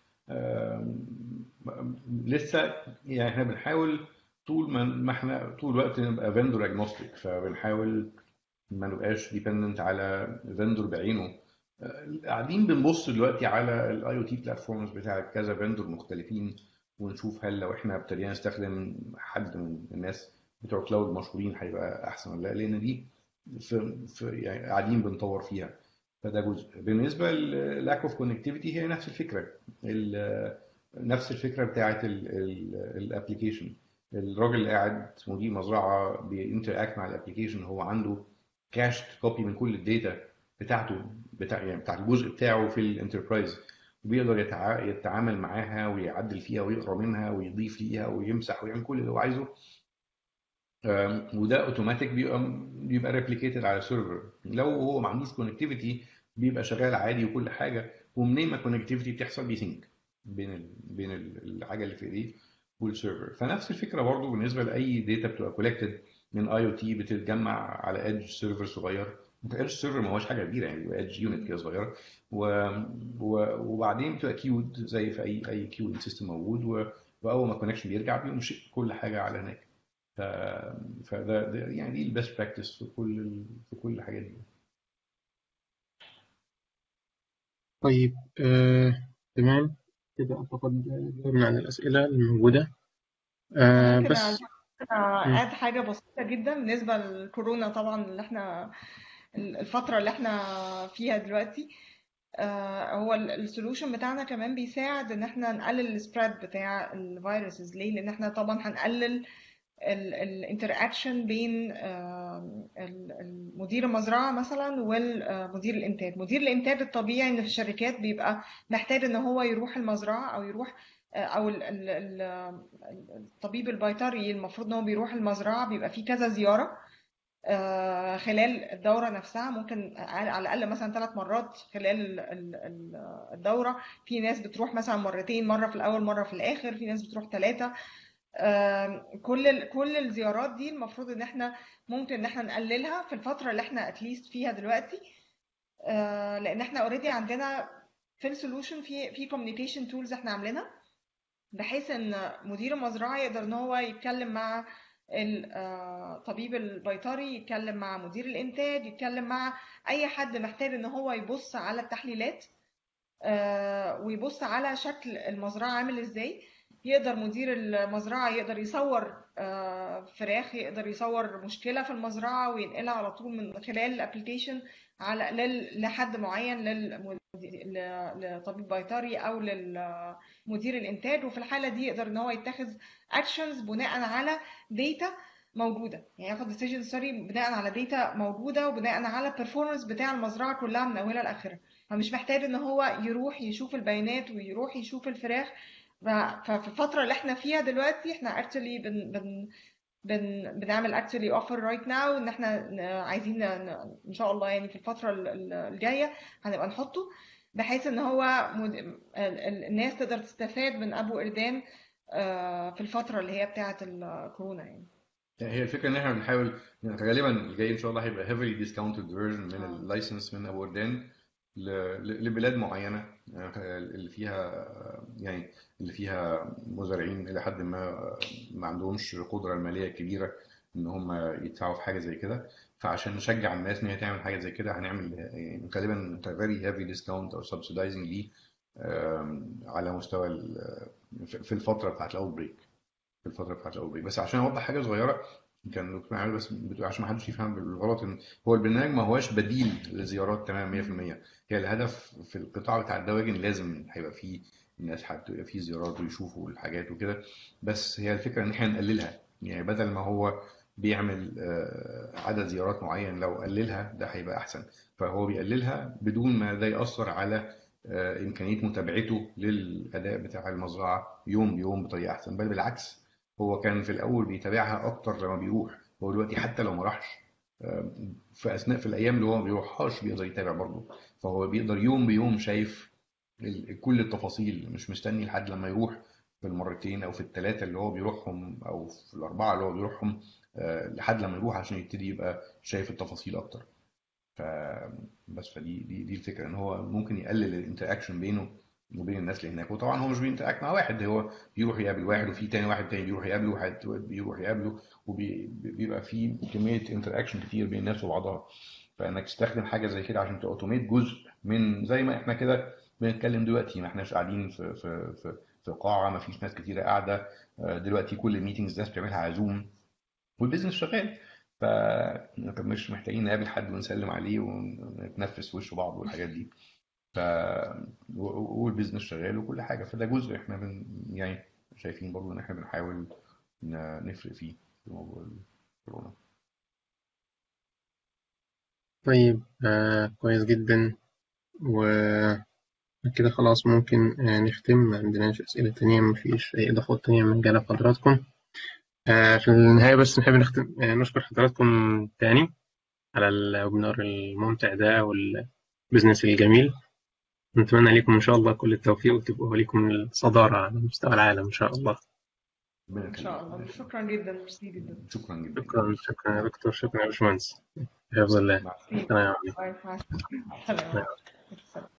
لسه يعني احنا بنحاول طول ما ما احنا طول الوقت نبقى فيندور اجنوستيك فبنحاول ما نبقاش ديبندنت على فيندور بعينه قاعدين بنبص دلوقتي على الاي او تي بلاتفورمز بتاعت كذا فيندور مختلفين ونشوف هل لو احنا ابتدينا نستخدم حد من الناس بتوع كلاود مشهورين هيبقى احسن ولا لا لان دي في, في يعني قاعدين بنطور فيها فده جزء بالنسبه للاك اوف كونكتيفيتي هي نفس الفكره نفس الفكره بتاعت الابلكيشن الراجل اللي قاعد مدير مزرعه بينتراكت مع الابلكيشن هو عنده كاشت كوبي من كل الداتا بتاعته بتاع يعني بتاع الجزء بتاعه في الانتربرايز وبيقدر يتع... يتعامل معاها ويعدل فيها ويقرا منها ويضيف فيها ويمسح ويعمل كل اللي هو عايزه وده اوتوماتيك بيبقى بيبقى ريبليكيتد على سيرفر لو هو ما عندوش كونكتيفيتي بيبقى شغال عادي وكل حاجه ومنين ما الكونكتيفيتي بتحصل بيسينك بين ال... بين الحاجه اللي في ايديه والسيرفر فنفس الفكره برضو بالنسبه لاي داتا بتبقى كولكتد من اي او تي بتتجمع على ايدج سيرفر صغير ايدج سيرفر ما هوش حاجه كبيره يعني ايدج يونت كده صغيره و... و... وبعدين بتبقى كيود زي في اي اي كيود سيستم موجود و... واول ما الكونكشن بيرجع بيقوم كل حاجه على هناك ف... فده ده يعني دي البيست براكتس في كل في كل الحاجات دي طيب آه، تمام كده أعتقد جاوبنا عن الأسئلة الموجودة آه ممكن بس اد حاجه بسيطه جدا بالنسبه للكورونا طبعا اللي احنا الفتره اللي احنا فيها دلوقتي آه، هو السولوشن بتاعنا كمان بيساعد ان احنا نقلل السبريد بتاع الفيروسز ليه لان احنا طبعا هنقلل الانتراكشن بين آه، مدير المزرعه مثلا ومدير الانتاج مدير الانتاج الطبيعي ان في الشركات بيبقى محتاج ان هو يروح المزرعه او يروح او ال- ال- ال- الطبيب البيطري المفروض ان هو بيروح المزرعه بيبقى فيه كذا زياره آه، خلال الدوره نفسها ممكن على الاقل مثلا ثلاث مرات خلال ال- ال- ال- الدوره في ناس بتروح مثلا مرتين مره في الاول مره في الاخر في ناس بتروح ثلاثه كل ال- كل الزيارات دي المفروض ان احنا ممكن ان احنا نقللها في الفتره اللي احنا اتليست فيها دلوقتي آه، لان احنا اوريدي عندنا في السولوشن في في كوميونيكيشن تولز احنا عاملينها بحيث ان مدير المزرعه يقدر ان هو يتكلم مع الطبيب البيطري يتكلم مع مدير الانتاج يتكلم مع اي حد محتاج ان هو يبص على التحليلات آه، ويبص على شكل المزرعه عامل ازاي يقدر مدير المزرعة يقدر يصور آه، فراخ يقدر يصور مشكلة في المزرعة وينقلها على طول من خلال الابلكيشن على لل- لحد معين للمد- ل- لطبيب بيطري او للمدير الانتاج وفي الحالة دي يقدر ان هو يتخذ اكشنز بناء على داتا موجودة يعني ياخد decision ستوري بناء على داتا موجودة وبناء على performance بتاع المزرعة كلها من أولها لآخرها فمش محتاج إن هو يروح يشوف البيانات ويروح يشوف الفراخ ف- ففي الفترة اللي احنا فيها دلوقتي احنا actually بن بن بن بنعمل actually offer right now ان احنا ن- عايزين ن- ان شاء الله يعني في الفترة ال- ال- الجاية هنبقى نحطه بحيث ان هو مد... ال- ال- الناس تقدر تستفاد من ابو قردان آه، في الفترة اللي هي بتاعة الكورونا يعني هي الفكره ان احنا بنحاول يعني غالبا الجاي ان شاء الله هيبقى heavily discounted version من اه اللايسنس من ابو وردان ل- ل- لبلاد معينه آه، اللي فيها يعني اللي فيها مزارعين الى حد ما ما عندهمش القدره الماليه الكبيره ان هم يدفعوا في حاجه زي كده فعشان نشجع الناس ان هي تعمل حاجه زي كده هنعمل يعني غالبا very heavy discount او subsidizing ليه آم، على مستوى ال- في الفتره بتاعت الاوت بريك في الفتره بتاعت الاول بريك بس عشان اوضح حاجه صغيره كان دكتور عامل بس بتقول عشان ما حدش يفهم بالغلط ان هو البرنامج ما هوش بديل للزيارات تمام 100% هي الهدف في القطاع بتاع الدواجن لازم هيبقى فيه الناس هتبقى فيه زيارات ويشوفوا الحاجات وكده بس هي الفكره ان احنا نقللها يعني بدل ما هو بيعمل آه، عدد زيارات معين لو قللها ده هيبقى احسن فهو بيقللها بدون ما ده يأثر على آه، إمكانية متابعته للأداء بتاع المزرعة يوم بيوم بطريقة أحسن بل بالعكس هو كان في الأول بيتابعها أكتر لما بيروح هو دلوقتي حتى لو ما راحش آه، في أثناء في الأيام اللي هو ما بيروحهاش بيقدر يتابع برضه فهو بيقدر يوم بيوم شايف ال- كل التفاصيل مش مستني لحد لما يروح في المرتين أو في الثلاثة اللي هو بيروحهم أو في الأربعة اللي هو بيروحهم آه، لحد لما يروح عشان يبتدي يبقى شايف التفاصيل أكتر ف بس فدي دي دي الفكره ان هو ممكن يقلل الانتراكشن بينه وبين الناس اللي هناك وطبعا هو مش بينتراكت مع واحد هو بيروح يقابل واحد وفي تاني واحد تاني بيروح يقابله واحد بيروح يقابله وبيبقى في كميه انتراكشن كتير بين الناس وبعضها فانك تستخدم حاجه زي كده عشان تاوتوميت جزء من زي ما احنا كده بنتكلم دلوقتي ما احناش قاعدين في في في في قاعه ما فيش ناس كتيره قاعده آه، دلوقتي كل الميتنجز الناس بتعملها على زوم والبيزنس شغال فمش محتاجين نقابل حد ونسلم عليه ونتنفس في وش بعض والحاجات دي ف و- والبيزنس شغال وكل حاجه فده جزء احنا بن... يعني شايفين برضو ان احنا بنحاول ن- نفرق فيه في موضوع الكورونا طيب آه كويس جدا وكده خلاص ممكن آه نختم ما عندناش أسئلة تانية مفيش أي إضافات تانية من جانب حضراتكم آه في النهاية بس نحب نختم آه نشكر حضراتكم تاني على الويبينار الممتع ده والبزنس الجميل نتمنى لكم إن شاء الله كل التوفيق وتبقوا لكم الصدارة على مستوى العالم إن شاء الله ربنا ان شاء الله يخليك شكرا جدا ميرسي جدا شكرا جدا شكرا شكرا يا دكتور شكرا يا باشمهندس حفظ الله مع السلامه السلام عليكم باي باي. سلام